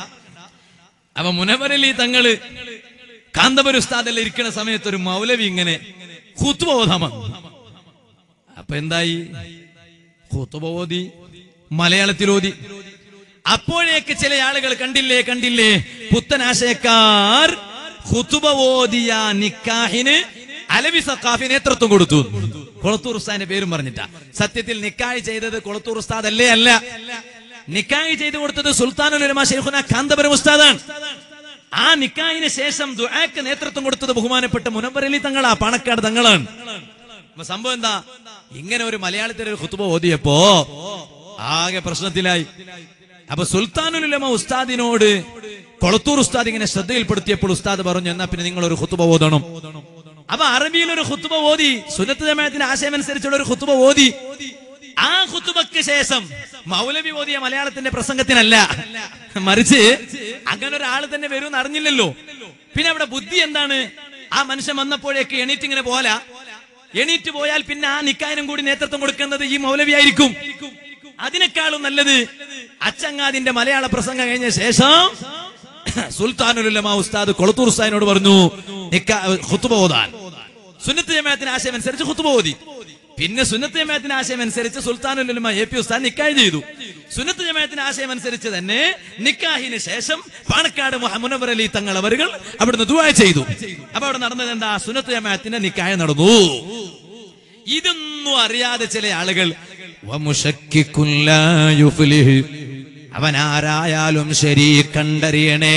അപ്പൊ മുനവരലി തങ്ങള് കാന്തപുര ഉസ്താദെല്ലാം ഇരിക്കുന്ന സമയത്ത് ഒരു മൗലവി ഇങ്ങനെ ഹുത്തുബ ഓതാൻ വന്നു അപ്പൊ എന്തായി ഹുത്തുബ ഓതി മലയാളത്തിൽ ഓതി അപ്പോഴേക്ക് ചില ആളുകൾ കണ്ടില്ലേ കണ്ടില്ലേ പുത്തനാശയക്കാർ ഹുത്തുബ ഓതിയ നിക്കാഹിന് അലവി സക്കാഫി നേതൃത്വം കൊടുത്തു കൊളത്തൂർ ഉസ്താദിന്റെ പേരും പറഞ്ഞിട്ടാ സത്യത്തിൽ നിക്കാഹ് ചെയ്തത് കൊളത്തൂർ ഉസ്താദ് അല്ലേ അല്ല നിക്കാഹ് ചെയ്തു കൊടുത്തത് സുൽത്താനുൽ ഉലമ ഷെയ്ഖുന കാന്തപുരം ഉസ്താദാണ് ആ നിക്കാഹിന് ശേഷം ദുആക്ക് നേതൃത്വം കൊടുത്തത് ബഹുമാനപ്പെട്ട മുനവർ അലി തങ്ങളാ പാണക്കാട് തങ്ങളാണ് അപ്പൊ സംഭവം എന്താ ഇങ്ങനെ ഒരു മലയാളത്തിൽ ഒരു ഖുത്ബ ഓതിയപ്പോ ആകെ പ്രശ്നത്തിലായി അപ്പൊ സുൽത്താനുൽ ഉലമ ഉസ്താദിനോട് കൊളത്തൂർ ഉസ്താദ് ഇങ്ങനെ ശ്രദ്ധയിൽപ്പെടുത്തിയപ്പോൾ ഉസ്താദ് പറഞ്ഞു എന്നാ പിന്നെ നിങ്ങൾ ഒരു ഖുത്ബ ഓതണം അപ്പൊ അറബിയിൽ ഒരു ഖുത്ബ ഓതി സുന്നത്ത് ജമാഅത്തിന്റെ ആശയം അനുസരിച്ചുള്ള ഒരു ഖുത്ബ ഓതി ആ ഖുത്ബക്ക് ശേഷം മൗലവി ഓതിയ മലയാളത്തിന്റെ പ്രസംഗത്തിനല്ല മറിച്ച് അങ്ങനെ ഒരാൾ തന്നെ വരും അറിഞ്ഞില്ലല്ലോ പിന്നെ അവിടെ ബുദ്ധി എന്താണ് ആ മനുഷ്യൻ വന്നപ്പോഴേക്ക് എണീറ്റ് ഇങ്ങനെ പോല എണീറ്റ് പോയാൽ പിന്നെ ആ നിക്കാനും കൂടി നേതൃത്വം കൊടുക്കുന്നത് ഈ മൗലവി ആയിരിക്കും അതിനേക്കാളും നല്ലത് അച്ചങ്ങാദിന്റെ മലയാള പ്രസംഗം കഴിഞ്ഞ ശേഷം സുൽത്താനുലുലമ ഉസ്താദ് കൊളത്തൂർ ഉസ്താദിനോട് പറഞ്ഞു നിക്കാ- ഖുത്ബ ഓതാൻ സുന്നത്ത് ജമാഅത്തിന് ആശയം അനുസരിച്ച് ഖുത്ബ ഓതി പിന്നെ സുന്നത്ത് ജമാഅത്തിന് ആശയം അനുസരിച്ച് സുൽത്താനുലുലമ എ പി ഉസ്താദ് നിക്കാഹ് ചെയ്തു സുന്നത്ത് ജമാഅത്തിന് ആശയം അനുസരിച്ച് തന്നെ നിക്കാഹിന് ശേഷം പാണക്കാട് മുഹമ്മദ് അലി തങ്ങൾ അവരുകൾ അവിടുന്ന് ദുആ ചെയ്തു അപ്പൊ അവിടെ നടന്നത് എന്താ സുന്നത്ത് ജമാഅത്തിന്റെ നിക്കാഹ് നടന്നു ഇതൊന്നും അറിയാതെ ചില ആളുകൾ വമുശക്കിക്കുൻ ലാ യുഫ്ലിഹ്. അവൻ ആരായാലും ശരി കണ്ടറിയണേ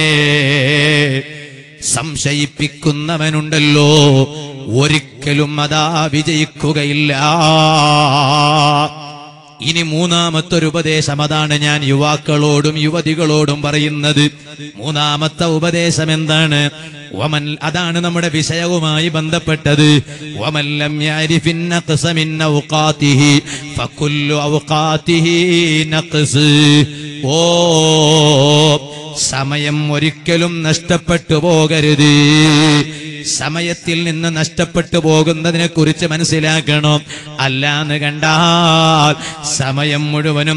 സംശയിപ്പിക്കുന്നവനുണ്ടല്ലോ ഒരിക്കലും അതാ വിജയിക്കുകയില്ല ഇനി മൂന്നാമത്തെ ഒരു ഉപദേശം അതാണ് ഞാൻ യുവാക്കളോടും യുവതികളോടും പറയുന്നത് മൂന്നാമത്തെ ഉപദേശം എന്താണ് വമൻ അതാണ് നമ്മുടെ വിഷയവുമായി ബന്ധപ്പെട്ടത് വമല്ലം യഅരിഫിൻ നഖ്സ മിൻ ഔഖാതിഹി ഫകുല്ലു ഔഖാതിഹി നഖ്സ് ഓ സമയം ഒരിക്കലും നഷ്ടപ്പെട്ടു പോകരുത് സമയത്തിൽ നിന്ന് നഷ്ടപ്പെട്ടു പോകുന്നതിനെ കുറിച്ച് മനസ്സിലാക്കണം അല്ലാന്ന് കണ്ടാൽ സമയം മുഴുവനും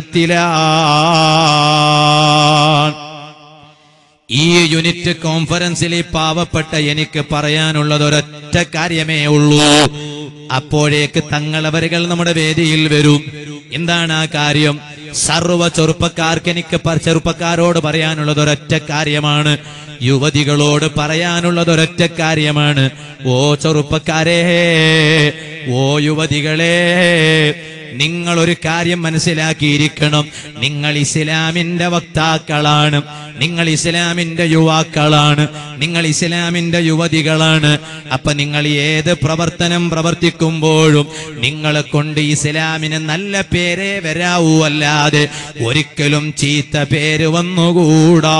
നഷ്ടത്തിലാണ് ഈ യൂണിറ്റ് കോൺഫറൻസിൽ ഈ പാവപ്പെട്ട എനിക്ക് പറയാനുള്ളത് ഒരൊറ്റ കാര്യമേ ഉള്ളൂ അപ്പോഴേക്ക് തങ്ങളവരുകൾ നമ്മുടെ വേദിയിൽ വരും എന്താണ് ആ കാര്യം സർവ ചെറുപ്പക്കാർക്ക് എനിക്ക് പ- ചെറുപ്പക്കാരോട് പറയാനുള്ളത് ഒരൊറ്റ കാര്യമാണ് യുവതികളോട് പറയാനുള്ളത് ഒരൊറ്റ കാര്യമാണ് ഓ ചെറുപ്പക്കാരേ ഓ യുവതികളെ നിങ്ങൾ ഒരു കാര്യം മനസ്സിലാക്കിയിരിക്കണം നിങ്ങൾ ഇസ്ലാമിന്റെ വക്താക്കളാണ് നിങ്ങൾ ഇസ്ലാമിന്റെ യുവാക്കളാണ് നിങ്ങൾ ഇസ്ലാമിന്റെ യുവതികളാണ് അപ്പൊ നിങ്ങൾ ഏത് പ്രവർത്തനം പ്രവർത്തിക്കുമ്പോഴും നിങ്ങളെ കൊണ്ട് ഇസ്ലാമിന് നല്ല പേരേ വരാവൂ അല്ലാതെ ഒരിക്കലും ചീത്ത പേര് വന്നുകൂടാ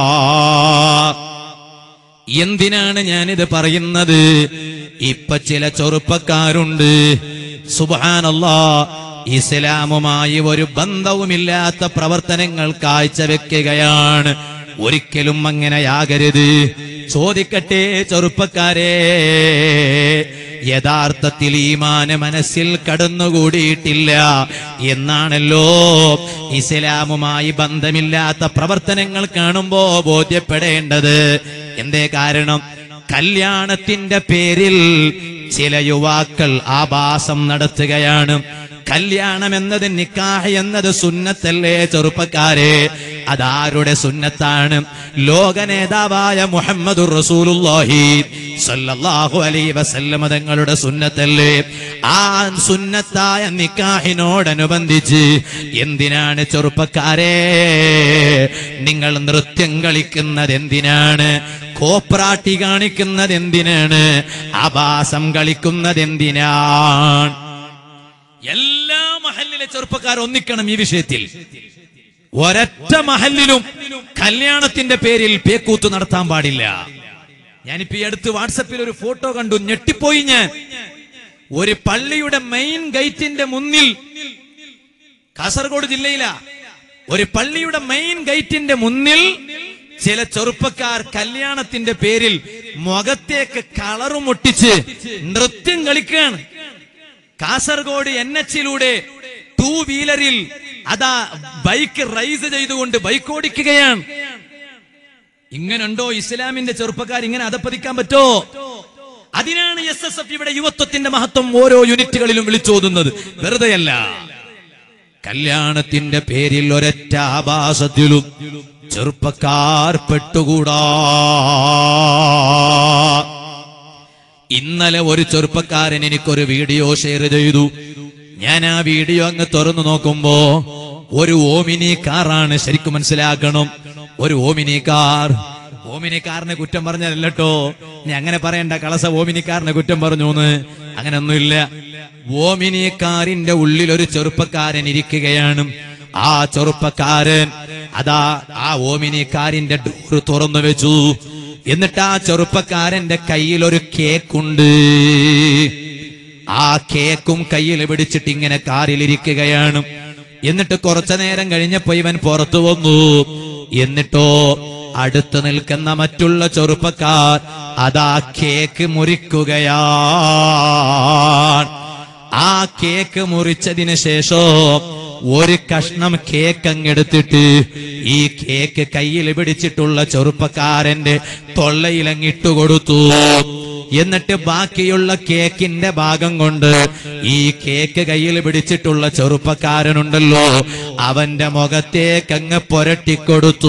എന്തിനാണ് ഞാനിത് പറയുന്നത് ഇപ്പൊ ചില ചെറുപ്പക്കാരുണ്ട് സുബാനല്ലാ ഇസ്ലാമുമായി ഒരു ബന്ധവുമില്ലാത്ത പ്രവർത്തനങ്ങൾ കാഴ്ചവെക്കുകയാണ് ഒരിക്കലും അങ്ങനെയാകരുത് ചോദിക്കട്ടെ ചെറുപ്പക്കാരെ യഥാർത്ഥത്തിൽ ഈമാന് മനസ്സിൽ കടന്നുകൂടിയിട്ടില്ല എന്നാണല്ലോ ഇസ്ലാമുമായി ബന്ധമില്ലാത്ത പ്രവർത്തനങ്ങൾ കാണുമ്പോ ബോധ്യപ്പെടേണ്ടത് എന്തേ കാരണം കല്യാണത്തിന്റെ പേരിൽ ചില യുവാക്കൾ ആഭാസം നടത്തുകയാണ് കല്യാണം എന്നത് നിക്കാഹ് എന്നത് സുന്നത്തല്ലേ ചെറുപ്പക്കാരെ അതാരുടെ സുന്നത്താണ് ലോക നേതാവായ മുഹമ്മദ് റസൂലുള്ളാഹി സല്ലല്ലാഹു അലൈഹി വസല്ലമ തങ്ങളുടെ സുന്നത്തല്ലേ ആ സുന്നത്തായ നിക്കാഹിനോടനുബന്ധിച്ച് എന്തിനാണ് ചെറുപ്പക്കാരെ നിങ്ങൾ നൃത്യം കളിക്കുന്നത് എന്തിനാണ് കോപ്രാട്ടി കാണിക്കുന്നത് എന്തിനാണ് ആഭാസം കളിക്കുന്നത് എന്തിനാണ് എല്ലാ മഹലിലെ ചെറുപ്പക്കാർ ഒന്നിക്കണം ഈ വിഷയത്തിൽ ഒരൊറ്റ മഹലിലും കല്യാണത്തിന്റെ പേരിൽ പേക്കൂത്ത് നടത്താൻ പാടില്ല ഞാനിപ്പോ ഈ അടുത്ത് വാട്സപ്പിൽ ഒരു ഫോട്ടോ കണ്ടു ഞെട്ടിപ്പോയി ഞാൻ ഒരു പള്ളിയുടെ മെയിൻ ഗേറ്റിന്റെ മുന്നിൽ കാസർഗോഡ് ജില്ലയിലാ ഒരു പള്ളിയുടെ മെയിൻ ഗേറ്റിന്റെ മുന്നിൽ ചില ചെറുപ്പക്കാർ കല്യാണത്തിന്റെ പേരിൽ മുഖത്തേക്ക് കളറും ഒട്ടിച്ച് നൃത്യം കളിക്കുകയാണ് കാസർഗോഡ് എൻ എച്ചിലൂടെ ടൂ വീലറിൽ അതാ ബൈക്ക് റൈസ് ചെയ്തുകൊണ്ട് ബൈക്ക് ഓടിക്കുകയാണ് ഇങ്ങനുണ്ടോ ഇസ്ലാമിന്റെ ചെറുപ്പക്കാർ ഇങ്ങനെ അതപ്പതിക്കാൻ പറ്റോ അതിനാണ് എസ് എസ് എഫ് ഇവിടെ യുവത്വത്തിന്റെ മഹത്വം ഓരോ യൂണിറ്റുകളിലും വിളിച്ചോതുന്നത് വെറുതെയല്ല കല്യാണത്തിന്റെ പേരിൽ ഒരൊറ്റ ആഭാസത്തിലും ചെറുപ്പക്കാർ പെട്ടുകൂടാ ഇന്നലെ ഒരു ചെറുപ്പക്കാരൻ എനിക്കൊരു വീഡിയോ ഷെയർ ചെയ്തു ഞാൻ ആ വീഡിയോ അങ്ങ് തുറന്നു നോക്കുമ്പോ ഒരു ഓമിനി കാറാണ് ശരിക്കും മനസ്സിലാക്കണം ഒരു ഓമിനി കാർ ഓമിനിക്കാരനെ കുറ്റം പറഞ്ഞതല്ലോ നീ അങ്ങനെ പറയണ്ട കളസ ഓമിനിക്കാരനെ കുറ്റം പറഞ്ഞു എന്ന് അങ്ങനൊന്നുമില്ല ഓമിനിക്കാരിന്റെ ഉള്ളിൽ ഒരു ചെറുപ്പക്കാരൻ ഇരിക്കുകയാണ് ആ ചെറുപ്പക്കാരൻ അതാ ആ ഓമിനിക്കാരിന്റെ ഡോറ് തുറന്നു വെച്ചു എന്നിട്ട് ആ ചെറുപ്പക്കാരന്റെ കയ്യിൽ ഒരു കേക്കുണ്ട് ആ കേക്കും കയ്യിൽ പിടിച്ചിട്ട് ഇങ്ങനെ കാറിലിരിക്കുകയാണ് എന്നിട്ട് കുറച്ചു നേരം കഴിഞ്ഞപ്പോ ഇവൻ പുറത്തു വന്നു എന്നിട്ടോ അടുത്ത് നിൽക്കുന്ന മറ്റുള്ള ചെറുപ്പക്കാർ അതാ കേക്ക് മുറിക്കുകയാണ് ആ കേക്ക് മുറിച്ചതിന് ശേഷം ഒരു കഷ്ണം കേക്ക് അങ്ങെടുത്തിട്ട് ഈ കേക്ക് കയ്യിൽ പിടിച്ചിട്ടുള്ള ചെറുപ്പക്കാരന്റെ തൊള്ളയിലങ്ങിട്ടു കൊടുത്തു എന്നിട്ട് ബാക്കിയുള്ള കേക്കിന്റെ ഭാഗം കൊണ്ട് ഈ കേക്ക് കയ്യിൽ പിടിച്ചിട്ടുള്ള ചെറുപ്പക്കാരനുണ്ടല്ലോ അവന്റെ മുഖത്തേക്ക് അങ്ങ് പുരട്ടിക്കൊടുത്തു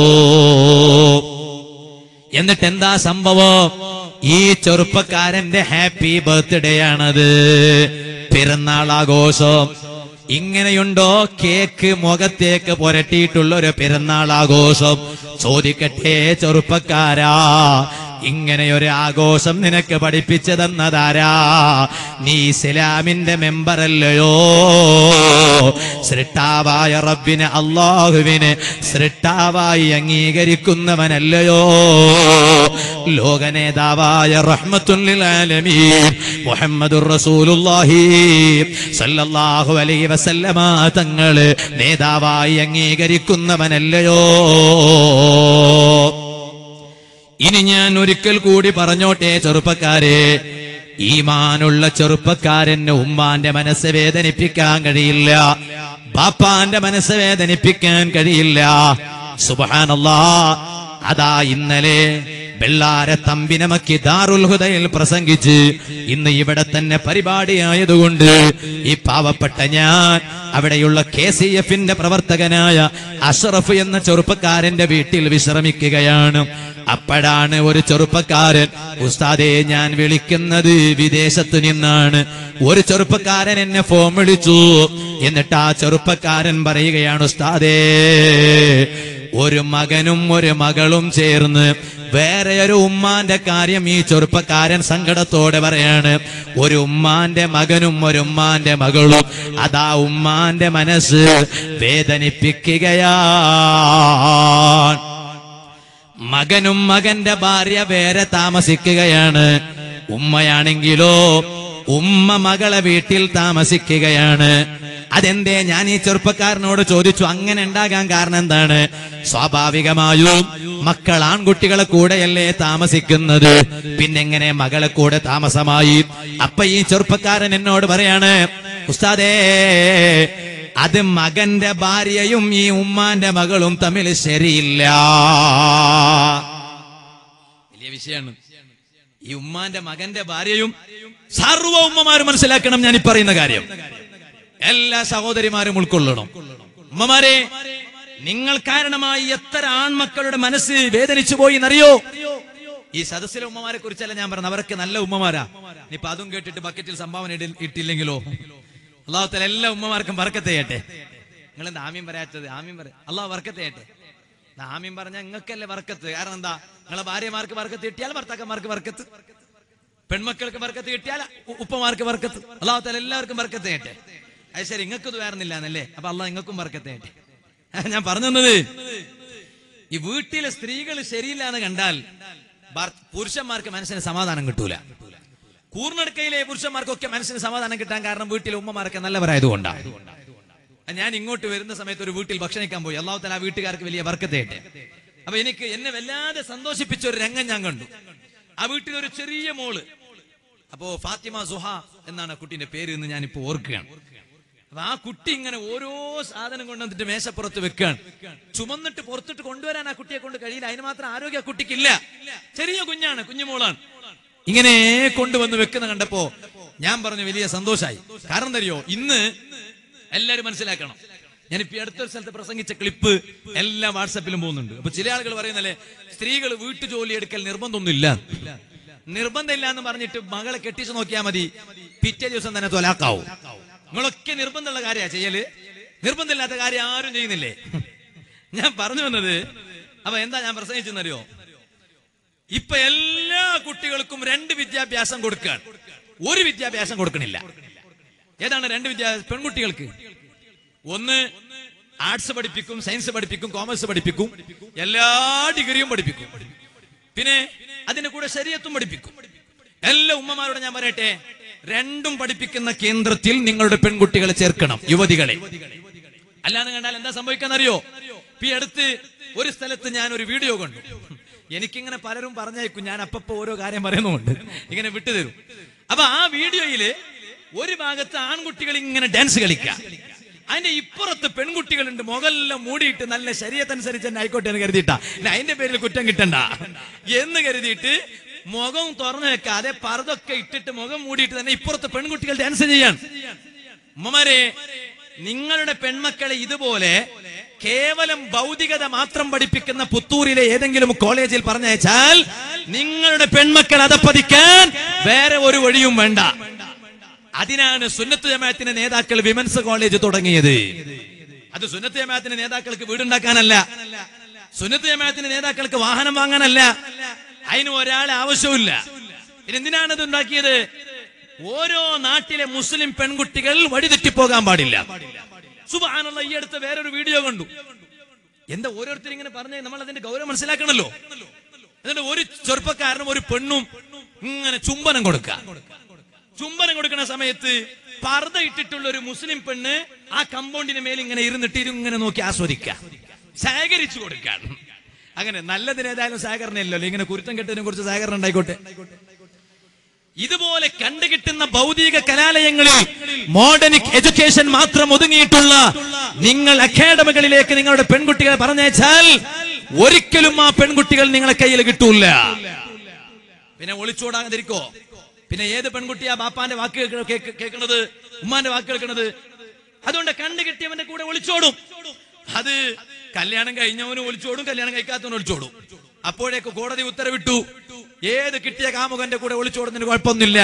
എന്നിട്ട് എന്താ സംഭവം ഈ ചെറുപ്പക്കാരന്റെ ഹാപ്പി ബർത്ത്ഡേ ആണത് പിറന്നാൾ ആഘോഷം ഇങ്ങനെയുണ്ടോ കേക്ക് മുഖത്തേക്ക് പുരട്ടിയിട്ടുള്ള ഒരു പിറന്നാൾ ആഘോഷം ചോദിക്കട്ടെ ചെറുപ്പക്കാരാ ഇങ്ങനെയൊരു ആഘോഷം നിനക്ക് പഠിപ്പിച്ചു തന്നതാരാ നീ ഇസ്ലാമിന്റെ മെമ്പറല്ലയോ സൃഷ്ടാവായ റബ്ബിനെ അള്ളാഹുവിനെ സൃഷ്ടാവായി അംഗീകരിക്കുന്നവനല്ലയോ ലോക നേതാവായ റഹ്മത്തുല്ലിൽ ആലമീൻ മുഹമ്മദുർ റസൂലുള്ളാഹി സല്ലല്ലാഹു അലൈഹി വസല്ലമ തങ്ങള് നേതാവായി അംഗീകരിക്കുന്നവനല്ലയോ ഇനി ഞാൻ ഒരിക്കൽ കൂടി പറഞ്ഞോട്ടെ ചെറുപ്പക്കാരെ ഈമാനുള്ള ചെറുപ്പക്കാരന് ഉമ്മാന്റെ മനസ്സ് വേദനിപ്പിക്കാൻ കഴിയില്ല ബാപ്പാന്റെ മനസ്സ് വേദനിപ്പിക്കാൻ കഴിയില്ല സുബഹാനല്ലാ അതാ ഇന്നലെ വെള്ളാര തമ്പിനമക്കി ദാറുൽ ഹുദയിൽ പ്രസംഗിച്ച് ഇന്ന് ഇവിടെ തന്നെ പരിപാടിയായതുകൊണ്ട് ഈ പാവപ്പെട്ട ഞാൻ അവിടെയുള്ള കെ സി എഫിന്റെ പ്രവർത്തകനായ അഷറഫ് എന്ന ചെറുപ്പക്കാരന്റെ വീട്ടിൽ വിശ്രമിക്കുകയാണ് അപ്പോഴാണ് ഒരു ചെറുപ്പക്കാരൻ ഉസ്താദെ ഞാൻ വിളിക്കുന്നത് വിദേശത്തു നിന്നാണ് ഒരു ചെറുപ്പക്കാരൻ എന്നെ ഫോൺ വിളിച്ചു എന്നിട്ട് ആ ചെറുപ്പക്കാരൻ പറയുകയാണ് ഉസ്താദേ ഒരു മകനും ഒരു മകളും ചേർന്ന് വേറെ ഒരു ഉമ്മാന്റെ കാര്യം ഈ ചെറുപ്പക്കാരൻ സങ്കടത്തോടെ പറയാണ് ഒരു ഉമ്മാന്റെ മകനും ഒരു ഉമ്മാന്റെ മകളും അതാ ഉമ്മാന്റെ മനസ്സ് വേദനിപ്പിക്കുകയാണ് മകനും മകന്റെ ഭാര്യ വേറെ താമസിക്കുകയാണ് ഉമ്മയാണെങ്കിലോ ഉമ്മ മകളെ വീട്ടിൽ താമസിക്കുകയാണ് അതെന്തേ ഞാൻ ഈ ചെറുപ്പക്കാരനോട് ചോദിച്ചു അങ്ങനെ ഉണ്ടാകാൻ കാരണം എന്താണ് സ്വാഭാവികമായും മക്കൾ ആൺകുട്ടികളെ കൂടെയല്ലേ താമസിക്കുന്നത് പിന്നെങ്ങനെ മകളെ കൂടെ താമസമായി അപ്പൊ ഈ ചെറുപ്പക്കാരൻ എന്നോട് പറയാണ് ഉസ്താദേ അത് മകന്റെ ഭാര്യയും ഈ ഉമ്മാന്റെ മകളും തമ്മിൽ ശരിയില്ല വലിയ വിഷയമാണ് ഈ ഉമ്മാന്റെ മകന്റെ ഭാര്യയും സർവ്വ ഉമ്മമാരും മനസ്സിലാക്കണം ഞാൻ ഈ പറയുന്ന കാര്യം എല്ലാ സഹോദരിമാരും ഉൾക്കൊള്ളണം ഉമ്മമാരെ നിങ്ങൾ കാരണമായി എത്ര ആൺമക്കളുടെ മനസ്സ് വേദനിച്ചു പോയി എന്നറിയോ ഈ സദസ്സിലെ ഉമ്മമാരെ കുറിച്ചല്ല ഞാൻ പറഞ്ഞത് അവരൊക്കെ നല്ല ഉമ്മമാരാ ഇനിയിപ്പൊ അതും കേട്ടിട്ട് ബക്കറ്റിൽ സംഭാവന ഇട- ഇട്ടില്ലെങ്കിലോ അള്ളാഹുത്തല എല്ലാ ഉമ്മമാർക്കും വർക്കത്ത് ചെയ്യട്ടെ നിങ്ങൾ എന്താ ആമീൻ പറയാത്തത് ആമീൻ പറ അള്ളാഹ് വർക്കത്ത് ചെയ്യട്ടെ ദാ ആമീൻ പറഞ്ഞ നിങ്ങൾക്കല്ലേ വർക്കത്ത് കാരണം എന്താ നിങ്ങളെ ഭാര്യമാർക്ക് വർക്കത്ത് കിട്ടിയാൽ ഭർത്താക്കന്മാർക്ക് വർക്കത്ത് പെൺമക്കൾക്ക് വർക്കത്ത് കിട്ടിയാൽ ഉ- ഉപ്പമാർക്ക് വർക്കത്ത് അള്ളാഹുത്തല എല്ലാവർക്കും വർക്കത്ത് ചെയ്യട്ടെ അത് ശരി നിങ്ങൾക്ക് ഇത് വേറുന്നില്ല എന്നല്ലേ അപ്പൊ അള്ളാഹ് നിങ്ങൾക്കും വർക്കത്ത് ചെയ്യട്ടെ ഞാൻ പറഞ്ഞു തന്നത് ഈ വീട്ടിലെ സ്ത്രീകൾ ശരിയില്ല എന്ന് കണ്ടാൽ ഭർ- പുരുഷന്മാർക്ക് മനസ്സിന് സമാധാനം കിട്ടൂല കൂർണടുക്കയിലെ പുരുഷന്മാർക്കൊക്കെ മനസ്സിന് സമാധാനം കിട്ടാൻ കാരണം വീട്ടിലെ ഉമ്മമാരൊക്കെ നല്ലവരായതുകൊണ്ടാണ് ഞാൻ ഇങ്ങോട്ട് വരുന്ന സമയത്ത് ഒരു വീട്ടിൽ ഭക്ഷണിക്കാൻ പോയി അള്ളാഹു തല ആ വീട്ടുകാർക്ക് വലിയ വർക്കത്തേട്ടെ അപ്പൊ എനിക്ക് എന്നെ വല്ലാതെ സന്തോഷിപ്പിച്ച ഒരു രംഗം ഞാൻ കണ്ടു ആ വീട്ടിൽ ഒരു ചെറിയ മോള് അപ്പോ ഫാത്തിമ സുഹ എന്നാണ് ആ കുട്ടീന്റെ പേര് എന്ന് ഞാൻ ഇപ്പൊ ഓർക്കുകയാണ് അപ്പൊ ആ കുട്ടി ഇങ്ങനെ ഓരോ സാധനം കൊണ്ടുവന്നിട്ട് മേശപ്പുറത്ത് വെക്കാണ് ചുമന്നിട്ട് പുറത്തിട്ട് കൊണ്ടുവരാൻ ആ കുട്ടിയെ കൊണ്ട് കഴിയില്ല അതിന് മാത്രം ആരോഗ്യ ആ കുട്ടിക്കില്ല ചെറിയ കുഞ്ഞാണ് കുഞ്ഞുമോളാണ് ഇങ്ങനെ കൊണ്ടുവന്ന് വെക്കുന്ന കണ്ടപ്പോ ഞാൻ പറഞ്ഞു വലിയ സന്തോഷായി കാരണം തരിയോ ഇന്ന് എല്ലാരും മനസ്സിലാക്കണം ഞാനിപ്പോ ഈ അടുത്തൊരു സ്ഥലത്ത് പ്രസംഗിച്ച ക്ലിപ്പ് എല്ലാം വാട്സപ്പിലും പോകുന്നുണ്ട് അപ്പൊ ചില ആളുകൾ പറയുന്നല്ലേ സ്ത്രീകൾ വീട്ടു ജോലി എടുക്കൽ നിർബന്ധമൊന്നുമില്ല നിർബന്ധമില്ല എന്ന് പറഞ്ഞിട്ട് മകളെ കെട്ടിച്ചു നോക്കിയാൽ മതി പിറ്റേ ദിവസം തന്നെ തൊലാക്കാവും നിങ്ങളൊക്കെ നിർബന്ധമുള്ള കാര്യ ചെയ്യല് നിർബന്ധമില്ലാത്ത കാര്യം ആരും ചെയ്യുന്നില്ലേ ഞാൻ പറഞ്ഞു വന്നത് അപ്പൊ എന്താ ഞാൻ പ്രസംഗിച്ചെന്നറിയോ ഇപ്പൊ എല്ലാ കുട്ടികൾക്കും രണ്ട് വിദ്യാഭ്യാസം കൊടുക്കാൻ ഒരു വിദ്യാഭ്യാസം കൊടുക്കണില്ല ഏതാണ് രണ്ട് വിദ്യാഭ്യാസം പെൺകുട്ടികൾക്ക് ഒന്ന് ആർട്സ് പഠിപ്പിക്കും സയൻസ് പഠിപ്പിക്കും കോമേഴ്സ് പഠിപ്പിക്കും എല്ലാ ഡിഗ്രിയും പഠിപ്പിക്കും പിന്നെ അതിന്റെ കൂടെ ശരീരത്തും പഠിപ്പിക്കും എല്ലാ ഉമ്മമാരോട് ഞാൻ പറയട്ടെ രണ്ടും പഠിപ്പിക്കുന്ന കേന്ദ്രത്തിൽ നിങ്ങളുടെ പെൺകുട്ടികളെ ചേർക്കണം യുവതികളെ അല്ലാന്ന് കണ്ടാൽ എന്താ സംഭവിക്കാന്നറിയോ ഇപ്പൊ ഈ അടുത്ത് ഒരു സ്ഥലത്ത് ഞാൻ ഒരു വീഡിയോ കണ്ടു എനിക്കിങ്ങനെ പലരും പറഞ്ഞേക്കും ഞാൻ അപ്പപ്പോ ഓരോ കാര്യം പറയുന്നുണ്ട് ഇങ്ങനെ വിട്ടുതരും അപ്പൊ ആ വീഡിയോയില് ഒരു ഭാഗത്ത് ആൺകുട്ടികൾ ഇങ്ങനെ ഡാൻസ് കളിക്കുക അതിന്റെ ഇപ്പുറത്ത് പെൺകുട്ടികളുണ്ട് മുകളെല്ലാം മൂടിയിട്ട് നല്ല ശരീരത്തനുസരിച്ച് തന്നെ ആയിക്കോട്ടെ എന്ന് കരുതിയിട്ടാ ഇനി അതിന്റെ പേരിൽ കുറ്റം കിട്ടണ്ട എന്ന് കരുതിയിട്ട് മുഖം തുറന്നു വെക്കാതെ പർദ്ദൊക്കെ ഇട്ടിട്ട് മുഖം മൂടിയിട്ട് തന്നെ ഇപ്പുറത്ത് പെൺകുട്ടികൾ ഡാൻസ് ചെയ്യാൻ ഉമ്മമാരെ നിങ്ങളുടെ പെൺമക്കളെ ഇതുപോലെ കേവലം ഭൗതികത മാത്രം പഠിപ്പിക്കുന്ന പുത്തൂരിലെ ഏതെങ്കിലും കോളേജിൽ പറഞ്ഞയച്ചാൽ നിങ്ങളുടെ പെൺമക്കൾ അതപ്പതിക്കാൻ വേറെ ഒരു വഴിയും വേണ്ട അതിനാണ് സുന്നത്ത് ജമാഅത്തിന്റെ നേതാക്കൾ വിമൻസ് കോളേജ് തുടങ്ങിയത് അത് സുന്നത്ത് ജമാഅത്തിന്റെ നേതാക്കൾക്ക് വീടുണ്ടാക്കാനല്ല സുന്നത്ത് ജമാഅത്തിന്റെ നേതാക്കൾക്ക് വാഹനം വാങ്ങാനല്ല അതിന് ഒരാളെ ആവശ്യമില്ല പിന്നെ എന്തിനാണ് ഇത് ഉണ്ടാക്കിയത് ഓരോ നാട്ടിലെ മുസ്ലിം പെൺകുട്ടികൾ വഴിതെറ്റിപ്പോകാൻ പാടില്ല സുബാനുള്ള ഈ അടുത്ത് വേറൊരു വീഡിയോ കണ്ടു എന്താ ഓരോരുത്തർ ഇങ്ങനെ പറഞ്ഞ നമ്മൾ അതിന്റെ ഗൗരവം മനസ്സിലാക്കണല്ലോ എന്നിട്ട് ഒരു ചെറുപ്പക്കാരനും ഒരു പെണ്ണും ഇങ്ങനെ ചുംബനം കൊടുക്കുക ചുംബനം കൊടുക്കുന്ന സമയത്ത് പർദ്ദ ഇട്ടിട്ടുള്ള ഒരു മുസ്ലിം പെണ്ണ് ആ കമ്പൗണ്ടിന് മേൽ ഇങ്ങനെ ഇരുന്നിട്ട് ഇങ്ങനെ നോക്കി ആസ്വദിക്കുക സഹകരിച്ചു കൊടുക്കാൻ അങ്ങനെ നല്ലതിന് ഏതായാലും സഹകരണമില്ലല്ലോ ഇങ്ങനെ കുരുത്തം കെട്ടതിനെ കുറിച്ച് സഹകരണം ഉണ്ടായിക്കോട്ടെ ഇതുപോലെ കണ്ടുകിട്ടുന്ന ഭൗതിക കലാലയങ്ങളിൽ മോഡേണിക് എഡ്യൂക്കേഷൻ മാത്രം ഒതുങ്ങിയിട്ടുള്ള നിങ്ങൾ അക്കാഡമികളിലേക്ക് നിങ്ങളുടെ പെൺകുട്ടികളെ പറഞ്ഞയച്ചാൽ ഒരിക്കലും ആ പെൺകുട്ടികൾ നിങ്ങളെ കയ്യിൽ കിട്ടൂല പിന്നെ ഒളിച്ചോടാതിരിക്കോ പിന്നെ ഏത് പെൺകുട്ടിയാ ബാപ്പാന്റെ വാക്ക് കേൾക്ക- കേൾക്ക- കേൾക്കണത് ഉമ്മാന്റെ വാക്ക് കേൾക്കണത് അതുകൊണ്ട് കണ്ടു കിട്ടിയവന്റെ കൂടെ ഒളിച്ചോടും അത് കല്യാണം കഴിഞ്ഞവനും ഒളിച്ചോടും കല്യാണം കഴിക്കാത്തവനും ഒളിച്ചോടും അപ്പോഴേക്ക് കോടതി ഉത്തരവിട്ടു ഏത് കിട്ടിയ കാമുകന്റെ കൂടെ ഒളിച്ചോടുന്നതിന് കുഴപ്പമൊന്നുമില്ല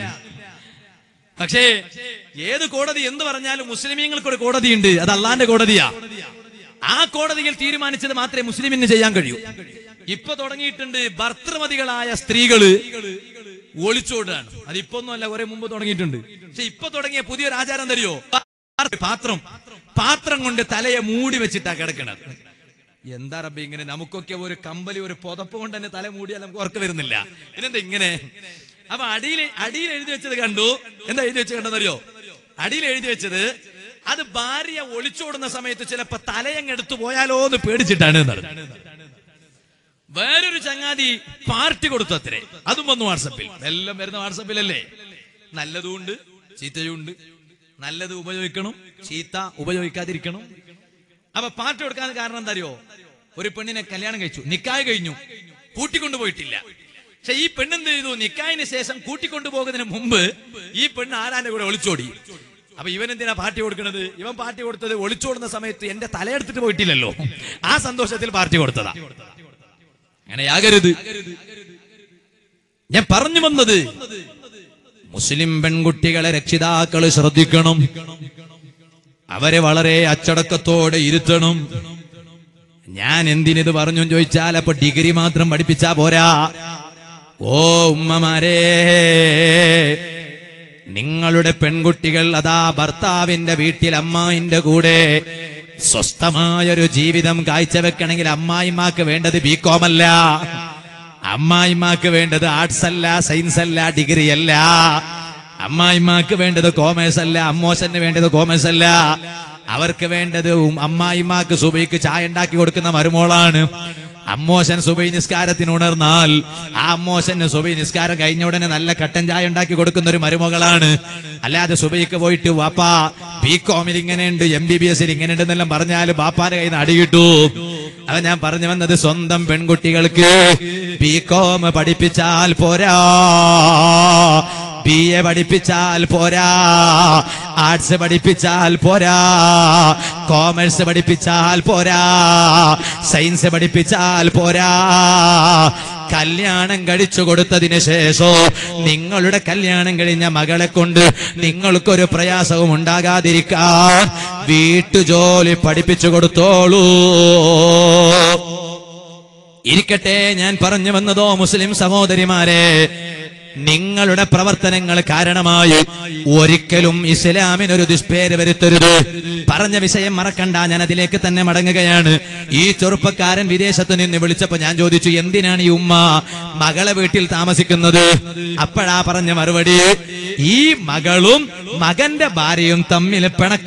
പക്ഷേ ഏത് കോടതി എന്ത് പറഞ്ഞാലും മുസ്ലിമീങ്ങൾക്ക് ഒരു കോടതിയുണ്ട് അത് അള്ളാന്റെ കോടതിയാ ആ കോടതിയിൽ തീരുമാനിച്ചത് മാത്രമേ മുസ്ലിമിന് ചെയ്യാൻ കഴിയൂ ഇപ്പൊ തുടങ്ങിയിട്ടുണ്ട് ഭർത്തൃമതികളായ സ്ത്രീകള് ഒളിച്ചോടാണ് അത് ഇപ്പൊ ഒന്നുമല്ല കുറെ മുമ്പ് തുടങ്ങിയിട്ടുണ്ട് പക്ഷെ ഇപ്പൊ തുടങ്ങിയ പുതിയൊരു ആചാരം തരുമോ പാത്രം പാത്രം കൊണ്ട് തലയെ മൂടി വെച്ചിട്ടാ കിടക്കണത് എന്താ റബ്ബി ഇങ്ങനെ നമുക്കൊക്കെ ഒരു കമ്പലി ഒരു പുതപ്പ് കൊണ്ട് തന്നെ തല മൂടിയാൽ നമുക്ക് ഉറക്കം വരുന്നില്ല പിന്നെന്താ ഇങ്ങനെ അപ്പൊ അടിയിൽ അടിയിൽ എഴുതി വെച്ചത് കണ്ടു എന്താ എഴുതി വെച്ചത് കണ്ടെന്നറിയോ അടിയിൽ എഴുതി വെച്ചത് അത് ഭാര്യ ഒളിച്ചോടുന്ന സമയത്ത് ചിലപ്പോ തലയങ്ങ് എടുത്തു പോയാലോ എന്ന് പേടിച്ചിട്ടാണ് എന്നാണ് വേറൊരു ചങ്ങാതി പാർട്ടി കൊടുത്തു അത്രേ അതും വന്നു വാട്സപ്പിൽ എല്ലാം വരുന്ന വാട്സപ്പിലല്ലേ നല്ലതുണ്ട് ചീത്തയുണ്ട് നല്ലത് ഉപയോഗിക്കണം ചീത്ത ഉപയോഗിക്കാതിരിക്കണം അപ്പൊ പാർട്ടി കൊടുക്കാൻ കാരണം എന്താ അറിയോ ഒരു പെണ്ണിനെ കല്യാണം കഴിച്ചു നിക്കായ് കഴിഞ്ഞു കൂട്ടിക്കൊണ്ടുപോയിട്ടില്ല പക്ഷെ ഈ പെണ്ണെന്ത് ചെയ്തു നിക്കായിന് ശേഷം കൂട്ടിക്കൊണ്ടുപോകുന്നതിന് മുമ്പ് ഈ പെണ്ണ് ആരാന്റെ കൂടെ ഒളിച്ചോടി അപ്പൊ ഇവൻ എന്തിനാ പാർട്ടി കൊടുക്കുന്നത് ഇവൻ പാർട്ടി കൊടുത്തത് ഒളിച്ചോടുന്ന സമയത്ത് എന്റെ തലയെടുത്തിട്ട് പോയിട്ടില്ലല്ലോ ആ സന്തോഷത്തിൽ പാർട്ടി കൊടുത്തതാ അങ്ങനെയാകരുത് ഞാൻ പറഞ്ഞു വന്നത് മുസ്ലിം പെൺകുട്ടികളെ രക്ഷിതാക്കള് ശ്രദ്ധിക്കണം അവരെ വളരെ അച്ചടക്കത്തോടെ ഇരുത്തണം ഞാൻ എന്തിനിത് പറഞ്ഞു ചോദിച്ചാൽ അപ്പൊ ഡിഗ്രി മാത്രം പഠിപ്പിച്ചാ പോരാ ഓ ഉമ്മമാരെ നിങ്ങളുടെ പെൺകുട്ടികൾ അതാ ഭർത്താവിന്റെ വീട്ടിൽ അമ്മായിന്റെ കൂടെ സ്വസ്ഥമായൊരു ജീവിതം കാഴ്ചവെക്കണമെങ്കിൽ അമ്മായിമാക്ക് വേണ്ടത് ബികോം അല്ല അമ്മായിമാക്ക് വേണ്ടത് ആർട്സ് അല്ല സയൻസ് അല്ല ഡിഗ്രി അല്ല അമ്മായിമാക്ക് വേണ്ടത് കോമേഴ്സ് അല്ല അമ്മോശന് വേണ്ടത് കോമേഴ്സ് അല്ല അവർക്ക് വേണ്ടത് ഉം അമ്മായിമാക്ക് സുബൈക്ക് ചായ ഉണ്ടാക്കി കൊടുക്കുന്ന മരുമോളാണ് അമ്മോശൻ സുബൈ നിസ്കാരത്തിന് ഉണർന്നാൽ ആ അമ്മോശന് സുബൈ നിസ്കാരം കഴിഞ്ഞ ഉടനെ നല്ല കട്ടൻ ചായ ഉണ്ടാക്കി കൊടുക്കുന്ന ഒരു മരുമകളാണ് അല്ലാതെ സുബൈക്ക് പോയിട്ട് വാപ്പാ ബി കോമിൽ ഇങ്ങനെയുണ്ട് എം ബി ബി എസിൽ ഇങ്ങനെയുണ്ട് എന്നെല്ലാം പറഞ്ഞാൽ ബാപ്പാന്റെ കയ്യിൽ നിന്ന് അടി കിട്ടൂ അത് ഞാൻ പറഞ്ഞു വന്നത് സ്വന്തം പെൺകുട്ടികൾക്ക് ബി കോം പഠിപ്പിച്ചാൽ പോരാ ബി എ പഠിപ്പിച്ചാൽ പോരാ ആർട്സ് പഠിപ്പിച്ചാൽ പോരാ കോമേഴ്സ് പഠിപ്പിച്ചാൽ പോരാ സയൻസ് പഠിപ്പിച്ചാൽ പോരാ കല്യാണം കഴിച്ചു കൊടുത്തതിന് ശേഷം നിങ്ങളുടെ കല്യാണം കഴിഞ്ഞ മകളെ കൊണ്ട് നിങ്ങൾക്കൊരു പ്രയാസവും ഉണ്ടാകാതിരിക്കാൻ വീട്ടുജോലി പഠിപ്പിച്ചു കൊടുത്തോളൂ ഇരിക്കട്ടെ ഞാൻ പറഞ്ഞു വന്നതോ മുസ്ലിം സഹോദരിമാരെ നിങ്ങളുടെ പ്രവർത്തനങ്ങൾ കാരണമായി ഒരിക്കലും ഇസ്ലാമിനൊരു ദുഷ്പേര് വരുത്തരുത് പറഞ്ഞ വിഷയം മറക്കണ്ട ഞാൻ അതിലേക്ക് തന്നെ മടങ്ങുകയാണ് ഈ ചെറുപ്പക്കാരൻ വിദേശത്ത് നിന്ന് വിളിച്ചപ്പോ ഞാൻ ചോദിച്ചു എന്തിനാണ് ഈ ഉമ്മ മകളെ വീട്ടിൽ താമസിക്കുന്നത് അപ്പോഴാ പറഞ്ഞ മറുപടി ഈ മകളും മകന്റെ ഭാര്യയും തമ്മിൽ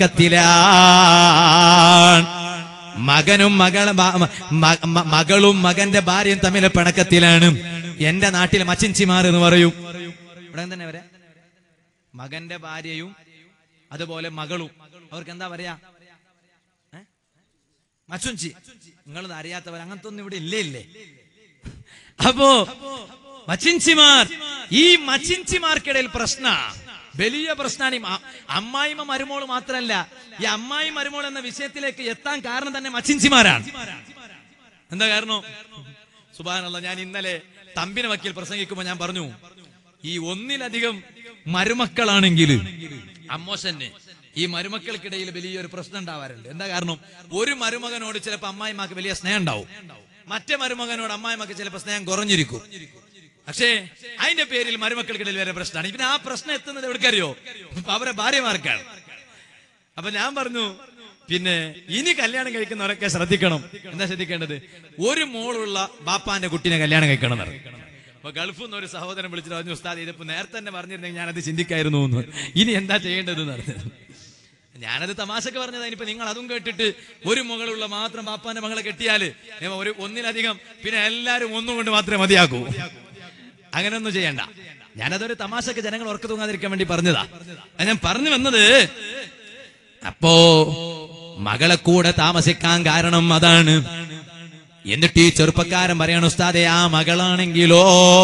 പിണക്കത്തിലാണ് മകനും മകള മ- മ- മ- മകളും മകന്റെ ഭാര്യയും തമ്മിൽ പിണക്കത്തിലാണ് എന്റെ നാട്ടിൽ മച്ചിഞ്ചിമാർ എന്ന് പറയും ഇവിടെ തന്നെ വരെ മകന്റെ ഭാര്യയും അതുപോലെ മകളും അവർക്ക് എന്താ പറയാ ഏ? മച്ചുഞ്ചി നിങ്ങൾ അറിയാത്തവർ അങ്ങനത്തെ ഒന്നും ഇവിടെ ഇല്ലേ ഇല്ലേ അപ്പോ മച്ചിഞ്ചിമാർ ഈ മച്ചിഞ്ചിമാർക്കിടയിൽ പ്രശ്ന വലിയ പ്രശ്നമാണ് ഈ മ- അമ്മായിമ്മ മരുമോള് മാത്രല്ല ഈ അമ്മായി മരുമോൾ എന്ന വിഷയത്തിലേക്ക് എത്താൻ കാരണം തന്നെ മച്ചിഞ്ചിമാരാണ് എന്താ കാരണം സുബാനുള്ള ഞാൻ ഇന്നലെ തമ്പിന് വക്കീൽ പ്രസംഗിക്കുമ്പോൾ ഞാൻ പറഞ്ഞു ഈ ഒന്നിലധികം മരുമക്കളാണെങ്കിൽ അമ്മോശന് ഈ മരുമക്കൾക്കിടയിൽ വലിയൊരു പ്രശ്നം ഉണ്ടാവാറുണ്ട് എന്താ കാരണം ഒരു മരുമകനോട് ചിലപ്പോൾ അമ്മായിമാക്ക് വലിയ സ്നേഹം ഉണ്ടാവും മറ്റേ മരുമകനോട് അമ്മായിമാക്ക് ചിലപ്പോൾ സ്നേഹം കുറഞ്ഞിരിക്കും പക്ഷേ അതിന്റെ പേരിൽ മരുമക്കൾക്കിടയിൽ വരെ പ്രശ്നമാണ് പിന്നെ ആ പ്രശ്നം എത്തുന്നത് എവിടേക്കറിയോ അവരെ ഭാര്യമാർക്കാണ് അപ്പൊ ഞാൻ പറഞ്ഞു പിന്നെ ഇനി കല്യാണം കഴിക്കുന്നവരൊക്കെ ശ്രദ്ധിക്കണം എന്താ ശ്രദ്ധിക്കേണ്ടത് ഒരു മോളുള്ള ബാപ്പാന്റെ കുട്ടീനെ കല്യാണം കഴിക്കണം എന്ന് പറഞ്ഞു. അപ്പൊ ഗൾഫിൽ നിന്ന് ഒരു സഹോദരൻ വിളിച്ചിട്ട് പറഞ്ഞു ഉസ്താദ് ഇതിപ്പോ നേരത്തെ തന്നെ പറഞ്ഞിരുന്നെങ്കിൽ ഞാനത് ചിന്തിക്കായിരുന്നു എന്ന് ഇനി എന്താ ചെയ്യേണ്ടത് എന്ന് പറഞ്ഞത് ഞാനത് തമാശക്ക് പറഞ്ഞത് ഇനിയിപ്പോ നിങ്ങൾ അതും കേട്ടിട്ട് ഒരു മകളുള്ള മാത്രം ബാപ്പാന്റെ മകളെ കെട്ടിയാല് ഏ, ഒരു ഒന്നിലധികം പിന്നെ എല്ലാരും ഒന്നും കൊണ്ട് മാത്രമേ മതിയാക്കൂ അങ്ങനെയൊന്നും ചെയ്യണ്ട ഞാനതൊരു തമാശക്ക് ജനങ്ങൾ ഉറക്കു തൂങ്ങാതിരിക്കാൻ വേണ്ടി പറഞ്ഞതാ അത് ഞാൻ പറഞ്ഞു വന്നത് അപ്പോ മകളെ കൂടെ താമസിക്കാൻ കാരണം അതാണ് എന്നിട്ട് ഈ ചെറുപ്പക്കാരൻ പറയണ ഉസ്താദെ ആ മകളാണെങ്കിലോ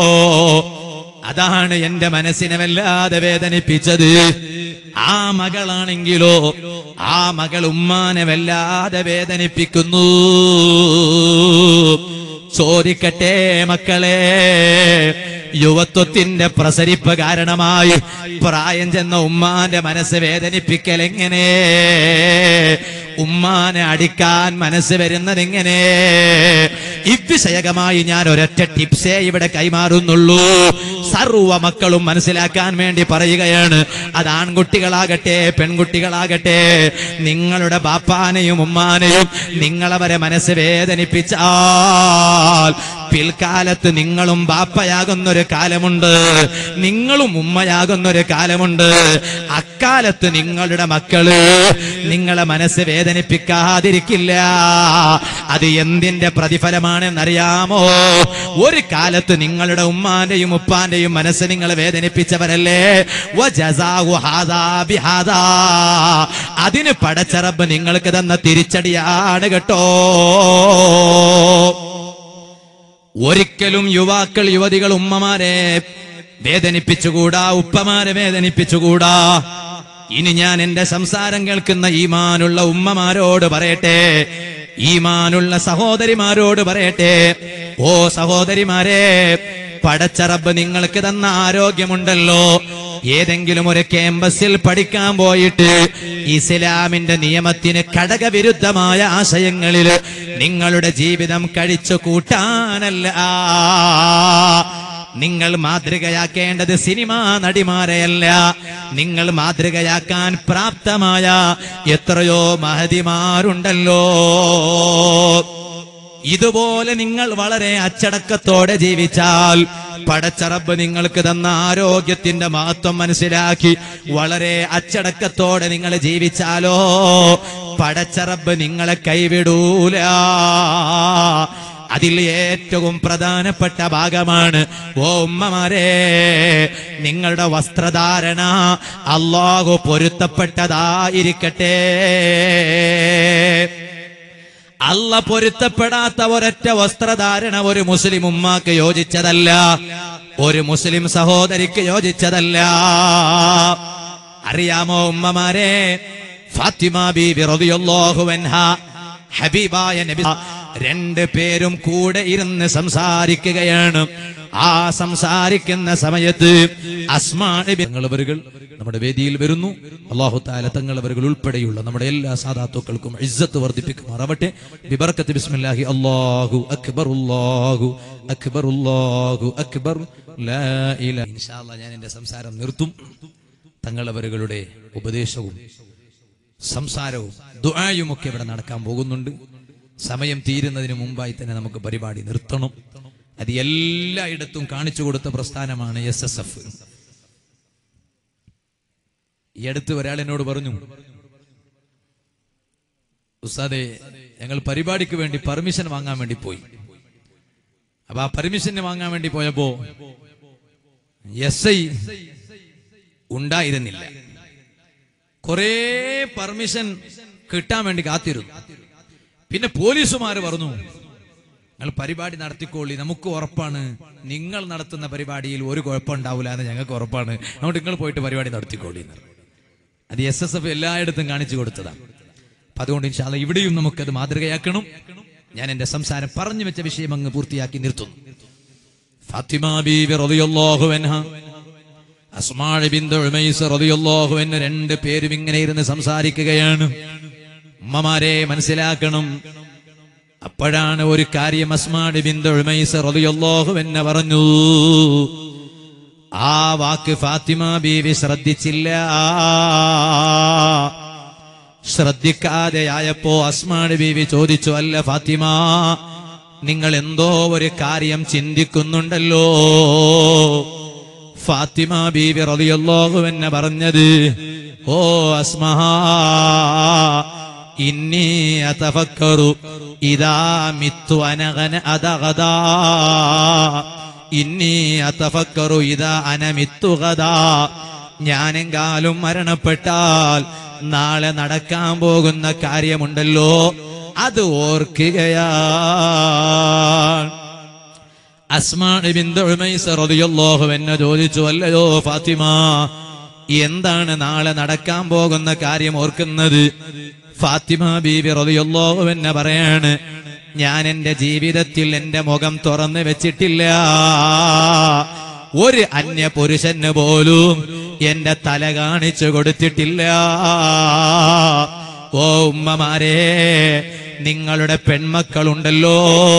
അതാണ് എന്റെ മനസ്സിനെ വല്ലാതെ വേദനിപ്പിച്ചത് ആ മകളാണെങ്കിലോ ആ മകൾ ഉമ്മാനെ വല്ലാതെ വേദനിപ്പിക്കുന്നു ചോദിക്കട്ടെ മക്കളെ യുവത്വത്തിന്റെ പ്രസരിപ്പ് കാരണമായി പ്രായം ചെന്ന ഉമ്മാന്റെ മനസ്സ് വേദനിപ്പിക്കൽ എങ്ങനെ ഉമ്മാനെ അടിക്കാൻ മനസ്സ് വരുന്നത് എങ്ങനെ ഇവിഷയകമായി ഞാൻ ഒരൊറ്റ ടിപ്സേ ഇവിടെ കൈമാറുന്നുള്ളൂ സർവ മക്കളും മനസ്സിലാക്കാൻ വേണ്ടി പറയുകയാണ് അത് ആൺകുട്ടികളാകട്ടെ പെൺകുട്ടികളാകട്ടെ നിങ്ങളുടെ ബാപ്പാനെയും ഉമ്മാനെയും നിങ്ങളവരെ മനസ്സ് വേദനിപ്പിച്ചാൽ പിൽക്കാലത്ത് നിങ്ങളും ബാപ്പയാകുന്നൊരു കാലമുണ്ട് നിങ്ങളും ഉമ്മയാകുന്നൊരു കാലമുണ്ട് അക്കാലത്ത് നിങ്ങളുടെ മക്കള് നിങ്ങളെ മനസ്സ് വേദനിപ്പിക്കാതിരിക്കില്ല അത് എന്തിന്റെ പ്രതിഫലമാണെന്നറിയാമോ ഒരു കാലത്ത് നിങ്ങളുടെ ഉമ്മാന്റെയും ഉപ്പാന്റെയും മനസ്സ് നിങ്ങളെ വേദനിപ്പിച്ചവരല്ലേ വജസാഉ ഹാദാ ബിഹാദാ. അതിന് പടച്ചറബ് നിങ്ങൾക്ക് തന്ന തിരിച്ചടിയാണ് കേട്ടോ ഒരിക്കലും യുവാക്കൾ യുവതികൾ ഉമ്മമാരെ വേദനിപ്പിച്ചുകൂടാ ഉപ്പമാരെ വേദനിപ്പിച്ചുകൂടാ ഇനി ഞാൻ എന്റെ സംസാരം കേൾക്കുന്ന ഈമാനുള്ള ഉമ്മമാരോട് പറയട്ടെ ഈമാനുള്ള സഹോദരിമാരോട് പറയട്ടെ ഓ സഹോദരിമാരെ പടച്ചറബ് നിങ്ങൾക്ക് തന്ന ആരോഗ്യമുണ്ടല്ലോ ഏതെങ്കിലും ഒരു ക്യാമ്പസിൽ പഠിക്കാൻ പോയിട്ട് ഇസ്ലാമിന്റെ നിയമത്തിന് ഘടകവിരുദ്ധമായ ആശയങ്ങളിൽ നിങ്ങളുടെ ജീവിതം കഴിച്ചു കൂട്ടാനല്ല നിങ്ങൾ മാതൃകയാക്കേണ്ടത് സിനിമാ നടിമാരെയല്ല നിങ്ങൾ മാതൃകയാക്കാൻ പ്രാപ്തമായ എത്രയോ മഹതിമാരുണ്ടല്ലോ ഇതുപോലെ നിങ്ങൾ വളരെ അച്ചടക്കത്തോടെ ജീവിച്ചാൽ പടച്ചറബ് നിങ്ങൾക്ക് തന്ന ആരോഗ്യത്തിന്റെ മഹത്വം മനസ്സിലാക്കി വളരെ അച്ചടക്കത്തോടെ നിങ്ങൾ ജീവിച്ചാലോ പടച്ചറബ് നിങ്ങളെ കൈവിടൂല അതിൽ ഏറ്റവും പ്രധാനപ്പെട്ട ഭാഗമാണ് ഓ ഉമ്മമാരെ നിങ്ങളുടെ വസ്ത്രധാരണ അള്ളാഹു പൊരുത്തപ്പെട്ടതായിരിക്കട്ടെ അല്ല പൊരുത്തപ്പെടാത്ത ഒരൊറ്റ വസ്ത്രധാരണ ഒരു മുസ്ലിം ഉമ്മാക്ക് യോജിച്ചതല്ല ഒരു മുസ്ലിം സഹോദരിക്ക് യോജിച്ചതല്ല അറിയാമോ ഉമ്മമാരെ ഫാത്തിമ ബീബി റളിയല്ലാഹു അൻഹ ഹബീബായ നബി രണ്ട് പേരും കൂടെ ഇരുന്ന് സംസാരിക്കുകയാണ് ആ സംസാരിക്കുന്ന സമയത്ത് അസ്മാവരുകൾ നമ്മുടെ വേദിയിൽ വരുന്നു അള്ളാഹു താല തങ്ങളവരുകൾ ഉൾപ്പെടെയുള്ള നമ്മുടെ എല്ലാ സാധാത്തുക്കൾക്കും ഇസ്സത്ത് വർദ്ധിപ്പിക്കുമാറാവട്ടെ ബിബർക്കത്ത് ബിസ്മില്ലാഹി അല്ലാഹു അക്ബർ അല്ലാഹു അക്ബർ അല്ലാഹു അക്ബർ ലാ ഇലാഹ ഇൻഷാ അല്ലാഹ് ഞാൻ എന്റെ സംസാരം നിർത്തും തങ്ങളവരുകളുടെ ഉപദേശവും സംസാരവും ദുആയും ഒക്കെ ഇവിടെ നടക്കാൻ പോകുന്നുണ്ട് സമയം തീരുന്നതിന് മുമ്പായി തന്നെ നമുക്ക് പരിപാടി നിർത്തണം അത് എല്ലായിടത്തും കാണിച്ചു കൊടുത്ത പ്രസ്ഥാനമാണ് എസ് എസ് എഫ് ഈ അടുത്ത് ഒരാൾ എന്നോട് പറഞ്ഞു ഉസ്താദെ ഞങ്ങൾ പരിപാടിക്ക് വേണ്ടി പെർമിഷൻ വാങ്ങാൻ വേണ്ടി പോയി അപ്പൊ ആ പെർമിഷൻ വാങ്ങാൻ വേണ്ടി പോയപ്പോ എസ് ഐ ഉണ്ടായിരുന്നില്ല കുറേ പെർമിഷൻ കിട്ടാൻ വേണ്ടി കാത്തിരുന്നു പിന്നെ പോലീസുമാര് പറഞ്ഞു നിങ്ങൾ പരിപാടി നടത്തിക്കോളി നമുക്ക് ഉറപ്പാണ് നിങ്ങൾ നടത്തുന്ന പരിപാടിയിൽ ഒരു കുഴപ്പമുണ്ടാവില്ല എന്ന് ഞങ്ങൾക്ക് ഉറപ്പാണ് അതുകൊണ്ട് നിങ്ങൾ പോയിട്ട് പരിപാടി നടത്തിക്കോളി എന്ന് പറഞ്ഞു. അത് എസ് എസ് എഫ് എല്ലായിടത്തും കാണിച്ചു കൊടുത്തതാണ് അപ്പൊ അതുകൊണ്ട് ഇൻഷാല്ല ഇവിടെയും നമുക്കത് മാതൃകയാക്കണം ഞാൻ എന്റെ സംസാരം പറഞ്ഞു വെച്ച വിഷയം അങ്ങ് പൂർത്തിയാക്കി നിർത്തുന്നു ഫാത്തിമ ബീവി റളിയല്ലാഹു അൻഹ അസ്മാഴ് ബിന്ദു ഉമൈസ് റളിയല്ലാഹു അൻഹ രണ്ട് പേരും ഇങ്ങനെ ഇരുന്ന് സംസാരിക്കുകയാണ് ഉമ്മമാരെ മനസ്സിലാക്കണം അപ്പോഴാണ് ഒരു കാര്യം അസ്മാട് ബിന്ദു ഉമൈസ് റളിയല്ലാഹു അൻഹ പറഞ്ഞു ആ വാക്ക് ഫാത്തിമ ബീവി ശ്രദ്ധിച്ചില്ല ശ്രദ്ധിക്കാതെയായപ്പോ അസ്മാട് ബീവി ചോദിച്ചു അല്ല ഫാത്തിമ നിങ്ങൾ എന്തോ ഒരു കാര്യം ചിന്തിക്കുന്നുണ്ടല്ലോ ഫാത്തിമ ബീവി റളിയല്ലാഹു എന്നെ പറഞ്ഞത് ഓ അസ്മഹ ഇന്നി അതഫക്കറു ഇതാ മിത്തു അനഗന അതഗദാ ഇന്നി അതഫക്കറു ഇതാ അനമിത്തു ഗദാ ഞാനെങ്കാലും മരണപ്പെട്ടാൽ നാളെ നടക്കാൻ പോകുന്ന കാര്യമുണ്ടല്ലോ അത് ഓർക്കുകയാണ് അസ്മാൻ ബിന്ദു ഉമൈസ് റളിയല്ലാഹു എന്നെ ചോദിച്ചു അല്ലയോ ഫാത്തിമ എന്താണ് നാളെ നടക്കാൻ പോകുന്ന കാര്യം ഓർക്കുന്നത് ഫാത്തിമ ബീബി റളിയല്ലാഹു എന്നെ പറയാണ് ഞാൻ എന്റെ ജീവിതത്തിൽ എന്റെ മുഖം തുറന്നു വെച്ചിട്ടില്ല ഒരു അന്യ പുരുഷന് പോലും എന്റെ തല കാണിച്ചു കൊടുത്തിട്ടില്ല ഓ ഉമ്മമാരെ നിങ്ങളുടെ പെൺമക്കളുണ്ടല്ലോ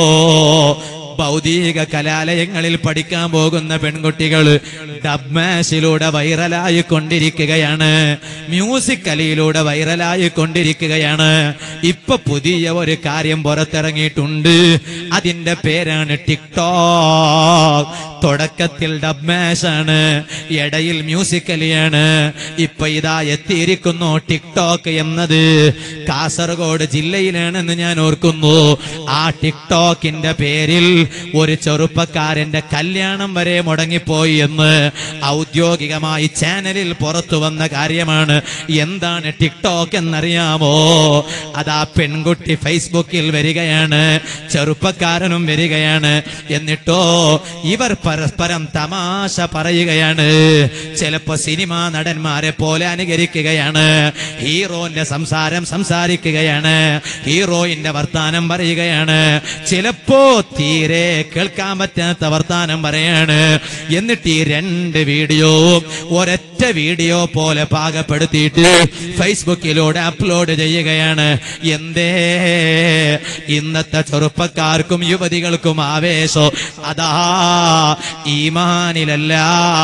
ഭൗതിക കലാലയങ്ങളിൽ പഠിക്കാൻ പോകുന്ന പെൺകുട്ടികൾ ഡബ്മാഷിലൂടെ വൈറലായി കൊണ്ടിരിക്കുകയാണ് മ്യൂസിക് കലയിലൂടെ വൈറലായി കൊണ്ടിരിക്കുകയാണ് ഇപ്പൊ പുതിയ ഒരു കാര്യം പുറത്തിറങ്ങിയിട്ടുണ്ട് അതിന്റെ പേരാണ് ടിക്ടോക്ക് തുടക്കത്തിൽ ഡബ്മാഷ് ആണ് ഇടയിൽ മ്യൂസിക്കലിയാണ് ഇപ്പൊ ഇതാ എത്തിയിരിക്കുന്നു ടിക്ടോക്ക് എന്നത് കാസർഗോഡ് ജില്ലയിലാണെന്ന് ഞാൻ ഓർക്കുന്നു ആ ടിക്ടോക്കിന്റെ പേരിൽ ഒരു ചെറുപ്പക്കാരന്റെ കല്യാണം വരെ മുടങ്ങിപ്പോയി എന്ന് ഔദ്യോഗികമായി ചാനലിൽ പുറത്തു വന്ന കാര്യമാണ് എന്താണ് ടിക്ടോക്ക് എന്നറിയാമോ അതാ പെൺകുട്ടി ഫേസ്ബുക്കിൽ വരികയാണ് ചെറുപ്പക്കാരനും വരികയാണ് എന്നിട്ടോ ഇവർ പരസ്പരം തമാശ പറയുകയാണ് ചിലപ്പോ സിനിമാ നടന്മാരെ പോലെ അനുകരിക്കുകയാണ് ഹീറോന്റെ സംസാരം സംസാരിക്കുകയാണ് ഹീറോയിന്റെ വർത്താനം പറയുകയാണ് ചിലപ്പോ തീരെ കേൾക്കാൻ പറ്റാത്ത വർത്താനം പറയാണ് എന്നിട്ട് ഈ രണ്ട് വീഡിയോ ഒരൊറ്റ വീഡിയോ പോലെ പാകപ്പെടുത്തിയിട്ട് ഫേസ്ബുക്കിലൂടെ അപ്ലോഡ് ചെയ്യുകയാണ് എന്തേ ഇന്നത്തെ ചെറുപ്പക്കാർക്കും യുവതികൾക്കും ആവേശം അതാ ഈമാനിലല്ല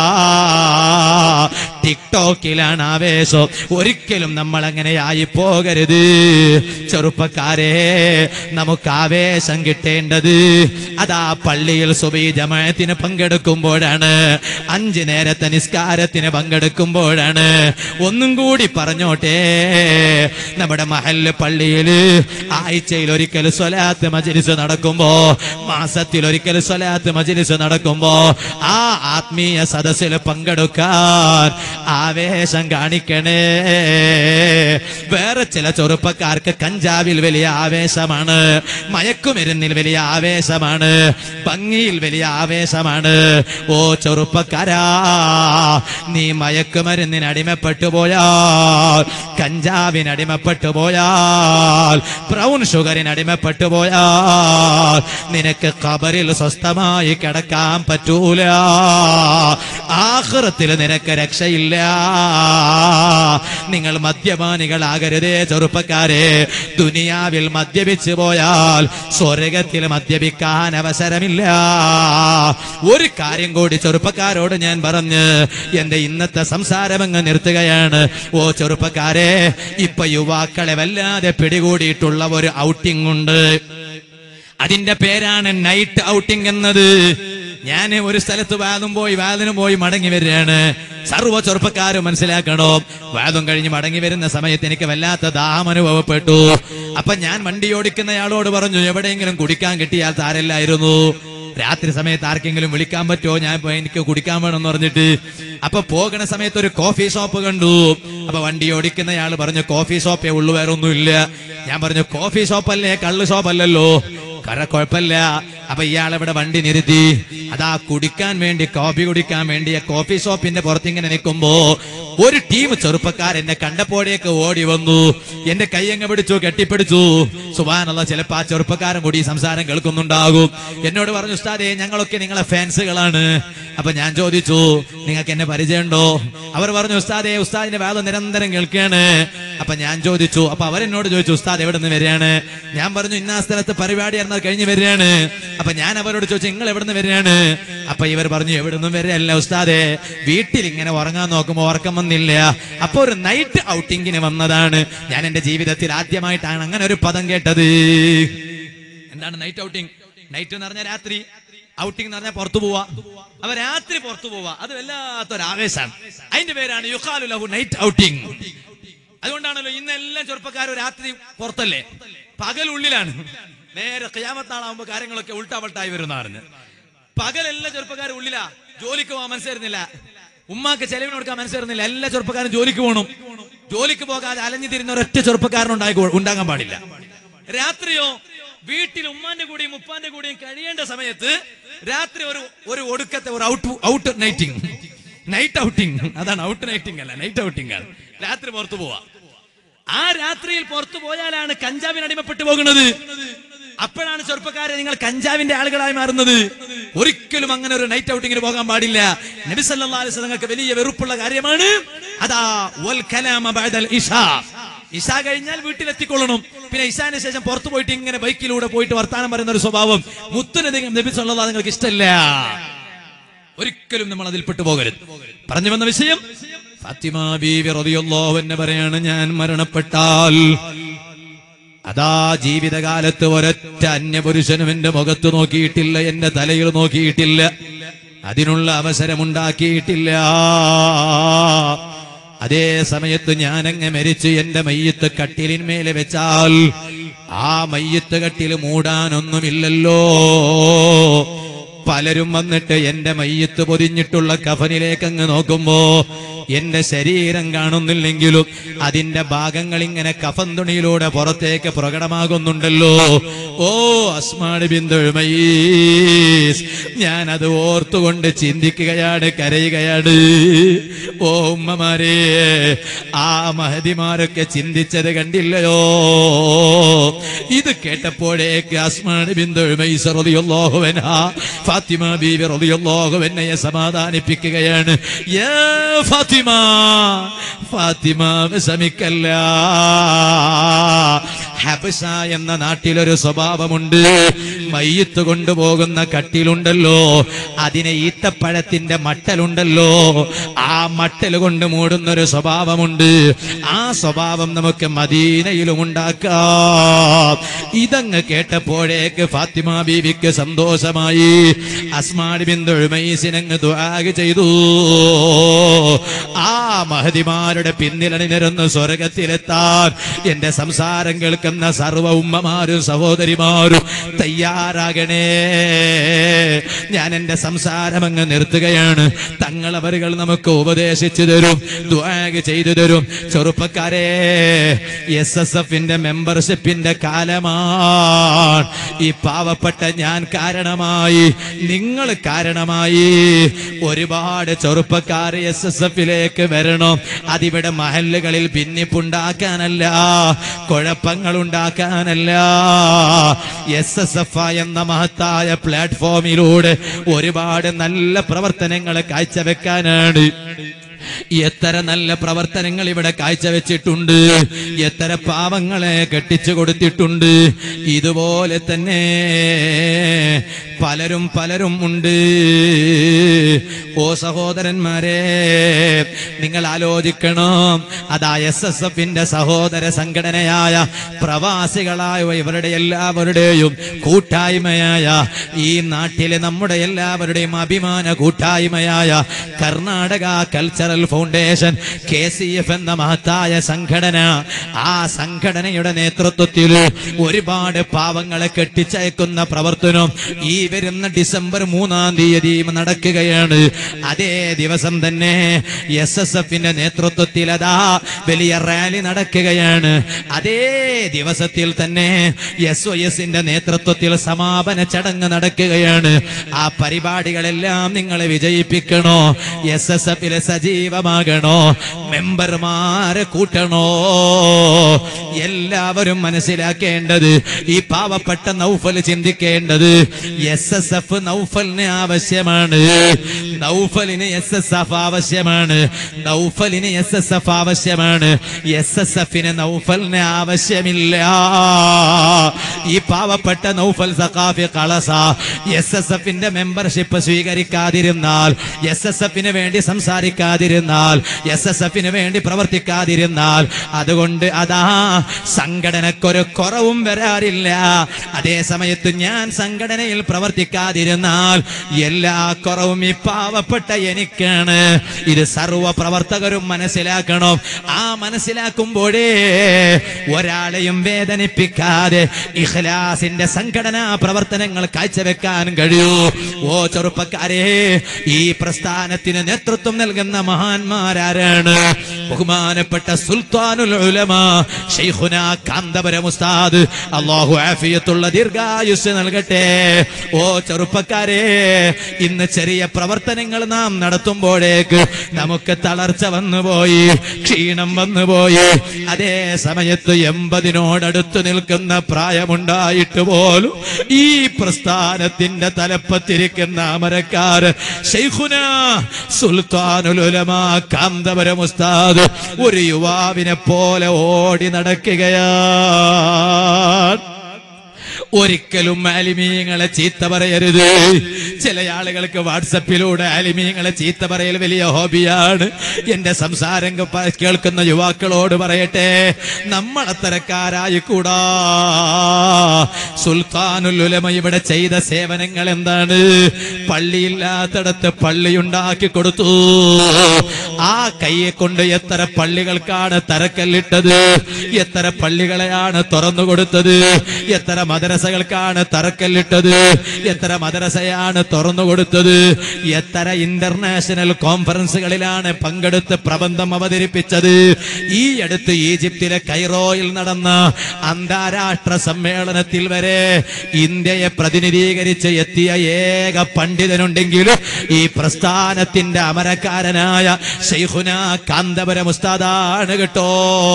ടിക്ടോക്കിലാണ് ആവേശം ഒരിക്കലും നമ്മൾ അങ്ങനെ ആയി പോകരുത് ചെറുപ്പക്കാരെ നമുക്ക് ആവേശം കിട്ടേണ്ടത് അതാ പള്ളിയിൽ സുബൈ ജമാഅത്തിന് പങ്കെടുക്കുമ്പോഴാണ് അഞ്ച് നേരത്തെ നിസ്കാരത്തിന് പങ്കെടുക്കുമ്പോഴാണ് ഒന്നും കൂടി പറഞ്ഞോട്ടെ നമ്മുടെ മഹല്ല് പള്ളിയിൽ ആഴ്ചയിൽ ഒരിക്കൽ സ്വലാത്ത് മജിലിസ് നടക്കുമ്പോ മാസത്തിൽ ഒരിക്കൽ സ്വലാത്ത് മജിലിസ് നടക്കുമ്പോ ആ ആത്മീയ സദസ്സിൽ പങ്കെടുക്കാൻ ആവേശം കാണിക്കണേ വേറെ ചില ചെറുപ്പക്കാർക്ക് കഞ്ചാവിൽ വലിയ ആവേശമാണ് മയക്കുമരുന്നിൽ വലിയ ആവേശമാണ് ഭംഗിയിൽ വലിയ ആവേശമാണ് ഓ ചെറുപ്പക്കാരാ നീ മയക്കുമരുന്നിന് അടിമപ്പെട്ടു പോയാൽ കഞ്ചാവിന് അടിമപ്പെട്ടു പോയാൽ ബ്രൗൺ ഷുഗറിന് അടിമപ്പെട്ടു പോയാൽ നിനക്ക് ഖബറിൽ സ്വസ്ഥമായി കിടക്കാൻ പറ്റൂല ആഹ്റത്തിൽ നിനക്ക് രക്ഷയില്ല നിങ്ങൾ മദ്യപാനികളാകരുതേ ചെറുപ്പക്കാരെ ദുനിയാവിൽ മദ്യപിച്ചു പോയാൽ സ്വർഗത്തിൽ മദ്യപിക്കാൻ അവസരമില്ല ഒരു കാര്യം കൂടി ചെറുപ്പക്കാരോട് ഞാൻ പറഞ്ഞ് എന്റെ ഇന്നത്തെ സംസാരം അങ്ങ് നിർത്തുകയാണ് ഓ ചെറുപ്പക്കാരെ ഇപ്പൊ യുവാക്കളെ വല്ലാതെ പിടികൂടിയിട്ടുള്ള ഒരു ഔട്ടിംഗ് ഉണ്ട് അതിന്റെ പേരാണ് നൈറ്റ് ഔട്ടിംഗ് എന്നത് ഞാൻ ഒരു സ്ഥലത്ത് വാദം പോയി വാദിനും പോയി മടങ്ങി വരികയാണ് സർവ്വ ചെറുപ്പക്കാരും മനസ്സിലാക്കണോ വാദം കഴിഞ്ഞ് മടങ്ങി വരുന്ന സമയത്ത് എനിക്ക് വല്ലാത്ത ദാഹം അനുഭവപ്പെട്ടു അപ്പൊ ഞാൻ വണ്ടി ഓടിക്കുന്നയാളോട് പറഞ്ഞു എവിടെയെങ്കിലും കുടിക്കാൻ കിട്ടിയാൽ താരല്ലായിരുന്നു രാത്രി സമയത്ത് ആർക്കെങ്കിലും വിളിക്കാൻ പറ്റുമോ ഞാൻ ഇപ്പൊ എനിക്ക് കുടിക്കാൻ വേണമെന്ന് പറഞ്ഞിട്ട് അപ്പൊ പോകുന്ന സമയത്ത് ഒരു കോഫി ഷോപ്പ് കണ്ടു അപ്പൊ വണ്ടി ഓടിക്കുന്നയാൾ പറഞ്ഞു കോഫി ഷോപ്പേ ഉള്ളു വേറെ ഒന്നുമില്ല ഞാൻ പറഞ്ഞു കോഫി ഷോപ്പല്ലേ കള്ള് ഷോപ്പല്ലല്ലോ കര കുഴപ്പമില്ല അപ്പൊ ഇയാൾ ഇവിടെ വണ്ടി നിരുത്തി അതാ കുടിക്കാൻ വേണ്ടി കോഫി കുടിക്കാൻ വേണ്ടി ആ കോഫി ഷോപ്പിന്റെ പുറത്തിങ്ങനെ നിൽക്കുമ്പോ ഒരു ടീം ചെറുപ്പക്കാർ എന്നെ കണ്ടപ്പോഴേക്ക് ഓടി വന്നു എന്റെ കൈയങ്ങ് പിടിച്ചു കെട്ടിപ്പിടിച്ചു സുബാനുള്ള ചിലപ്പോ ആ ചെറുപ്പക്കാരൻ കൂടി ഈ സംസാരം കേൾക്കുന്നുണ്ടാകും എന്നോട് പറഞ്ഞു ഉസ്താദേ ഞങ്ങളൊക്കെ നിങ്ങളെ ഫാൻസുകളാണ് അപ്പൊ ഞാൻ ചോദിച്ചു നിങ്ങൾക്ക് എന്നെ പരിചയമുണ്ടോ അവർ പറഞ്ഞു ഉസ്താദേ ഉസ്താദിന്റെ വേദം നിരന്തരം കേൾക്കുകയാണ് അപ്പൊ ഞാൻ ചോദിച്ചു അപ്പൊ അവരെന്നോട് ചോദിച്ചു ഉസ്താദ് എവിടെ നിന്ന് വരികയാണ് ഞാൻ പറഞ്ഞു ഇന്ന സ്ഥലത്ത് പരിപാടി എന്നാൽ കഴിഞ്ഞ് വരികയാണ് അപ്പൊ ഞാൻ അവരോട് ചോദിച്ചു നിങ്ങൾ എവിടെ നിന്ന് വരികയാണ് അപ്പൊ ഇവർ പറഞ്ഞു എവിടെ നിന്നും വരികയല്ല ഉസ്താദെ വീട്ടിൽ ഇങ്ങനെ ഉറങ്ങാൻ നോക്കുമ്പോ ഉറക്കം വന്നില്ല അപ്പൊ ഒരു നൈറ്റ് ഔട്ടിങ്ങിന് വന്നതാണ് ഞാൻ എന്റെ ജീവിതത്തിൽ ആദ്യമായിട്ടാണ് അങ്ങനെ ഒരു പദം കേട്ടത് എന്താണ് നൈറ്റ് ഔട്ടിംഗ് നൈറ്റ് എന്ന് പറഞ്ഞാൽ രാത്രി ഔട്ടിംഗ് എന്ന് പറഞ്ഞാൽ പുറത്തു പോവാ അപ്പൊ രാത്രി പുറത്തു പോവാ അത് വല്ലാത്തൊരു ആവേശം അതിന്റെ പേരാണ് യുക്കാലു ലഹു നൈറ്റ് ഔട്ടിംഗ് അതുകൊണ്ടാണല്ലോ ഇന്ന് എല്ലാം ചെറുപ്പക്കാരും രാത്രി പുറത്തല്ലേ പകൽ ഉള്ളിലാണ് നേരെ ക്യാമത്താളാവുമ്പോ കാര്യങ്ങളൊക്കെ ഉൾട്ടാവൾട്ടായി വരുന്നറിഞ്ഞ് പകലെല്ലാം ചെറുപ്പക്കാരും ഉള്ളിലാ ജോലിക്ക് പോകാൻ മനസ്സേരുന്നില്ല ഉമ്മാക്ക് ചെലവിന് കൊടുക്കാൻ മനസ്സേരുന്നില്ല എല്ലാ ചെറുപ്പക്കാരും ജോലിക്ക് പോകണം ജോലിക്ക് പോകാതെ അലഞ്ഞു തിരിഞ്ഞ ഒരൊറ്റ ചെറുപ്പക്കാരൻ ഉണ്ടായി ഉണ്ടാകാൻ പാടില്ല രാത്രിയോ വീട്ടിൽ ഉമ്മാന്റെ കൂടെയും ഉപ്പാന്റെ കൂടെയും കഴിയേണ്ട സമയത്ത് രാത്രി ഒരു ഒരു ഒടുക്കത്തെ ഒരു out out nighting night outing അതാണ് ഔട്ട് നൈറ്റിംഗ് അല്ല നൈറ്റ് ഔട്ടിംഗ് ആണ് രാത്രി പുറത്തു പോവാ ആ രാത്രിയിൽ പുറത്തു പോയാലാണ് കഞ്ചാവിന് അടിമപ്പെട്ടു പോകുന്നത് അപ്പോഴാണ് ചെറുപ്പക്കാരെ നിങ്ങൾ കഞ്ചാവിന്റെ ആളുകളായി മാറുന്നത് ഒരിക്കലും അങ്ങനെ ഒരു നൈറ്റ് ഔട്ടിങ്ങിന് പോകാൻ പാടില്ല നബി സല്ലല്ലാഹു അലൈഹി വസല്ലമക്ക് വലിയ വെറുപ്പുള്ള കാര്യമാണ് അതാ വൽ കലാമ ബഅദൽ ഇശാ ഇശാ കഴിഞ്ഞാൽ വീട്ടിലെത്തിക്കൊള്ളണം പിന്നെ ഇശാന് ശേഷം പുറത്തു പോയിട്ട് ഇങ്ങനെ ബൈക്കിലൂടെ പോയിട്ട് വർത്താനം പറയുന്ന ഒരു സ്വഭാവം മുത്തുനധികം നബി സല്ലല്ലാഹു അലൈഹി നിങ്ങൾക്ക് ഇഷ്ടമല്ല ഒരിക്കലും നമ്മൾ അതിൽ പെട്ടുപോകരുത് പറഞ്ഞു വന്ന വിഷയം ഫാത്തിമ ബീവി റളിയല്ലാഹു അൻഹ പറയാണ് ഞാൻ മരണപ്പെട്ടാൽ അതാ ജീവിതകാലത്ത് ഒരൊറ്റ അന്യപുരുഷനും എന്റെ മുഖത്ത് നോക്കിയിട്ടില്ല എന്റെ തലയിൽ നോക്കിയിട്ടില്ല അതിനുള്ള അവസരമുണ്ടാക്കിയിട്ടില്ല അതേ സമയത്ത് ഞാനങ്ങ് മരിച്ച് എന്റെ മയ്യത്ത് കട്ടിലിന്മേലെ വെച്ചാൽ ആ മയ്യത്ത് കട്ടിൽ മൂടാനൊന്നുമില്ലല്ലോ പലരും വന്നിട്ട് എന്റെ മയ്യത്ത് പൊതിഞ്ഞിട്ടുള്ള കഫനിലേക്ക് അങ്ങ് നോക്കുമ്പോ എന്റെ ശരീരം കാണുന്നില്ലെങ്കിലും അതിന്റെ ഭാഗങ്ങൾ ഇങ്ങനെ കഫൻ തുണിയിലൂടെ പുറത്തേക്ക് പ്രകടമാകുന്നുണ്ടല്ലോ ഓ അസ്മാട് ബിന്ദുമയീസ് ഞാൻ അത് ഓർത്തുകൊണ്ട് ചിന്തിക്കുകയാണ് കരയുകയാണ് ഓ ഉമ്മമാരെ ആ മഹതിമാരൊക്കെ ചിന്തിച്ചത് കണ്ടില്ലയോ ഇത് കേട്ടപ്പോഴേക്ക് അസ്മാട് ബിന്ദുമൈസ് റളിയല്ലാഹുവന ഫാത്തിമ ബീവി റളിയല്ലാഹുവനയെ സമാധാനിപ്പിക്കുകയാണ് യാ ഫാത്തിമ ഫാത്തിമ വിഷമിക്കല്ല ഹബസ എന്ന നാട്ടിലൊരു സ്വഭാവമുണ്ട് മയ്യത്ത് കൊണ്ടുപോകുന്ന കട്ടിലുണ്ടല്ലോ അതിനെ ഈത്തപ്പഴത്തിന്റെ മട്ടലുണ്ടല്ലോ ആ മട്ടൽ കൊണ്ട് മൂടുന്നൊരു സ്വഭാവമുണ്ട് ആ സ്വഭാവം നമുക്ക് മദീനയിലും ഉണ്ടാക്കാം ഇതങ്ങ് കേട്ടപ്പോഴേക്ക് ഫാത്തിമ ബീവിക്ക് സന്തോഷമായി അസ്മാടി ബിന്ദുമൈസിനങ്ങ് ദുആഗ് ചെയ്തു ആ മഹതിമാരുടെ പിന്നിലണിനിരുന്ന് സ്വർഗത്തിലെത്താൻ എന്റെ സംസാരം കേൾക്കുന്ന കേൾക്കുന്ന സർവ ഉമ്മമാരും സഹോദരിമാരും തയ്യാറാകണേ ഞാൻ എന്റെ സംസാരം അങ്ങ് നിർത്തുകയാണ് തങ്ങളവരുകൾ നമുക്ക് ഉപദേശിച്ചു തരും ദ്വാഗ് ചെയ്തു തരും ചെറുപ്പക്കാരെ എസ് എസ് എഫിന്റെ മെമ്പർഷിപ്പിന്റെ കാലമാണ് ഈ പാവപ്പെട്ട ഞാൻ കാരണമായി നിങ്ങൾ കാരണമായി ഒരുപാട് ചെറുപ്പക്കാർ എസ് എസ് എഫിലേക്ക് വരണം അതിവിടെ മഹല്ലുകളിൽ ഭിന്നിപ്പുണ്ടാക്കാനല്ല കുഴപ്പങ്ങൾ ഉണ്ടാക്കാനല്ല എസ് എസ് എഫ് എന്ന മഹത്തായ പ്ലാറ്റ്ഫോമിലൂടെ ഒരുപാട് നല്ല പ്രവർത്തനങ്ങൾ കാഴ്ചവെക്കാനാണ് എത്ര നല്ല പ്രവർത്തനങ്ങൾ ഇവിടെ കാഴ്ചവെച്ചിട്ടുണ്ട് എത്ര പാവങ്ങളെ കെട്ടിച്ചു കൊടുത്തിട്ടുണ്ട് ഇതുപോലെ തന്നെ പലരും പലരും ഉണ്ട് ഓ സഹോദരന്മാരെ നിങ്ങൾ ആലോചിക്കണം അതാ എസ് എസ് എഫിന്റെ സഹോദര സംഘടനയായ പ്രവാസികളായ ഇവരുടെ എല്ലാവരുടെയും കൂട്ടായ്മയായ ഈ നാട്ടിലെ നമ്മുടെ എല്ലാവരുടെയും അഭിമാന കൂട്ടായ്മയായ Karnataka cultural foundation K C F എന്ന മഹത്തായ സംഘടന ആ സംഘടനയുടെ നേതൃത്വത്തിൽ ഒരുപാട് പാവങ്ങളെ കെട്ടിച്ചയക്കുന്ന പ്രവർത്തനം ഈ വരുന്ന ഡിസംബർ മൂന്നാം തീയതി നടക്കുകയാണ് അതേ ദിവസം തന്നെ എസ് എസ് എഫിന്റെ നേതൃത്വത്തിൽ അതാ വലിയ റാലി നടക്കുകയാണ് അതേ ദിവസത്തിൽ തന്നെ എസ് ഒ എസിന്റെ നേതൃത്വത്തിൽ സമാപന ചടങ്ങ് നടക്കുകയാണ് ആ പരിപാടികളെല്ലാം നിങ്ങളെ വിജയിപ്പിക്കണോ എസ് എസ് എഫിലെ സജീവമാകണോ മെമ്പർമാരെ കൂട്ടണോ എല്ലാവരും മനസ്സിലാക്കേണ്ടത് ഈ പാവപ്പെട്ട നൗഫൽ ചിന്തിക്കേണ്ടത് എസ് എസ് എഫ് നൗഫലിന് ആവശ്യമാണ് നൗഫലിന് എസ് എസ് എഫ് ആവശ്യമാണ് നൗഫലിന് എസ് എസ് എഫ് ആവശ്യമാണ് എസ് എസ് എഫിന് നൗഫലിന് ആവശ്യമില്ല ഈ പാവപ്പെട്ട നൗഫൽ സഖാഫി കളസ എസ് എസ് എഫിന്റെ മെമ്പർഷിപ്പ് സ്വീകരിക്കാതിരുന്നാൽ എസ് എസ് എഫിന് വേണ്ടി സംസാരിക്കാതിരുന്നാൽ എസ് എസ് എഫിന് വേണ്ടി പ്രവർത്തിക്കാതിരുന്നാൽ അതുകൊണ്ട് അതാ സംഘടനക്കൊരു കുറവും വരാറില്ല അതേ സമയത്ത് ഞാൻ സംഘടനയിൽ പ്രവർത്തിക്കാതിരുന്നാൽ എല്ലാ കുറവും ഈ പാവപ്പെട്ട എനിക്കാണ് ഇത് സർവ പ്രവർത്തകരും മനസ്സിലാക്കണം ആ മനസ്സിലാക്കുമ്പോഴേ ഒരാളെയും വേദനിപ്പിക്കാതെ ഇഖ്ലാസിന്റെ സംഘടനാ പ്രവർത്തനങ്ങൾ കാഴ്ചവെക്കാൻ കഴിയൂ ഓ ചെറുപ്പക്കാരെ ഈ പ്രസ്ഥാനത്തിന് നേതൃത്വം നൽകുന്ന മഹാന്മാരാരാണ് ബഹുമാനപ്പെട്ട സുൽത്താനുൽ ഉലമ ഷെയ്ഖുന കാന്തപുരം ഉസ്താദ് അള്ളാഹു ആഫിയത്തുള്ള ദീർഘായുസ് നൽകട്ടെ ഓ ചെറുപ്പക്കാരെ ഇന്ന് ചെറിയ പ്രവർത്തനങ്ങൾ നാം നടത്തുമ്പോഴേക്ക് നമുക്ക് തളർച്ച വന്നുപോയി ക്ഷീണം വന്നുപോയി അതേ സമയത്ത് എൺപതിനോടടുത്ത് നിൽക്കുന്ന പ്രായമുണ്ടായിട്ട് പോലും ഈ പ്രസ്ഥാനത്തിന്റെ തലപ്പത്തിരിക്കുന്ന അമരക്കാര് ഷെയ്ഖുന സുൽത്താനുലുലമ കാന്തപുരം ഉസ്താദ് ഒരു യുവാവിനെ പോലെ ഓടി നടക്കുകയാണ് ഒരിക്കലും ആലിമീങ്ങളെ ചീത്ത പറയരുത് ചില ആളുകൾക്ക് വാട്സപ്പിലൂടെ ആലിമീങ്ങളെ ചീത്ത പറയൽ വലിയ ഹോബിയാണ് എന്റെ സംസാരം കേ- കേൾക്കുന്ന യുവാക്കളോട് പറയട്ടെ നമ്മളത്തരക്കാരായി കൂടാ സുൽത്താനുൽ ഉലമ ഇവിടെ ചെയ്ത സേവനങ്ങൾ എന്താണ് പള്ളിയില്ലാത്തടത്ത് പള്ളിയുണ്ടാക്കി കൊടുത്തു ആ കൈയെ കൊണ്ട് എത്ര പള്ളികൾക്കാണ് തറക്കല്ലിട്ടത് എത്ര പള്ളികളെയാണ് തുറന്നു കൊടുത്തത് എത്ര മദ്രസകൾക്കാണ് തറക്കല്ലിട്ടത് എത്ര മദ്രസയാണ് തുറന്നു കൊടുത്തത് എത്ര ഇന്റർനാഷണൽ കോൺഫറൻസുകളിലാണ് പങ്കെടുത്ത് പ്രബന്ധം അവതരിപ്പിച്ചത് ഈ അടുത്ത് ഈജിപ്തിലെ കൈറോയിൽ നടന്ന അന്താരാഷ്ട്ര സമ്മേളനത്തിൽ വരെ ഇന്ത്യയെ പ്രതിനിധീകരിച്ച് എത്തിയ ഏക പണ്ഡിതനുണ്ടെങ്കിലും ഈ പ്രസ്ഥാനത്തിന്റെ അമരക്കാരനായ ഷെയ്ഖുന കാന്തപുരം ഉസ്താദാണ് കേട്ടോ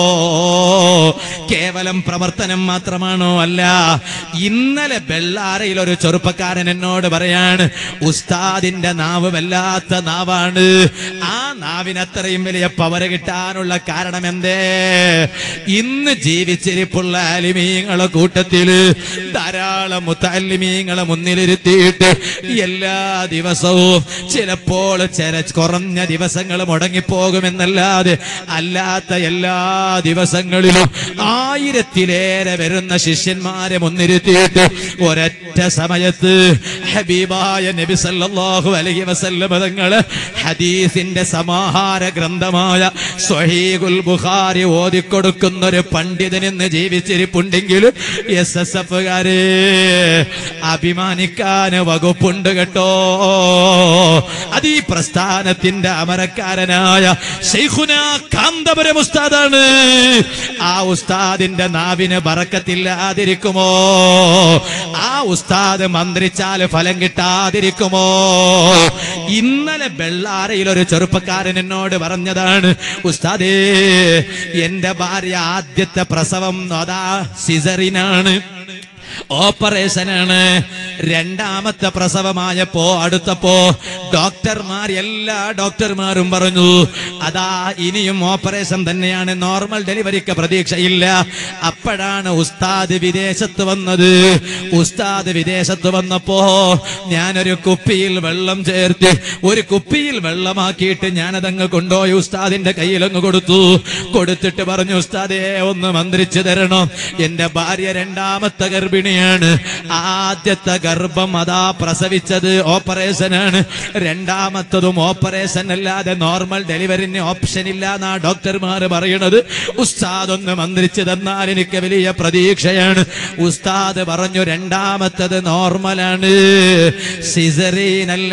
കേവലം പ്രവർത്തനം മാത്രമാണോ അല്ല ഇന്നലെ ബെള്ളാരയിൽ ഒരു ചെറുപ്പക്കാരൻ എന്നോട് പറയാണ് ഉസ്താദിന്റെ നാവ് വല്ലാത്ത നാവാണ് ആ നാവിന് അത്രയും വലിയ പവർ കിട്ടാനുള്ള കാരണം എന്തേ ഇന്ന് ജീവിച്ചിരിപ്പുള്ള അലിമീങ്ങളെ കൂട്ടത്തില് ധാരാളം മുത്തലിമീങ്ങളെ മുന്നിലിരുത്തിയിട്ട് എല്ലാ ദിവസവും ചിലപ്പോൾ ചില കുറഞ്ഞ ദിവസങ്ങൾ മുടങ്ങിപ്പോകുമെന്നല്ലാതെ അല്ലാത്ത എല്ലാ ദിവസങ്ങളിലും ആയിരത്തിലേറെ വരുന്ന ശിഷ്യന്മാരെ മുൻനിർത്തി ഇരുത്തിയിട്ട് ഒരൊറ്റ സമയത്ത് ഹബീബായ നബി സല്ലല്ലാഹു അലൈഹി വസല്ലം തങ്ങള് ഹദീസിന്റെ സമാഹാര ഗ്രന്ഥമായ സ്വഹീഖുൽ ബുഖാരി ഓതിക്കൊടുക്കുന്ന ഒരു പണ്ഡിതൻ ഇന്ന് ജീവിച്ചിരിപ്പുണ്ടെങ്കിൽ എസ് എസ് എഫുകാരെ അഭിമാനിക്കാൻ വകുപ്പുണ്ട് കേട്ടോ അത് ഈ പ്രസ്ഥാനത്തിന്റെ അമരക്കാരനായ ശൈഖുന കാന്തപുരം ഉസ്താദാണ് ആ ഉസ്താദിന്റെ നാവിന് ബറക്കത്തില്ലാതിരിക്കുമോ ആ ഉസ്താദ് മന്ത്രിച്ചാൽ ഫലം കിട്ടാതിരിക്കുമോ ഇന്നലെ ബെള്ളാരയിൽ ഒരു ചെറുപ്പക്കാരൻ എന്നോട് പറഞ്ഞതാണ് ഉസ്താദേ എന്റെ ഭാര്യ ആദ്യത്തെ പ്രസവം അതാ സിസറിനാണ് ഓപ്പറേഷനാണ് രണ്ടാമത്തെ പ്രസവമായപ്പോ അടുത്തപ്പോ ഡോക്ടർമാർ എല്ലാ ഡോക്ടർമാരും പറഞ്ഞു അതാ ഇനിയും ഓപ്പറേഷൻ തന്നെയാണ് നോർമൽ ഡെലിവറിക്ക് പ്രതീക്ഷയില്ല അപ്പോഴാണ് ഉസ്താദ് വിദേശത്ത് വന്നത് ഉസ്താദ് വിദേശത്ത് വന്നപ്പോ ഞാനൊരു കുപ്പിയിൽ വെള്ളം ചേർത്ത് ഒരു കുപ്പിയിൽ വെള്ളമാക്കിയിട്ട് ഞാനതങ്ങ് കൊണ്ടുപോയി ഉസ്താദിന്റെ കയ്യിലങ്ങ് കൊടുത്തു കൊടുത്തിട്ട് പറഞ്ഞു ഉസ്താദേ ഒന്ന് മന്ത്രിച്ചു തരണം എന്റെ ഭാര്യ രണ്ടാമത്തെ ഗർഭിണിയാണ് ആദ്യത്തെ ഗർഭം അതാ പ്രസവിച്ചത് ഓപ്പറേഷനാണ് രണ്ടാമത്തതും ഓപ്പറേഷൻ അല്ലാതെ നോർമൽ ഡെലിവറിന് ഓപ്ഷൻ ഇല്ല എന്നാ ഡോക്ടർമാർ പറയണത് ഉസ്താദ് ഒന്ന് മന്ത്രിച്ചു തന്നാൽ എനിക്ക് വലിയ പ്രതീക്ഷയാണ് ഉസ്താദ് പറഞ്ഞു രണ്ടാമത്തത് നോർമലാണ് സിസറീനല്ല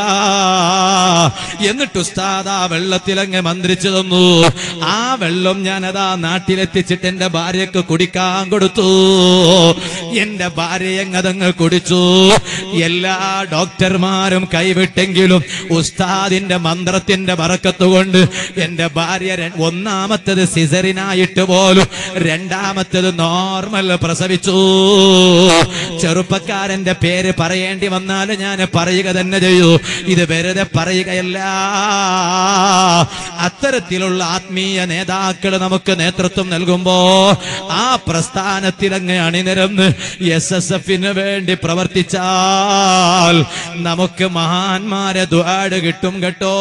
എന്നിട്ട് ഉസ്താദ് ആ വെള്ളത്തിലങ്ങ് മന്ത്രിച്ചു തന്നു ആ വെള്ളം ഞാനതാ നാട്ടിലെത്തിച്ചിട്ട് എന്റെ ഭാര്യക്ക് കുടിക്കാൻ കൊടുത്തു എന്റെ ഭാര്യയങ്ങതങ്ങ് കുടിച്ചു എല്ലാ ഡോക്ടർമാരും കൈവിട്ടെങ്കിലും ഉസ്താദിന്റെ മന്ത്രത്തിന്റെ പറക്കത്ത് കൊണ്ട് എന്റെ ഭാര്യ ര- ഒന്നാമത്തത് സിസറിനായിട്ട് പോലും രണ്ടാമത്തത് നോർമൽ പ്രസവിച്ചു ചെറുപ്പക്കാരന്റെ പേര് പറയേണ്ടി വന്നാൽ ഞാൻ പറയുക തന്നെ ചെയ്യൂ ഇത് വെറുതെ പറയുകയല്ല അത്തരത്തിലുള്ള ആത്മീയ നേതാക്കൾ നമുക്ക് നേതൃത്വം നൽകുമ്പോ ആ പ്രസ്ഥാനത്തിൽ അങ്ങ് അണിനിരന്ന് എസ് എസ് എഫിന് വേണ്ടി പ്രവർത്തിച്ചാൽ നമുക്ക് മഹാന്മാരെ ദ്വാട് കിട്ടും കേട്ടോ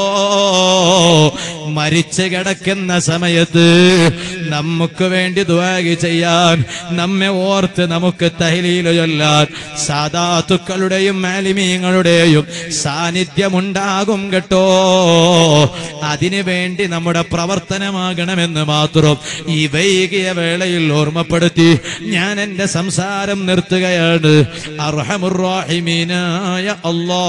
മരിച്ചു കിടക്കുന്ന സമയത്ത് നമുക്ക് വേണ്ടി ദ്വാഗ് ചെയ്യാൻ നമ്മെ ഓർത്ത് നമുക്ക് തഹലീൽ ചൊല്ലാൻ സാധാത്തുക്കളുടെയും മാലിമീങ്ങളുടെയും സാന്നിധ്യമുണ്ടാകും കേട്ടോ അതിനു വേണ്ടി നമ്മുടെ പ്രവർത്തനമാകണമെന്ന് മാത്രം ഈ വൈകിയ വേളയിൽ ഓർമ്മപ്പെടുത്തി ഞാൻ എന്റെ സംസാരം നിർത്തുകയാണ് അർഹമുറാഹിമീനായ അല്ലാ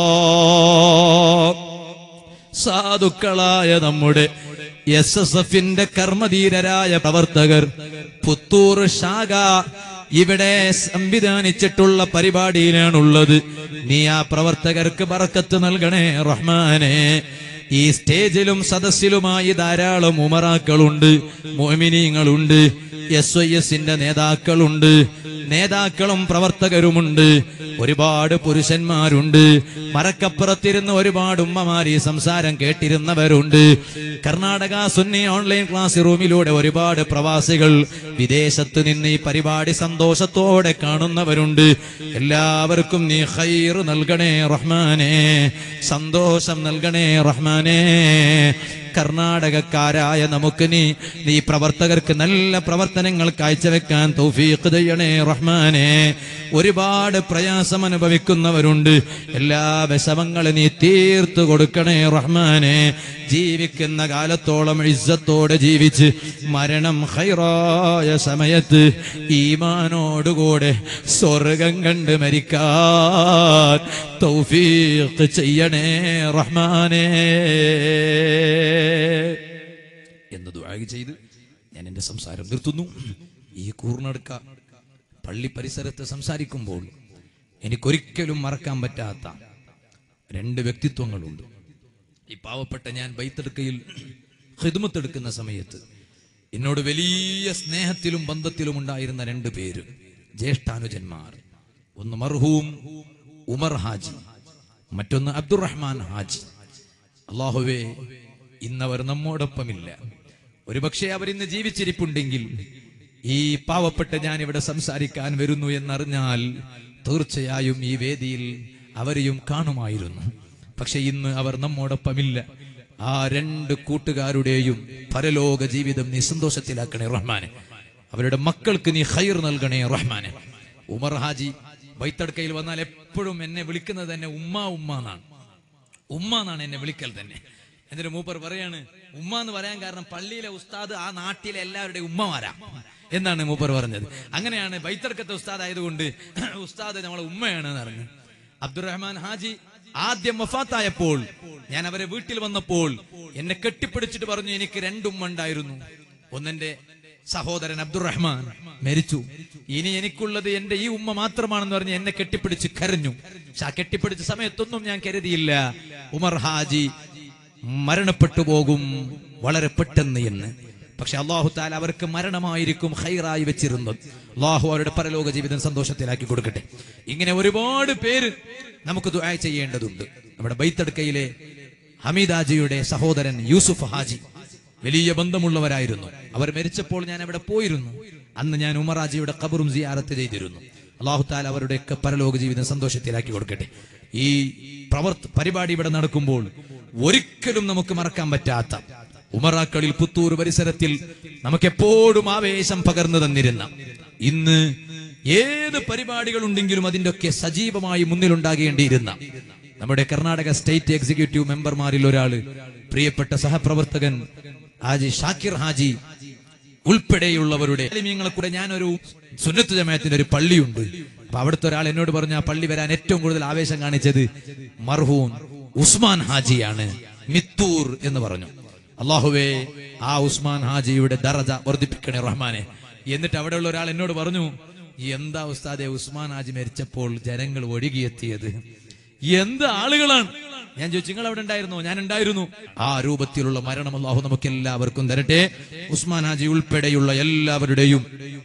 സാധുക്കളായ നമ്മുടെ എസ് എസ് എഫിന്റെ കർമ്മധീരരായ പ്രവർത്തകർ പുത്തൂർ ശാഖ ഇവിടെ സംവിധാനിച്ചിട്ടുള്ള പരിപാടിയിലാണുള്ളത് നീ ആ പ്രവർത്തകർക്ക് ബറക്കത്ത് നൽകണേ റഹ്മാനെ ഈ സ്റ്റേജിലും സദസ്സിലുമായി ധാരാളം ഉമറാക്കളുണ്ട് മോമിനിയങ്ങളുണ്ട് എസ് ഐ എസിന്റെ നേതാക്കളുണ്ട് നേതാക്കളും പ്രവർത്തകരുമുണ്ട് ഒരുപാട് പുരുഷന്മാരുണ്ട് മരക്കപ്പുറത്തിരുന്ന് ഒരുപാട് ഉമ്മമാർ ഈ സംസാരം കേട്ടിരുന്നവരുണ്ട് കർണാടക സുന്നി ഓൺലൈൻ ക്ലാസ് റൂമിലൂടെ ഒരുപാട് പ്രവാസികൾ വിദേശത്ത് നിന്ന് ഈ പരിപാടി സന്തോഷത്തോടെ കാണുന്നവരുണ്ട് എല്ലാവർക്കും നീ ഹൈർ നൽകണേ റഹ്മാനെ സന്തോഷം നൽകണേ റഹ്മാനെ കർണാടകക്കാരായ നമുക്ക് നീ നീ പ്രവർത്തകർക്ക് നല്ല പ്രവർത്തനങ്ങൾ കാഴ്ചവെക്കാൻ തൗഫീഖ് ചെയ്യണേ റഹ്മാനെ ഒരുപാട് പ്രയാസം അനുഭവിക്കുന്നവരുണ്ട് എല്ലാ വിഷമങ്ങളും നീ തീർത്തു കൊടുക്കണേ റഹ്മാനെ ജീവിക്കുന്ന കാലത്തോളം ഇസ്സത്തോടെ ജീവിച്ച് മരണം ഹൈറായ സമയത്ത് ഈമാനോടുകൂടെ സ്വർഗം കണ്ട് മരിക്കാൻ തൗഫീഖ് ചെയ്യണേ റഹ്മാനേ എന്ന് ദുആ ചെയ്ത് ഞാൻ എൻ്റെ സംസാരം നിർത്തുന്നു ഈ കൂർണടുക്ക പള്ളി പരിസരത്ത് സംസാരിക്കുമ്പോൾ എനിക്കൊരിക്കലും മറക്കാൻ പറ്റാത്ത രണ്ട് വ്യക്തിത്വങ്ങളുണ്ട് ഈ പാവപ്പെട്ട ഞാൻ ബൈത്തെടുക്കയിൽ ഹിദ്മത്തെടുക്കുന്ന സമയത്ത് എന്നോട് വലിയ സ്നേഹത്തിലും ബന്ധത്തിലും ഉണ്ടായിരുന്ന രണ്ട് പേര് ജ്യേഷ്ഠാനുജന്മാർ ഒന്ന് മർഹൂം ഉമർ ഹാജി മറ്റൊന്ന് അബ്ദുറഹ്മാൻ ഹാജി അള്ളാഹുവേ ഇന്നവർ നമ്മോടൊപ്പമില്ല ഒരുപക്ഷെ അവരിന്ന് ജീവിച്ചിരിപ്പുണ്ടെങ്കിൽ ഈ പാവപ്പെട്ട ഞാൻ ഇവിടെ സംസാരിക്കാൻ വരുന്നു എന്നറിഞ്ഞാൽ തീർച്ചയായും ഈ വേദിയിൽ അവരെയും കാണുമായിരുന്നു പക്ഷെ ഇന്ന് അവർ നമ്മോടൊപ്പമില്ല ആ രണ്ട് കൂട്ടുകാരുടെയും പരലോക ജീവിതം നീ സന്തോഷത്തിലാക്കണേ റഹ്മാനെ അവരുടെ മക്കൾക്ക് നീ ഹൈർ നൽകണേ റഹ്മാനെ ഉമർ ഹാജി ബൈത്തടുക്കയിൽ വന്നാൽ എപ്പോഴും എന്നെ വിളിക്കുന്നത് തന്നെ ഉമ്മ ഉമ്മ എന്നാണ് ഉമ്മ എന്നാണ് എന്നെ വിളിക്കൽ തന്നെ എന്നിട്ട് മൂപ്പർ പറയാണ് ഉമ്മ എന്ന് പറയാൻ കാരണം പള്ളിയിലെ ഉസ്താദ് ആ നാട്ടിലെ എല്ലാവരുടെയും ഉമ്മമാരാ എന്നാണ് മൂപ്പർ പറഞ്ഞത് അങ്ങനെയാണ് ബൈത്തർക്കത്തെ ഉസ്താദ് ആയതുകൊണ്ട് ഉസ്താദ് നമ്മളെ ഉമ്മയാണ് എന്ന് പറഞ്ഞു അബ്ദുറഹ്മാൻ ഹാജി ആദ്യം വഫാത്തായപ്പോൾ ഞാൻ അവരെ വീട്ടിൽ വന്നപ്പോൾ എന്നെ കെട്ടിപ്പിടിച്ചിട്ട് പറഞ്ഞു എനിക്ക് രണ്ടുമ്മ ഉണ്ടായിരുന്നു ഒന്നെന്റെ സഹോദരൻ അബ്ദുറഹ്മാൻ മരിച്ചു ഇനി എനിക്കുള്ളത് എന്റെ ഈ ഉമ്മ മാത്രമാണെന്ന് പറഞ്ഞ് എന്നെ കെട്ടിപ്പിടിച്ച് കരഞ്ഞു പക്ഷെ ആ കെട്ടിപ്പിടിച്ച സമയത്തൊന്നും ഞാൻ കരുതിയില്ല ഉമർ ഹാജി മരണപ്പെട്ടു പോകും വളരെ പെട്ടെന്ന് എന്ന് പക്ഷെ അള്ളാഹു താല അവർക്ക് മരണമായിരിക്കും ഹൈറായി വെച്ചിരുന്നത് അള്ളാഹു അവരുടെ പരലോക ജീവിതം സന്തോഷത്തിലാക്കി കൊടുക്കട്ടെ ഇങ്ങനെ ഒരുപാട് പേര് നമുക്ക് ദുആ ചെയ്യേണ്ടതുണ്ട് നമ്മുടെ ബൈത്തടുക്കയിലെ ഹമീദാജിയുടെ സഹോദരൻ യൂസുഫ് ഹാജി വലിയ ബന്ധമുള്ളവരായിരുന്നു അവർ മരിച്ചപ്പോൾ ഞാൻ അവിടെ പോയിരുന്നു അന്ന് ഞാൻ ഉമറാജിയുടെ കബറും സിയാറത്ത് ചെയ്തിരുന്നു അള്ളാഹു താല അവരുടെയൊക്കെ പരലോക ജീവിതം സന്തോഷത്തിലാക്കി കൊടുക്കട്ടെ ഈ പ്രവർത്ത പരിപാടി ഇവിടെ നടക്കുമ്പോൾ ഒരിക്കലും നമുക്ക് മറക്കാൻ പറ്റാത്ത ഉമറാക്കളിൽ പുത്തൂർ പരിസരത്തിൽ നമുക്കെപ്പോഴും ആവേശം പകർന്നു തന്നിരുന്ന ഇന്ന് ഏത് പരിപാടികളുണ്ടെങ്കിലും അതിന്റെ ഒക്കെ സജീവമായി മുന്നിലുണ്ടാകേണ്ടിയിരുന്ന നമ്മുടെ കർണാടക സ്റ്റേറ്റ് എക്സിക്യൂട്ടീവ് മെമ്പർമാരിൽ ഒരാള് പ്രിയപ്പെട്ട സഹപ്രവർത്തകൻ ഹാജി ഷാക്കിർ ഹാജി ഉൾപ്പെടെയുള്ളവരുടെ ആലിമീങ്ങളെ കൂടെ ഞാനൊരു സുന്നത്ത് ജമായത്തിന്റെ ഒരു പള്ളിയുണ്ട് അപ്പൊ അവിടുത്തെ ഒരാൾ എന്നോട് പറഞ്ഞു ആ പള്ളി വരാൻ ഏറ്റവും കൂടുതൽ ആവേശം കാണിച്ചത് മർഹൂൻ ഉസ്മാൻ ഹാജിയാണ് മിത്തൂർ എന്ന് പറഞ്ഞു അള്ളാഹുവേ ആ ഉസ്മാൻ ഹാജിയുടെ ദറജ വർദ്ധിപ്പിക്കണേ റഹ്മാനെ എന്നിട്ട് അവിടെയുള്ള ഒരാൾ എന്നോട് പറഞ്ഞു എന്താ ഉസ്താദെ ഉസ്മാൻ ഹാജി മരിച്ചപ്പോൾ ജനങ്ങൾ ഒഴുകിയെത്തിയത് എന്ത് ആളുകളാണ് ഞാൻ ചോദിച്ചു നിങ്ങൾ അവിടെ ഉണ്ടായിരുന്നോ ഞാൻ ഉണ്ടായിരുന്നു ആ രൂപത്തിലുള്ള മരണം അള്ളാഹു നമുക്ക് എല്ലാവർക്കും തരട്ടെ ഉസ്മാൻ ഹാജി ഉൾപ്പെടെയുള്ള എല്ലാവരുടെയും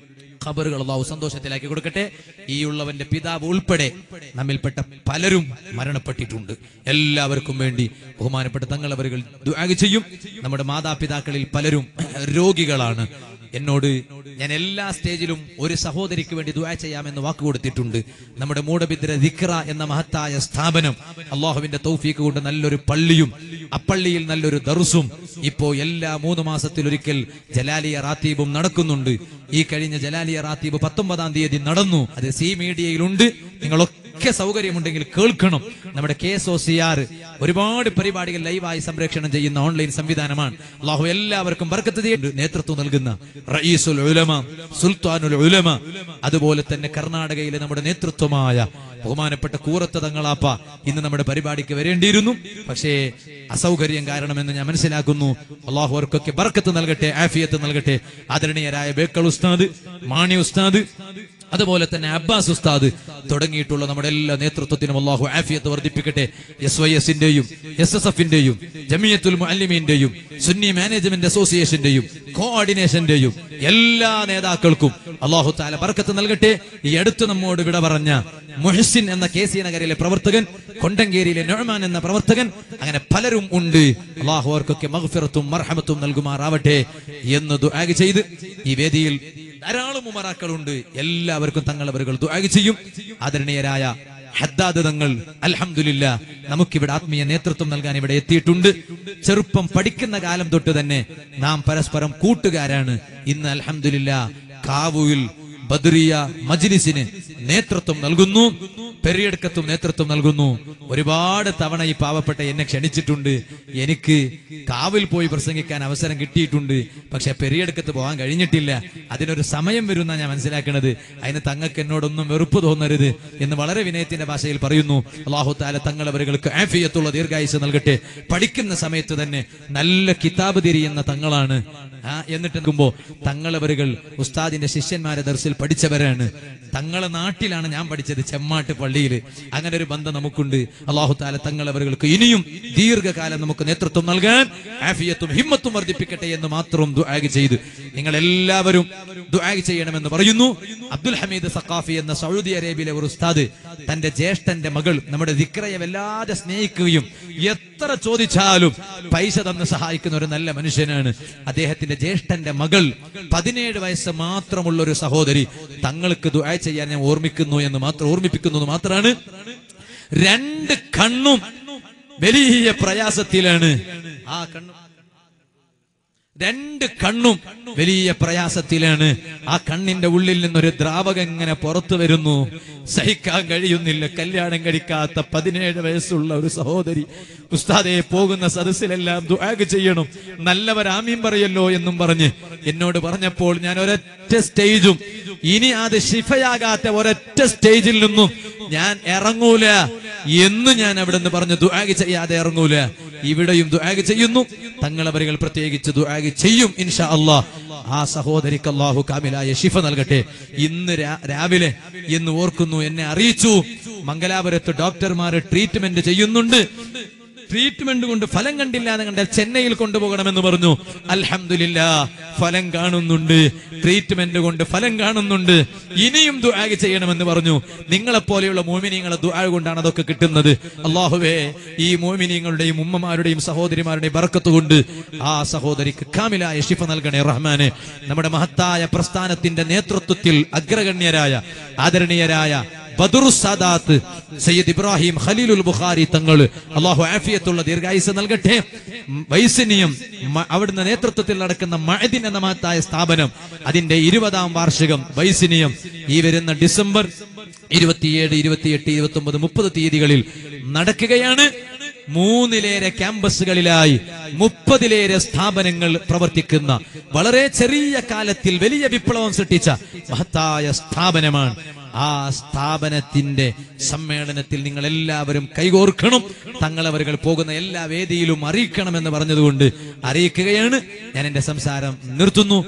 ഖബറുകൾ അള്ളാഹു സന്തോഷത്തിലാക്കി കൊടുക്കട്ടെ ഈ ഉള്ളവന്റെ പിതാവ് ഉൾപ്പെടെ നമ്മിൽപ്പെട്ട പലരും മരണപ്പെട്ടിട്ടുണ്ട് എല്ലാവർക്കും വേണ്ടി ബഹുമാനപ്പെട്ട തങ്ങളവരുകൾ ദുആ ചെയ്യും നമ്മുടെ മാതാപിതാക്കളിൽ പലരും രോഗികളാണ് എന്നോട് ഞാൻ എല്ലാ സ്റ്റേജിലും ഒരു സഹോദരിക്ക് വേണ്ടി ദുആ ചെയ്യാമെന്ന് വാക്ക് കൊടുത്തിട്ടുണ്ട് നമ്മുടെ മൂടബിദ്ര ദിക്ര എന്ന മഹത്തായ സ്ഥാപനം അള്ളാഹുവിന്റെ തൗഫീക്ക് കൊണ്ട് നല്ലൊരു പള്ളിയും അപ്പള്ളിയിൽ നല്ലൊരു ദർസും ഇപ്പോ എല്ലാ മൂന്ന് മാസത്തിലൊരിക്കൽ ജലാലിയ റാത്തീബും നടക്കുന്നുണ്ട് ഈ കഴിഞ്ഞ ജലാലിയ റാത്തീബ് പത്തൊമ്പതാം തീയതി നടന്നു അത് സി മീഡിയയിലുണ്ട് നിങ്ങളൊക്കെ സൗകര്യമുണ്ടെങ്കിൽ കേൾക്കണം നമ്മുടെ K S O C R ഒരുപാട് പരിപാടികൾ ലൈവായി സംപ്രേഷണം ചെയ്യുന്ന ഓൺലൈൻ സംവിധാനമാണ് അള്ളാഹു എല്ലാവർക്കും ബർക്കത്ത് ചെയ്യേണ്ട നേതൃത്വം നൽകുന്ന റയീസുൽ ഉലമ സുൽത്താനുൽ ഉലമ അതുപോലെ തന്നെ കർണാടകയിലെ നമ്മുടെ നേതൃത്വമായ ബഹുമാനപ്പെട്ട കൂറത്ത് തങ്ങളാപ്പ ഇന്ന് നമ്മുടെ പരിപാടിക്ക് വരേണ്ടിയിരുന്നു പക്ഷേ അസൗകര്യം കാരണമെന്ന് ഞാൻ മനസ്സിലാക്കുന്നു അള്ളാഹു അവർക്കൊക്കെ ബർക്കത്ത് നൽകട്ടെ ആഫിയത്ത് നൽകട്ടെ ആദരണീയരായ ബേക്കൾ ഉസ്താദ് മാണി ഉസ്താദ് അതുപോലെ തന്നെ അബ്ബാസ് ഉസ്താദ് തുടങ്ങിയിട്ടുള്ള നമ്മുടെ എല്ലാ നേതൃത്വത്തിനും അള്ളാഹു ആഫിയത്ത് വർദ്ധിപ്പിക്കട്ടെ എസ് വൈ എസിന്റെയും എസ് എസ് എഫിന്റെയും ജമിയത്തുൽ മുഅല്ലിമീന്റെയും സുന്നി മാനേജ്മെന്റ് അസോസിയേഷന്റെയും കോർഡിനേഷന്റെയും എല്ലാ നേതാക്കൾക്കും അള്ളാഹു താല ബർക്കത്ത് നൽകട്ടെ ഈ അടുത്ത് നമ്മോട് വിട പറഞ്ഞ മുഹസിൻ എന്ന കെ സി നഗരിലെ പ്രവർത്തകൻ കൊണ്ടങ്കേരിയിലെ നൊഴമാൻ എന്ന പ്രവർത്തകൻ അങ്ങനെ പലരും ഉണ്ട് അള്ളാഹു അവർക്കൊക്കെ മഗ്ഫിറത്തും മർഹമത്തും നൽകുമാറാവട്ടെ എന്ന് ദുആ ചെയ്ത് ഈ വേദിയിൽ ധാരാളം ഉമറാക്കളുണ്ട് എല്ലാവർക്കും തങ്ങളവരുകൾ ദുആ ചെയ്യും ആദരണീയരായ ഹദ്ദാദ് തങ്ങൾ അൽഹംദുലില്ല നമുക്കിവിടെ ആത്മീയ നേതൃത്വം നൽകാൻ ഇവിടെ എത്തിയിട്ടുണ്ട് ചെറുപ്പം പഠിക്കുന്ന കാലം തൊട്ട് തന്നെ നാം പരസ്പരം കൂട്ടുകാരാണ് ഇന്ന് അൽഹംദുലില്ല കാവുവിൽ ബദറിയ മജ്ലിസിന് നേതൃത്വം നൽകുന്നു പെരിയടക്കത്തും നേതൃത്വം നൽകുന്നു ഒരുപാട് തവണ ഈ പാവപ്പെട്ട എന്നെ ക്ഷണിച്ചിട്ടുണ്ട് എനിക്ക് കാവിൽ പോയി പ്രസംഗിക്കാൻ അവസരം കിട്ടിയിട്ടുണ്ട് പക്ഷെ പെരിയടക്കത്ത് പോകാൻ കഴിഞ്ഞിട്ടില്ല അതിനൊരു സമയം വരുന്ന ഞാൻ മനസ്സിലാക്കുന്നത് അതിന് തങ്ങൾക്ക് എന്നോടൊന്നും വെറുപ്പ് തോന്നരുത് എന്ന് വളരെ വിനയത്തിന്റെ ഭാഷയിൽ പറയുന്നു അള്ളാഹു താല തങ്ങളവരുകൾക്ക് ആഫിയത്തുള്ള ദീർഘായുസ് നൽകട്ടെ പഠിക്കുന്ന സമയത്ത് തന്നെ നല്ല കിതാബ് തിരിയുന്ന തങ്ങളാണ് ആ എന്നിട്ട് നിൽക്കുമ്പോ തങ്ങളവരുകൾ ഉസ്താദിന്റെ ശിഷ്യന്മാരെ ദർസിൽ പഠിച്ചവരാണ് തങ്ങളെ നാട്ടിലാണ് ഞാൻ പഠിച്ചത് ചെമ്മാട്ട് പള്ളിയിൽ അങ്ങനെ ഒരു ബന്ധം നമുക്കുണ്ട് അള്ളാഹു താല തങ്ങളവരുകൾക്ക് ഇനിയും ദീർഘകാലം നമുക്ക് നേതൃത്വം നൽകാൻ ആഫിയത്തും ഹിമ്മത്തും വർദ്ധിപ്പിക്കട്ടെ എന്ന് മാത്രം ദുആഗ് ചെയ്ത് നിങ്ങൾ എല്ലാവരും ദുആഗ് ചെയ്യണമെന്ന് പറയുന്നു അബ്ദുൽ ഹമീദ് സഖാഫി എന്ന സൗദി അറേബ്യയിലെ ഒരു ഉസ്താദ് തന്റെ ജ്യേഷ്ഠന്റെ മകൾ നമ്മുടെ ദിക്രയെ വല്ലാതെ സ്നേഹിക്കുകയും എത്ര ചോദിച്ചാലും പൈസ തന്ന് സഹായിക്കുന്ന ഒരു നല്ല മനുഷ്യനാണ് അദ്ദേഹത്തിന്റെ ജ്യേഷ്ഠന്റെ മകൾ പതിനേഴ് വയസ്സ് മാത്രമുള്ള ഒരു സഹോദരി തങ്ങൾക്ക് ദുആ ചെയ്യാൻ ഞാൻ ഓർമ്മിക്കുന്നു എന്ന് മാത്രം ഓർമ്മിപ്പിക്കുന്നു എന്ന് മാത്രമാണ് രണ്ട് കണ്ണും വലിയ പ്രയാസത്തിലാണ് ആ കണ്ണും രണ്ട് കണ്ണും വലിയ പ്രയാസത്തിലാണ് ആ കണ്ണിന്റെ ഉള്ളിൽ നിന്നൊരു ദ്രാവകം ഇങ്ങനെ പുറത്തു വരുന്നു സഹിക്കാൻ കഴിയുന്നില്ല കല്യാണം കഴിക്കാത്ത പതിനേഴ് വയസ്സുള്ള ഒരു സഹോദരി ഉസ്താദെ പോകുന്ന സദസ്സിലെല്ലാം ദുആഗ് ചെയ്യണം നല്ലവർ ആമീൻ പറയല്ലോ എന്നും പറഞ്ഞ് എന്നോട് പറഞ്ഞപ്പോൾ ഞാൻ ഒരൊറ്റ സ്റ്റേജും ഇനി അത് ശിഫയാകാത്ത ഒരൊറ്റ സ്റ്റേജിൽ നിന്നും ഞാൻ ഇറങ്ങൂല എന്ന് ഞാൻ അവിടെ നിന്ന് പറഞ്ഞു ദുആഗ് ചെയ്യാതെ ഇറങ്ങൂല ഇവിടെയും ദുആഗ് ചെയ്യുന്നു തങ്ങളവരുകൾ പ്രത്യേകിച്ച് ദുആഗ് ചെയ്യും ഇൻഷാ അള്ളാഹ് ആ സഹോദരിക്ക് അള്ളാഹു കാമിലായ ശിഫ നൽകട്ടെ ഇന്ന് രാ- രാവിലെ എന്ന് ഓർക്കുന്നു എന്നെ അറിയിച്ചു മംഗലാപുരത്ത് ഡോക്ടർമാർ ട്രീറ്റ്മെന്റ് ചെയ്യുന്നുണ്ട് ട്രീറ്റ്മെന്റ് കൊണ്ട് ഫലം കണ്ടില്ല എന്ന് കണ്ടാൽ ചെന്നൈയിൽ കൊണ്ടുപോകണമെന്ന് പറഞ്ഞു അൽഹംദുലില്ലാ ഫലം കാണുന്നുണ്ട് ട്രീറ്റ്മെന്റ് കൊണ്ട് ഫലം കാണുന്നുണ്ട് ഇനിയും ദുആഗ് ചെയ്യണമെന്ന് പറഞ്ഞു നിങ്ങളെ പോലെയുള്ള മോമിനിങ്ങളെ ദുആഗ് കൊണ്ടാണ് അതൊക്കെ കിട്ടുന്നത് അള്ളാഹുവേ ഈ മോമിനിങ്ങളുടെയും ഉമ്മമാരുടെയും സഹോദരിമാരുടെയും ബർക്കത്ത് കൊണ്ട് ആ സഹോദരിക്ക് കാമിലായ ശിഫ നൽകണേ റഹ്മാനെ നമ്മുടെ മഹത്തായ പ്രസ്ഥാനത്തിന്റെ നേതൃത്വത്തിൽ അഗ്രഗണ്യരായ ആദരണീയരായ ബദറു സാദാത്ത് സയ്യിദ് ഇബ്രാഹിം ഖലീലുൽ ബുഖാരി തങ്ങൾ അള്ളാഹു ആഫിയത്തുള്ള ദീർഘായുസ് നൽകട്ടെ ഉം, വൈസന്യം മ- അവിടുന്ന് നേതൃത്വത്തിൽ നടക്കുന്ന മഅദിൻ എന്ന മഹത്തായ സ്ഥാപനം അതിന്റെ ഇരുപതാം വാർഷികം വൈസന്യം ഈ വരുന്ന ഡിസംബർ ഇരുപത്തിയേഴ് ഇരുപത്തിയെട്ട് ഇരുപത്തി ഒമ്പത് മുപ്പത് തീയതികളിൽ നടക്കുകയാണ് മൂന്നിലേറെ ക്യാമ്പസുകളിലായി മുപ്പതിലേറെ സ്ഥാപനങ്ങൾ പ്രവർത്തിക്കുന്ന വളരെ ചെറിയ കാലത്തിൽ വലിയ വിപ്ലവം സൃഷ്ടിച്ച മഹത്തായ സ്ഥാപനമാണ് ആ സ്ഥാപനത്തിന്റെ സമ്മേളനത്തിൽ നിങ്ങൾ എല്ലാവരും കൈകോർക്കണം തങ്ങളവരുകൾ പോകുന്ന എല്ലാ വേദിയിലും അറിയിക്കണമെന്ന് പറഞ്ഞതുകൊണ്ട് അറിയിക്കുകയാണ് ഞാൻ എന്റെ സംസാരം നിർത്തുന്നു